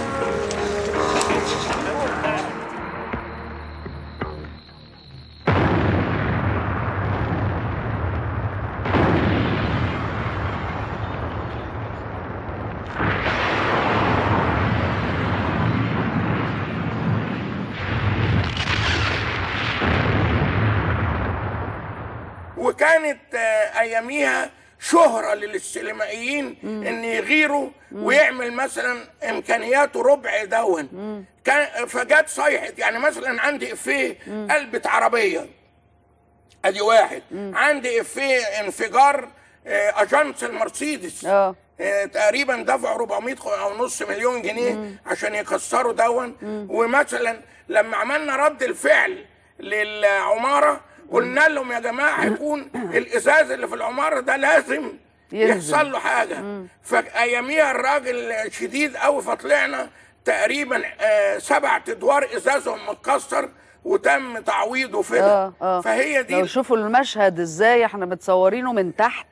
[SPEAKER 10] وكانت آه، اياميها شهرة للسينمائيين ان يغيروا ويعمل مثلا امكانياته ربع دون كان فجت صيحت يعني مثلا عندي افيه قلبة عربية ادي واحد عندي افيه انفجار آه، اجانس المرسيدس
[SPEAKER 1] اه
[SPEAKER 10] آه، تقريبا دفعوا 400 او نص مليون جنيه عشان يكسروا دون ومثلا لما عملنا رد الفعل للعماره قلنا لهم يا جماعه هيكون الازاز اللي في العماره ده لازم
[SPEAKER 1] ينزل.
[SPEAKER 10] يحصل له حاجه فاياميها الراجل شديد قوي فطلعنا تقريبا آه، سبع ادوار ازازهم متكسر وتم تعويضه فدا
[SPEAKER 1] اه اه
[SPEAKER 10] فهي دي
[SPEAKER 1] لو شوفوا المشهد ازاي احنا متصورينه من تحت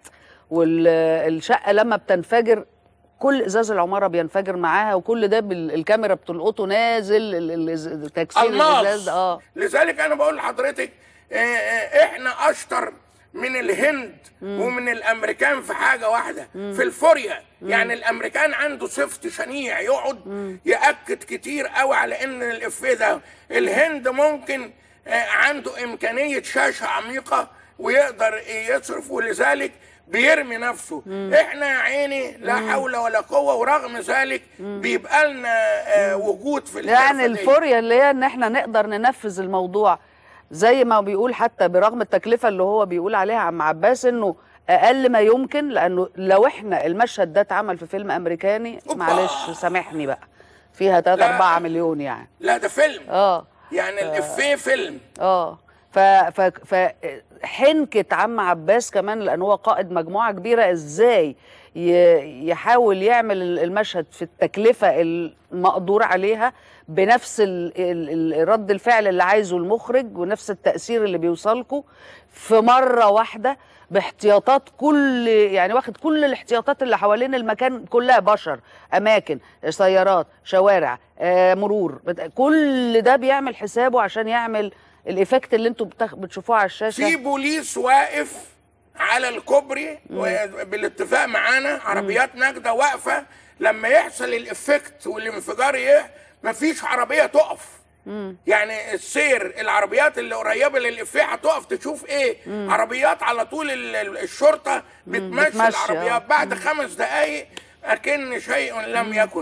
[SPEAKER 1] والشقه لما بتنفجر كل ازاز العماره بينفجر معاها وكل ده بال- الكاميرا بتلقطه نازل ال- ال- ال- تكسير الازاز
[SPEAKER 10] الماس
[SPEAKER 1] اه
[SPEAKER 10] لذلك انا بقول لحضرتك آه، آه، احنا اشطر من الهند ومن الامريكان في حاجه واحده في الفوريا يعني الامريكان عنده صفت شنيع يقعد ياكد كتير قوي على ان الافيه ده الهند ممكن آه، عنده امكانيه شاشه عميقه ويقدر يصرف ولذلك بيرمي نفسه احنا يا عيني لا حول ولا قوه ورغم ذلك بيبقى لنا آه، وجود في
[SPEAKER 1] يعني
[SPEAKER 10] الحرفة دي.
[SPEAKER 1] الفوريا اللي هي ان احنا نقدر ننفذ الموضوع زي ما بيقول حتى برغم التكلفه اللي هو بيقول عليها عم عباس انه اقل ما يمكن لانه لو احنا المشهد ده اتعمل في فيلم امريكاني معلش سامحني بقى فيها 3
[SPEAKER 10] لا.
[SPEAKER 1] 4 مليون يعني
[SPEAKER 10] لا ده فيلم
[SPEAKER 1] اه
[SPEAKER 10] يعني الافيه فيلم
[SPEAKER 1] اه ف ف ف حنكة عم عباس كمان لان هو قائد مجموعه كبيره ازاي ي- يحاول يعمل المشهد في التكلفه المقدور عليها بنفس ال- ال- ال- رد الفعل اللي عايزه المخرج ونفس التاثير اللي بيوصلكوا في مره واحده باحتياطات كل يعني واخد كل الاحتياطات اللي حوالين المكان كلها بشر اماكن سيارات شوارع آه، مرور بت- كل ده بيعمل حسابه عشان يعمل الايفكت اللي انتوا بتخ... بتشوفوه على الشاشه
[SPEAKER 10] في بوليس واقف على الكوبري و- بالاتفاق معانا عربيات نجده واقفه لما يحصل الافكت والانفجار ايه مفيش عربيه تقف يعني السير العربيات اللي قريبه للافيه هتقف تشوف ايه
[SPEAKER 1] مم.
[SPEAKER 10] عربيات على طول ال- ال- الشرطه بتمشي
[SPEAKER 1] بتمشي،
[SPEAKER 10] العربيات
[SPEAKER 1] آه.
[SPEAKER 10] بعد خمس دقائق اكن شيء لم يكن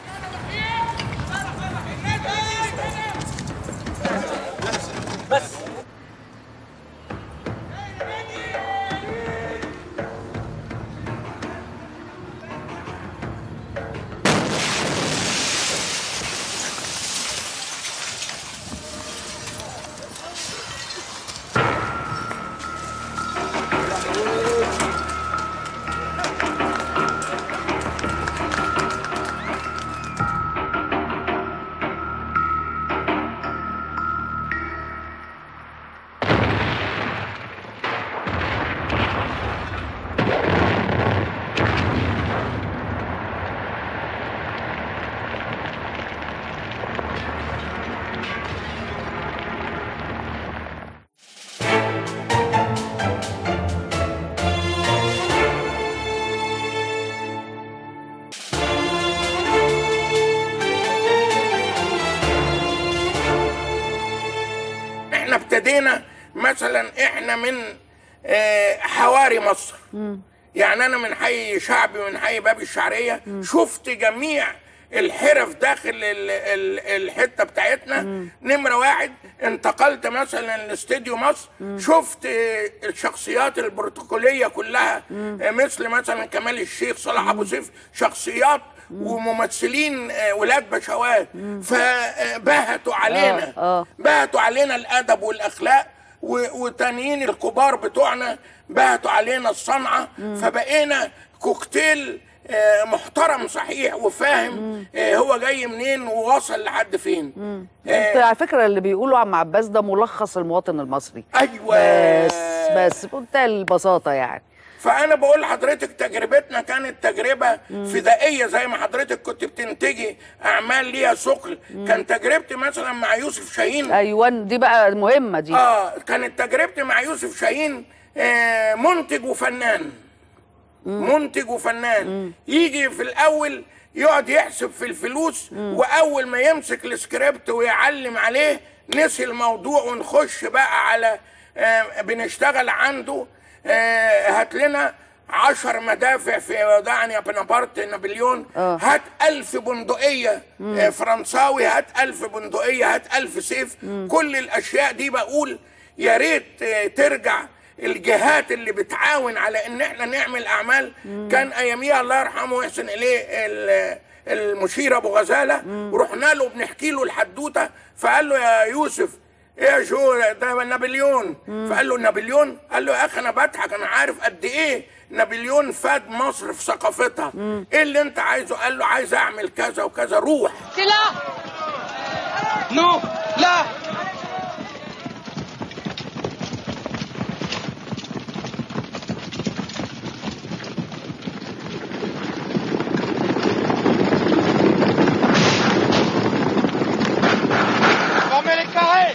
[SPEAKER 11] بس
[SPEAKER 10] احنا ابتدينا مثلا احنا من آه، حواري مصر يعني انا من حي شعبي من حي باب الشعريه شفت جميع الحرف داخل ال- ال- الحته بتاعتنا نمره واحد انتقلت مثلا لاستديو مصر شفت آه، الشخصيات البروتوكوليه كلها آه، مثل مثلا كمال الشيخ صلاح ابو سيف شخصيات وممثلين آه، ولاد بشوات فبهتوا علينا
[SPEAKER 1] آه.
[SPEAKER 10] بهتوا علينا الادب والاخلاق و- وتانيين الكبار بتوعنا بهتوا علينا الصنعه فبقينا كوكتيل آه، محترم صحيح وفاهم آه، هو جاي منين ووصل لحد فين
[SPEAKER 1] انت على فكره اللي بيقولوا عم عباس ده ملخص المواطن المصري
[SPEAKER 10] ايوه
[SPEAKER 1] بس بس بمنتهى البساطه يعني
[SPEAKER 10] فانا بقول لحضرتك تجربتنا كانت تجربه فدائيه زي ما حضرتك كنت بتنتجي اعمال ليها ثقل كان تجربتي مثلا مع يوسف شاهين
[SPEAKER 1] ايوه دي بقى مهمه دي
[SPEAKER 10] اه كانت تجربتي مع يوسف شاهين آه منتج وفنان منتج وفنان يجي في الاول يقعد يحسب في الفلوس واول ما يمسك السكريبت ويعلم عليه نسي الموضوع ونخش بقى على آه بنشتغل عنده آه هات لنا عشر مدافع في ودعني بنابرت نابليون
[SPEAKER 1] آه.
[SPEAKER 10] هات ألف بندقية
[SPEAKER 1] مم.
[SPEAKER 10] آه فرنساوي هات ألف بندقية هات ألف سيف كل الأشياء دي بقول يا ريت آه، ترجع الجهات اللي بتعاون على ان احنا نعمل اعمال كان اياميها الله يرحمه ويحسن اليه ال- المشير ابو غزاله ورحنا له بنحكي له الحدوته فقال له يا يوسف ايه يا شو ده نابليون فقال له نابليون قال له يا اخي انا بضحك انا عارف قد ايه نابليون فاد مصر في ثقافتها ايه اللي انت عايزه قال له عايز اعمل كذا وكذا روح
[SPEAKER 11] سلاح نو لا Comme les carrés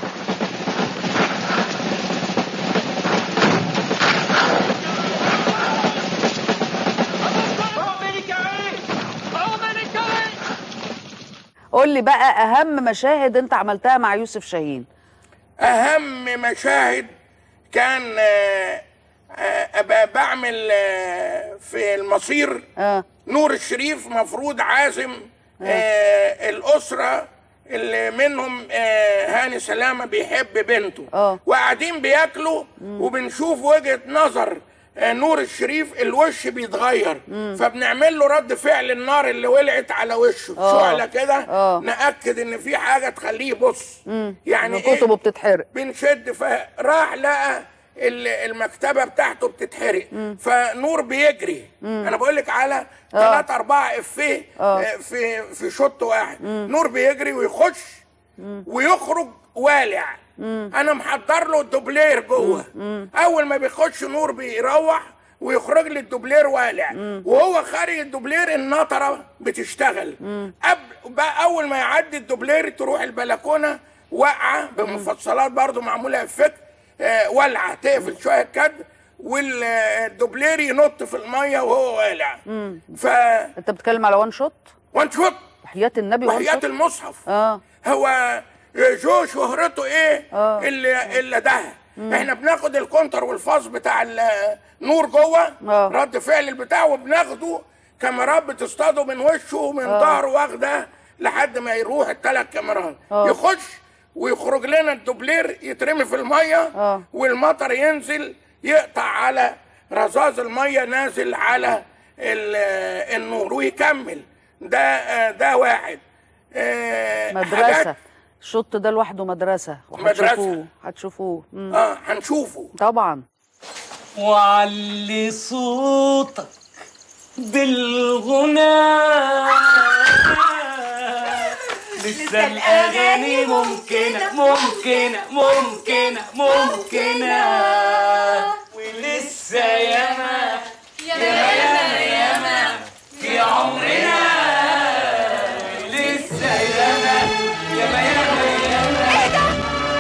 [SPEAKER 1] قول لي بقى اهم مشاهد انت عملتها مع يوسف شاهين
[SPEAKER 10] اهم مشاهد كان آه، آه، ابقى بعمل آه، في المصير
[SPEAKER 1] اه
[SPEAKER 10] نور الشريف مفروض عازم آه الاسره اللي منهم آه هاني سلامه بيحب بنته
[SPEAKER 1] اه
[SPEAKER 10] وقاعدين بياكلوا وبنشوف وجهه نظر آه نور الشريف الوش بيتغير فبنعمل له رد فعل النار اللي ولعت على وشه
[SPEAKER 1] آه.
[SPEAKER 10] شعله كده
[SPEAKER 1] آه.
[SPEAKER 10] ناكد ان في حاجه تخليه يبص
[SPEAKER 1] يعني
[SPEAKER 10] يعني إيه؟
[SPEAKER 1] كتبه بتتحرق
[SPEAKER 10] بنشد فراح لقى ال- المكتبه بتاعته بتتحرق فنور بيجري انا بقول لك على ثلاثة أربعة إفيه
[SPEAKER 1] آه.
[SPEAKER 10] آه، في في شوط واحد نور بيجري ويخش ويخرج والع انا محضر له الدوبلير جوه اول ما بيخش نور بيروح ويخرج لي الدوبلير والع وهو خارج الدوبلير النطره بتشتغل قبل بقى اول ما يعدي الدوبلير تروح البلكونه واقعه بمفصلات برضو معموله افكت آه، والعه تقفل شويه كد والدوبلير ينط في الميه وهو والع
[SPEAKER 1] مم.
[SPEAKER 10] ف
[SPEAKER 1] انت بتتكلم على وان شوت
[SPEAKER 10] وان شوت
[SPEAKER 1] وحياه النبي وان
[SPEAKER 10] وحياة
[SPEAKER 1] شوت
[SPEAKER 10] المصحف
[SPEAKER 1] اه
[SPEAKER 10] هو جو شهرته ايه
[SPEAKER 1] آه.
[SPEAKER 10] اللي اللي ده احنا بناخد الكونتر والفاز بتاع النور جوه رد فعل البتاع وبناخده كاميرات بتصطاده من وشه ومن
[SPEAKER 1] آه.
[SPEAKER 10] ظهره واخده لحد ما يروح الثلاث كاميرات
[SPEAKER 1] آه.
[SPEAKER 10] يخش ويخرج لنا الدوبلير يترمي في الميه والمطر ينزل يقطع على رذاذ الميه نازل على ال- النور ويكمل ده ده واحد آه، حاجات-
[SPEAKER 1] مدرسه الشوط ده لوحده مدرسه
[SPEAKER 10] مدرسة.
[SPEAKER 1] وهتشوفوه هتشوفوه مم.
[SPEAKER 10] اه هنشوفه
[SPEAKER 1] طبعا
[SPEAKER 15] وعلي صوتك بالغنى لسه الأغاني ممكنة ممكنة ممكنة ممكنة ولسه ياما ياما ياما ياما في عمرنا لسه ياما ياما ياما ياما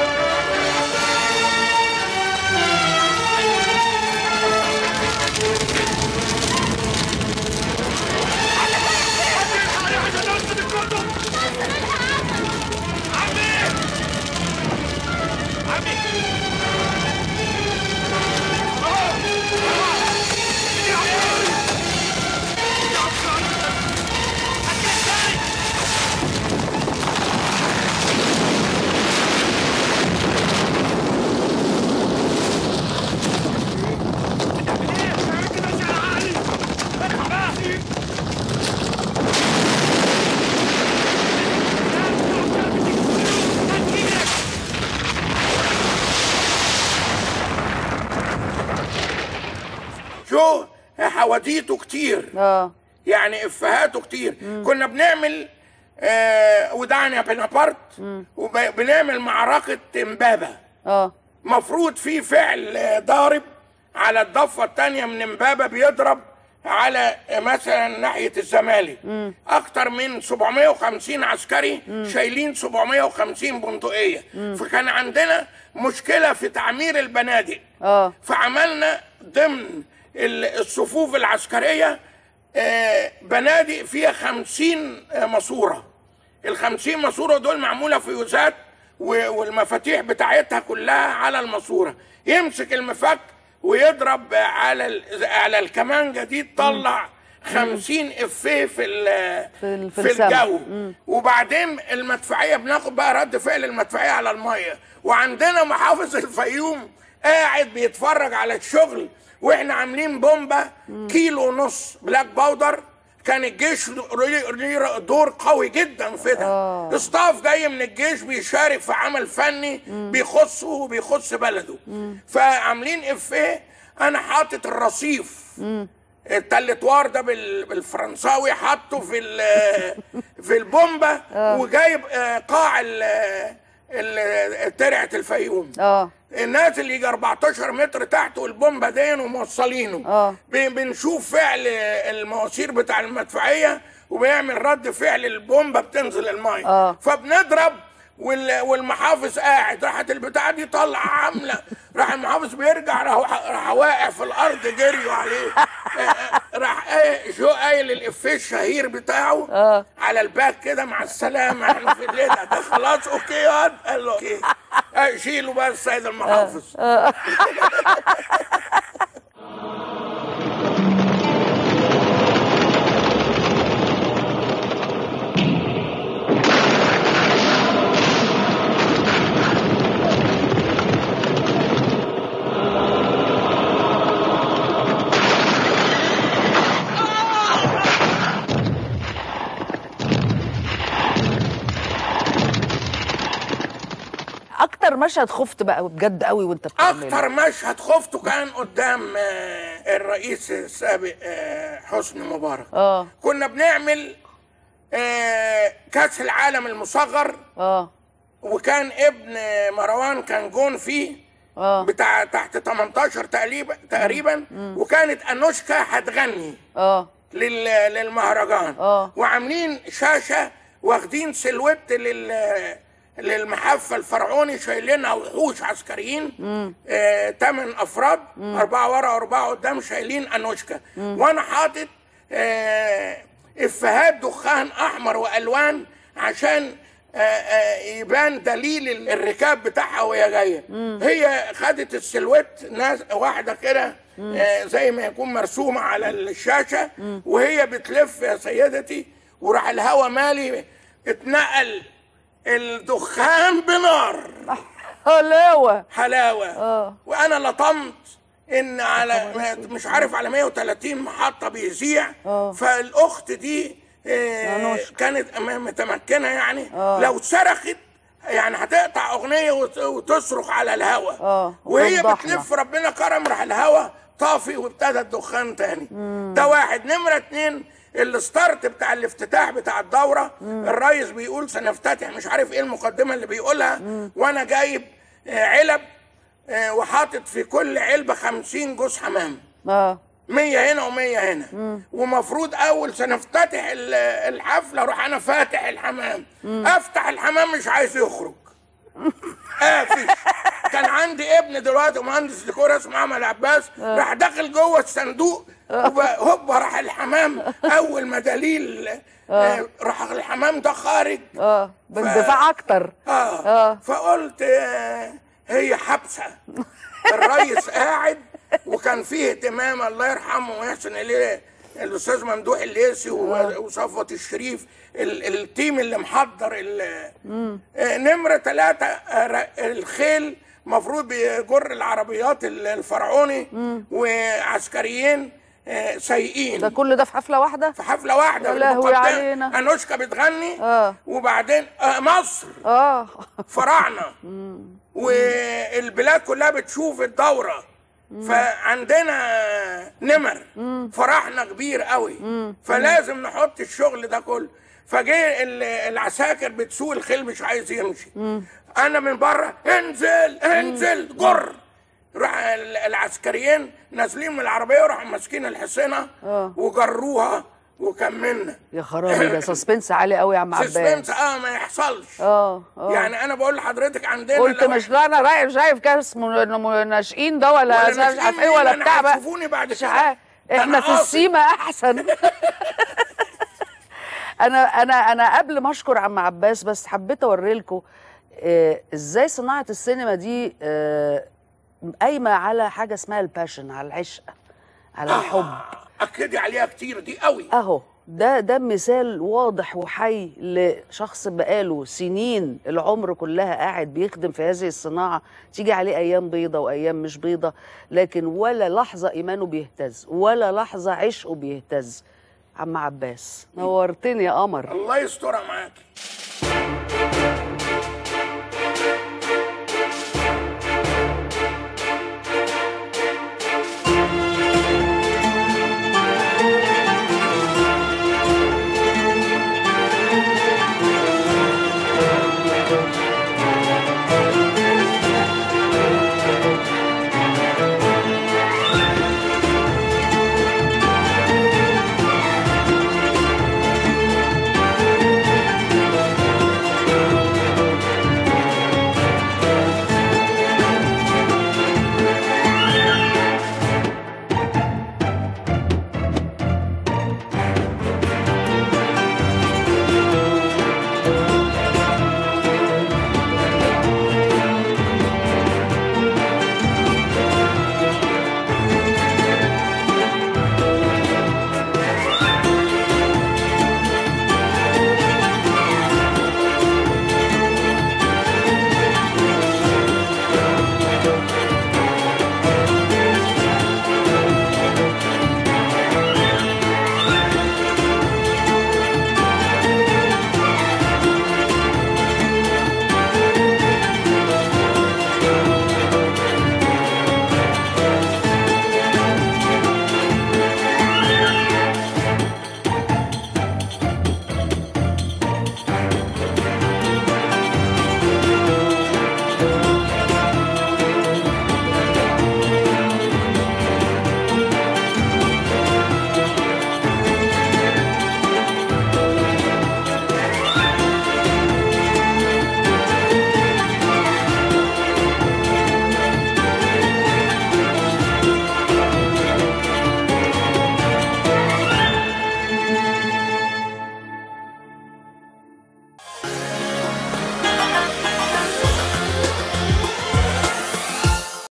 [SPEAKER 10] شو حواديته كتير
[SPEAKER 1] اه
[SPEAKER 10] يعني افهاته كتير كنا بنعمل آه ودعنا بنابارت وبنعمل معركة امبابة
[SPEAKER 1] اه
[SPEAKER 10] مفروض في فعل آه، ضارب على الضفة التانية من امبابة بيضرب على آه، مثلا ناحية الزمالك اكتر من 750 عسكري شايلين 750 بندقية فكان عندنا مشكلة في تعمير البنادق
[SPEAKER 1] اه
[SPEAKER 10] فعملنا ضمن ال- الصفوف العسكرية آه، بنادق فيها خمسين ماسورة الخمسين ماسورة دول معمولة فيوزات و- والمفاتيح بتاعتها كلها على الماسورة يمسك المفك ويضرب على ال- على الكمانجة دي تطلع خمسين افيه في ال-
[SPEAKER 1] في, ال- في,
[SPEAKER 10] في
[SPEAKER 1] السما.
[SPEAKER 10] الجو
[SPEAKER 1] مم.
[SPEAKER 10] وبعدين المدفعيه بناخد بقى رد فعل المدفعيه على الميه وعندنا محافظ الفيوم قاعد بيتفرج على الشغل واحنا عاملين بومبه كيلو ونص بلاك باودر كان الجيش ليه- ليه دور قوي جدا في ده اصطاف جاي من الجيش بيشارك في عمل فني بيخصه وبيخص بلده فعاملين افيه انا حاطط الرصيف التلتوار ده بال- بالفرنساوي حاطه في ال- في البومبه وجايب آه، قاع ال- ال- ترعه الفيوم
[SPEAKER 1] اه
[SPEAKER 10] الناس اللي يجي 14 متر تحت والبومبه دي وموصلينه
[SPEAKER 1] اه
[SPEAKER 10] ب- بنشوف فعل المواسير بتاع المدفعيه وبيعمل رد فعل البومبه بتنزل الميه
[SPEAKER 1] آه.
[SPEAKER 10] فبنضرب وال- والمحافظ قاعد راحت البتاعه دي طالعه عامله راح المحافظ بيرجع راح راح واقع في الارض جريوا عليه آه، راح ايه شو قايل الافيه الشهير بتاعه
[SPEAKER 1] اه
[SPEAKER 10] على الباك كده مع السلامه احنا في الليله ده خلاص اوكي يا واد قال له اوكي آه، شيلوا بقى السيد المحافظ
[SPEAKER 1] آه. اكتر مشهد خفت بقى بجد قوي وانت بتعمله
[SPEAKER 10] اكتر مشهد خفته كان قدام آه، الرئيس السابق آه، حسني مبارك
[SPEAKER 1] اه
[SPEAKER 10] كنا بنعمل آه، كاس العالم المصغر
[SPEAKER 1] اه
[SPEAKER 10] وكان ابن مروان كان جون فيه
[SPEAKER 1] اه
[SPEAKER 10] بتاع تحت 18 تقريبا تقريبا وكانت انوشكا هتغني
[SPEAKER 1] اه
[SPEAKER 10] لل- للمهرجان
[SPEAKER 1] اه
[SPEAKER 10] وعاملين شاشه واخدين سلوت لل للمحفة الفرعوني شايلينها وحوش عسكريين آه، تمن افراد اربعه ورا واربعه قدام شايلين انوشكا وانا حاطط آه، افيهات دخان احمر والوان عشان آه، آه، يبان دليل ال- الركاب بتاعها وهي جايه هي خدت السلوت ناس واحده كده آه، زي ما يكون مرسومه على الشاشه وهي بتلف يا سيدتي وراح الهوا مالي اتنقل الدخان بنار
[SPEAKER 1] حلاوه
[SPEAKER 10] حلاوه
[SPEAKER 1] اه
[SPEAKER 10] وانا لطمت ان على مش عارف على 130 محطه بيذيع فالاخت دي آه، كانت م- متمكنه يعني
[SPEAKER 1] آه.
[SPEAKER 10] لو صرخت يعني هتقطع اغنيه وت- وتصرخ على الهوا
[SPEAKER 1] اه
[SPEAKER 10] وهي
[SPEAKER 1] وتفضحنا.
[SPEAKER 10] بتلف ربنا كرم راح الهوا طافي وابتدى الدخان تاني ده واحد نمرة اتنين الستارت بتاع الافتتاح بتاع الدورة الرئيس بيقول سنفتتح مش عارف ايه المقدمة اللي بيقولها وانا جايب آه، علب آه، وحاطط في كل علبة خمسين جوز حمام
[SPEAKER 1] اه
[SPEAKER 10] مية هنا ومية هنا ومفروض اول سنفتتح ال- الحفلة اروح انا فاتح الحمام افتح الحمام مش عايز يخرج قافش كان عندي ابن دلوقتي مهندس ديكور اسمه احمد عباس راح داخل جوه الصندوق وب- هوب راح الحمام اول ما دليل آه، راح الحمام ده خارج
[SPEAKER 1] اه باندفاع اكتر
[SPEAKER 10] اه,
[SPEAKER 1] آه.
[SPEAKER 10] فقلت آه، هي حبسه الريس قاعد وكان فيه اهتمام الله يرحمه ويحسن اليه الاستاذ ممدوح الليسي و- وصفوت الشريف ال- التيم اللي محضر ال- آه، نمرة ثلاثة آه، ر- الخيل مفروض بيجر العربيات ال- الفرعوني وعسكريين آه، سايقين
[SPEAKER 1] ده كل ده في حفله واحده
[SPEAKER 10] في حفلة واحدة
[SPEAKER 1] يا لهوي
[SPEAKER 10] بالمقدمة.
[SPEAKER 1] علينا.
[SPEAKER 10] أنوشكا بتغني
[SPEAKER 1] اه
[SPEAKER 10] وبعدين آه مصر
[SPEAKER 1] اه
[SPEAKER 10] فراعنة والبلاد كلها بتشوف الدورة فعندنا نمر فرحنا كبير قوي فلازم نحط الشغل ده كله فجه ال- العساكر بتسوق الخيل مش عايز يمشي انا من بره انزل انزل جر راح ال- العسكريين نازلين من العربيه وراحوا ماسكين الحصينه
[SPEAKER 1] اه
[SPEAKER 10] وجروها وكملنا
[SPEAKER 1] يا خرابي ده سسبنس عالي قوي يا عم عباس
[SPEAKER 10] سسبنس اه ما يحصلش
[SPEAKER 1] اه اه
[SPEAKER 10] يعني انا بقول لحضرتك عندنا
[SPEAKER 1] قلت
[SPEAKER 10] لو
[SPEAKER 1] مش لا انا رايح شايف كاس من- ناشئين ده ولا
[SPEAKER 10] ولا
[SPEAKER 1] مش عارف
[SPEAKER 10] ناشئين
[SPEAKER 1] ايه ولا
[SPEAKER 10] مين؟
[SPEAKER 1] بتاع
[SPEAKER 10] أنا
[SPEAKER 1] بقى
[SPEAKER 10] هتشوفوني بعد
[SPEAKER 1] مش
[SPEAKER 10] كده.
[SPEAKER 1] عارف
[SPEAKER 10] أنا
[SPEAKER 1] احنا في
[SPEAKER 10] قاصد.
[SPEAKER 1] السيما احسن انا انا انا قبل ما اشكر عم عباس بس حبيت اوري لكم آه ازاي صناعه السينما دي آه قايمه على حاجه اسمها الباشن على العشق على الحب
[SPEAKER 10] اكدي عليها كتير دي قوي
[SPEAKER 1] اهو ده ده مثال واضح وحي لشخص بقاله سنين العمر كلها قاعد بيخدم في هذه الصناعه تيجي عليه ايام بيضه وايام مش بيضه لكن ولا لحظه ايمانه بيهتز ولا لحظه عشقه بيهتز عم عباس نورتني يا قمر
[SPEAKER 10] الله يسترها معاكي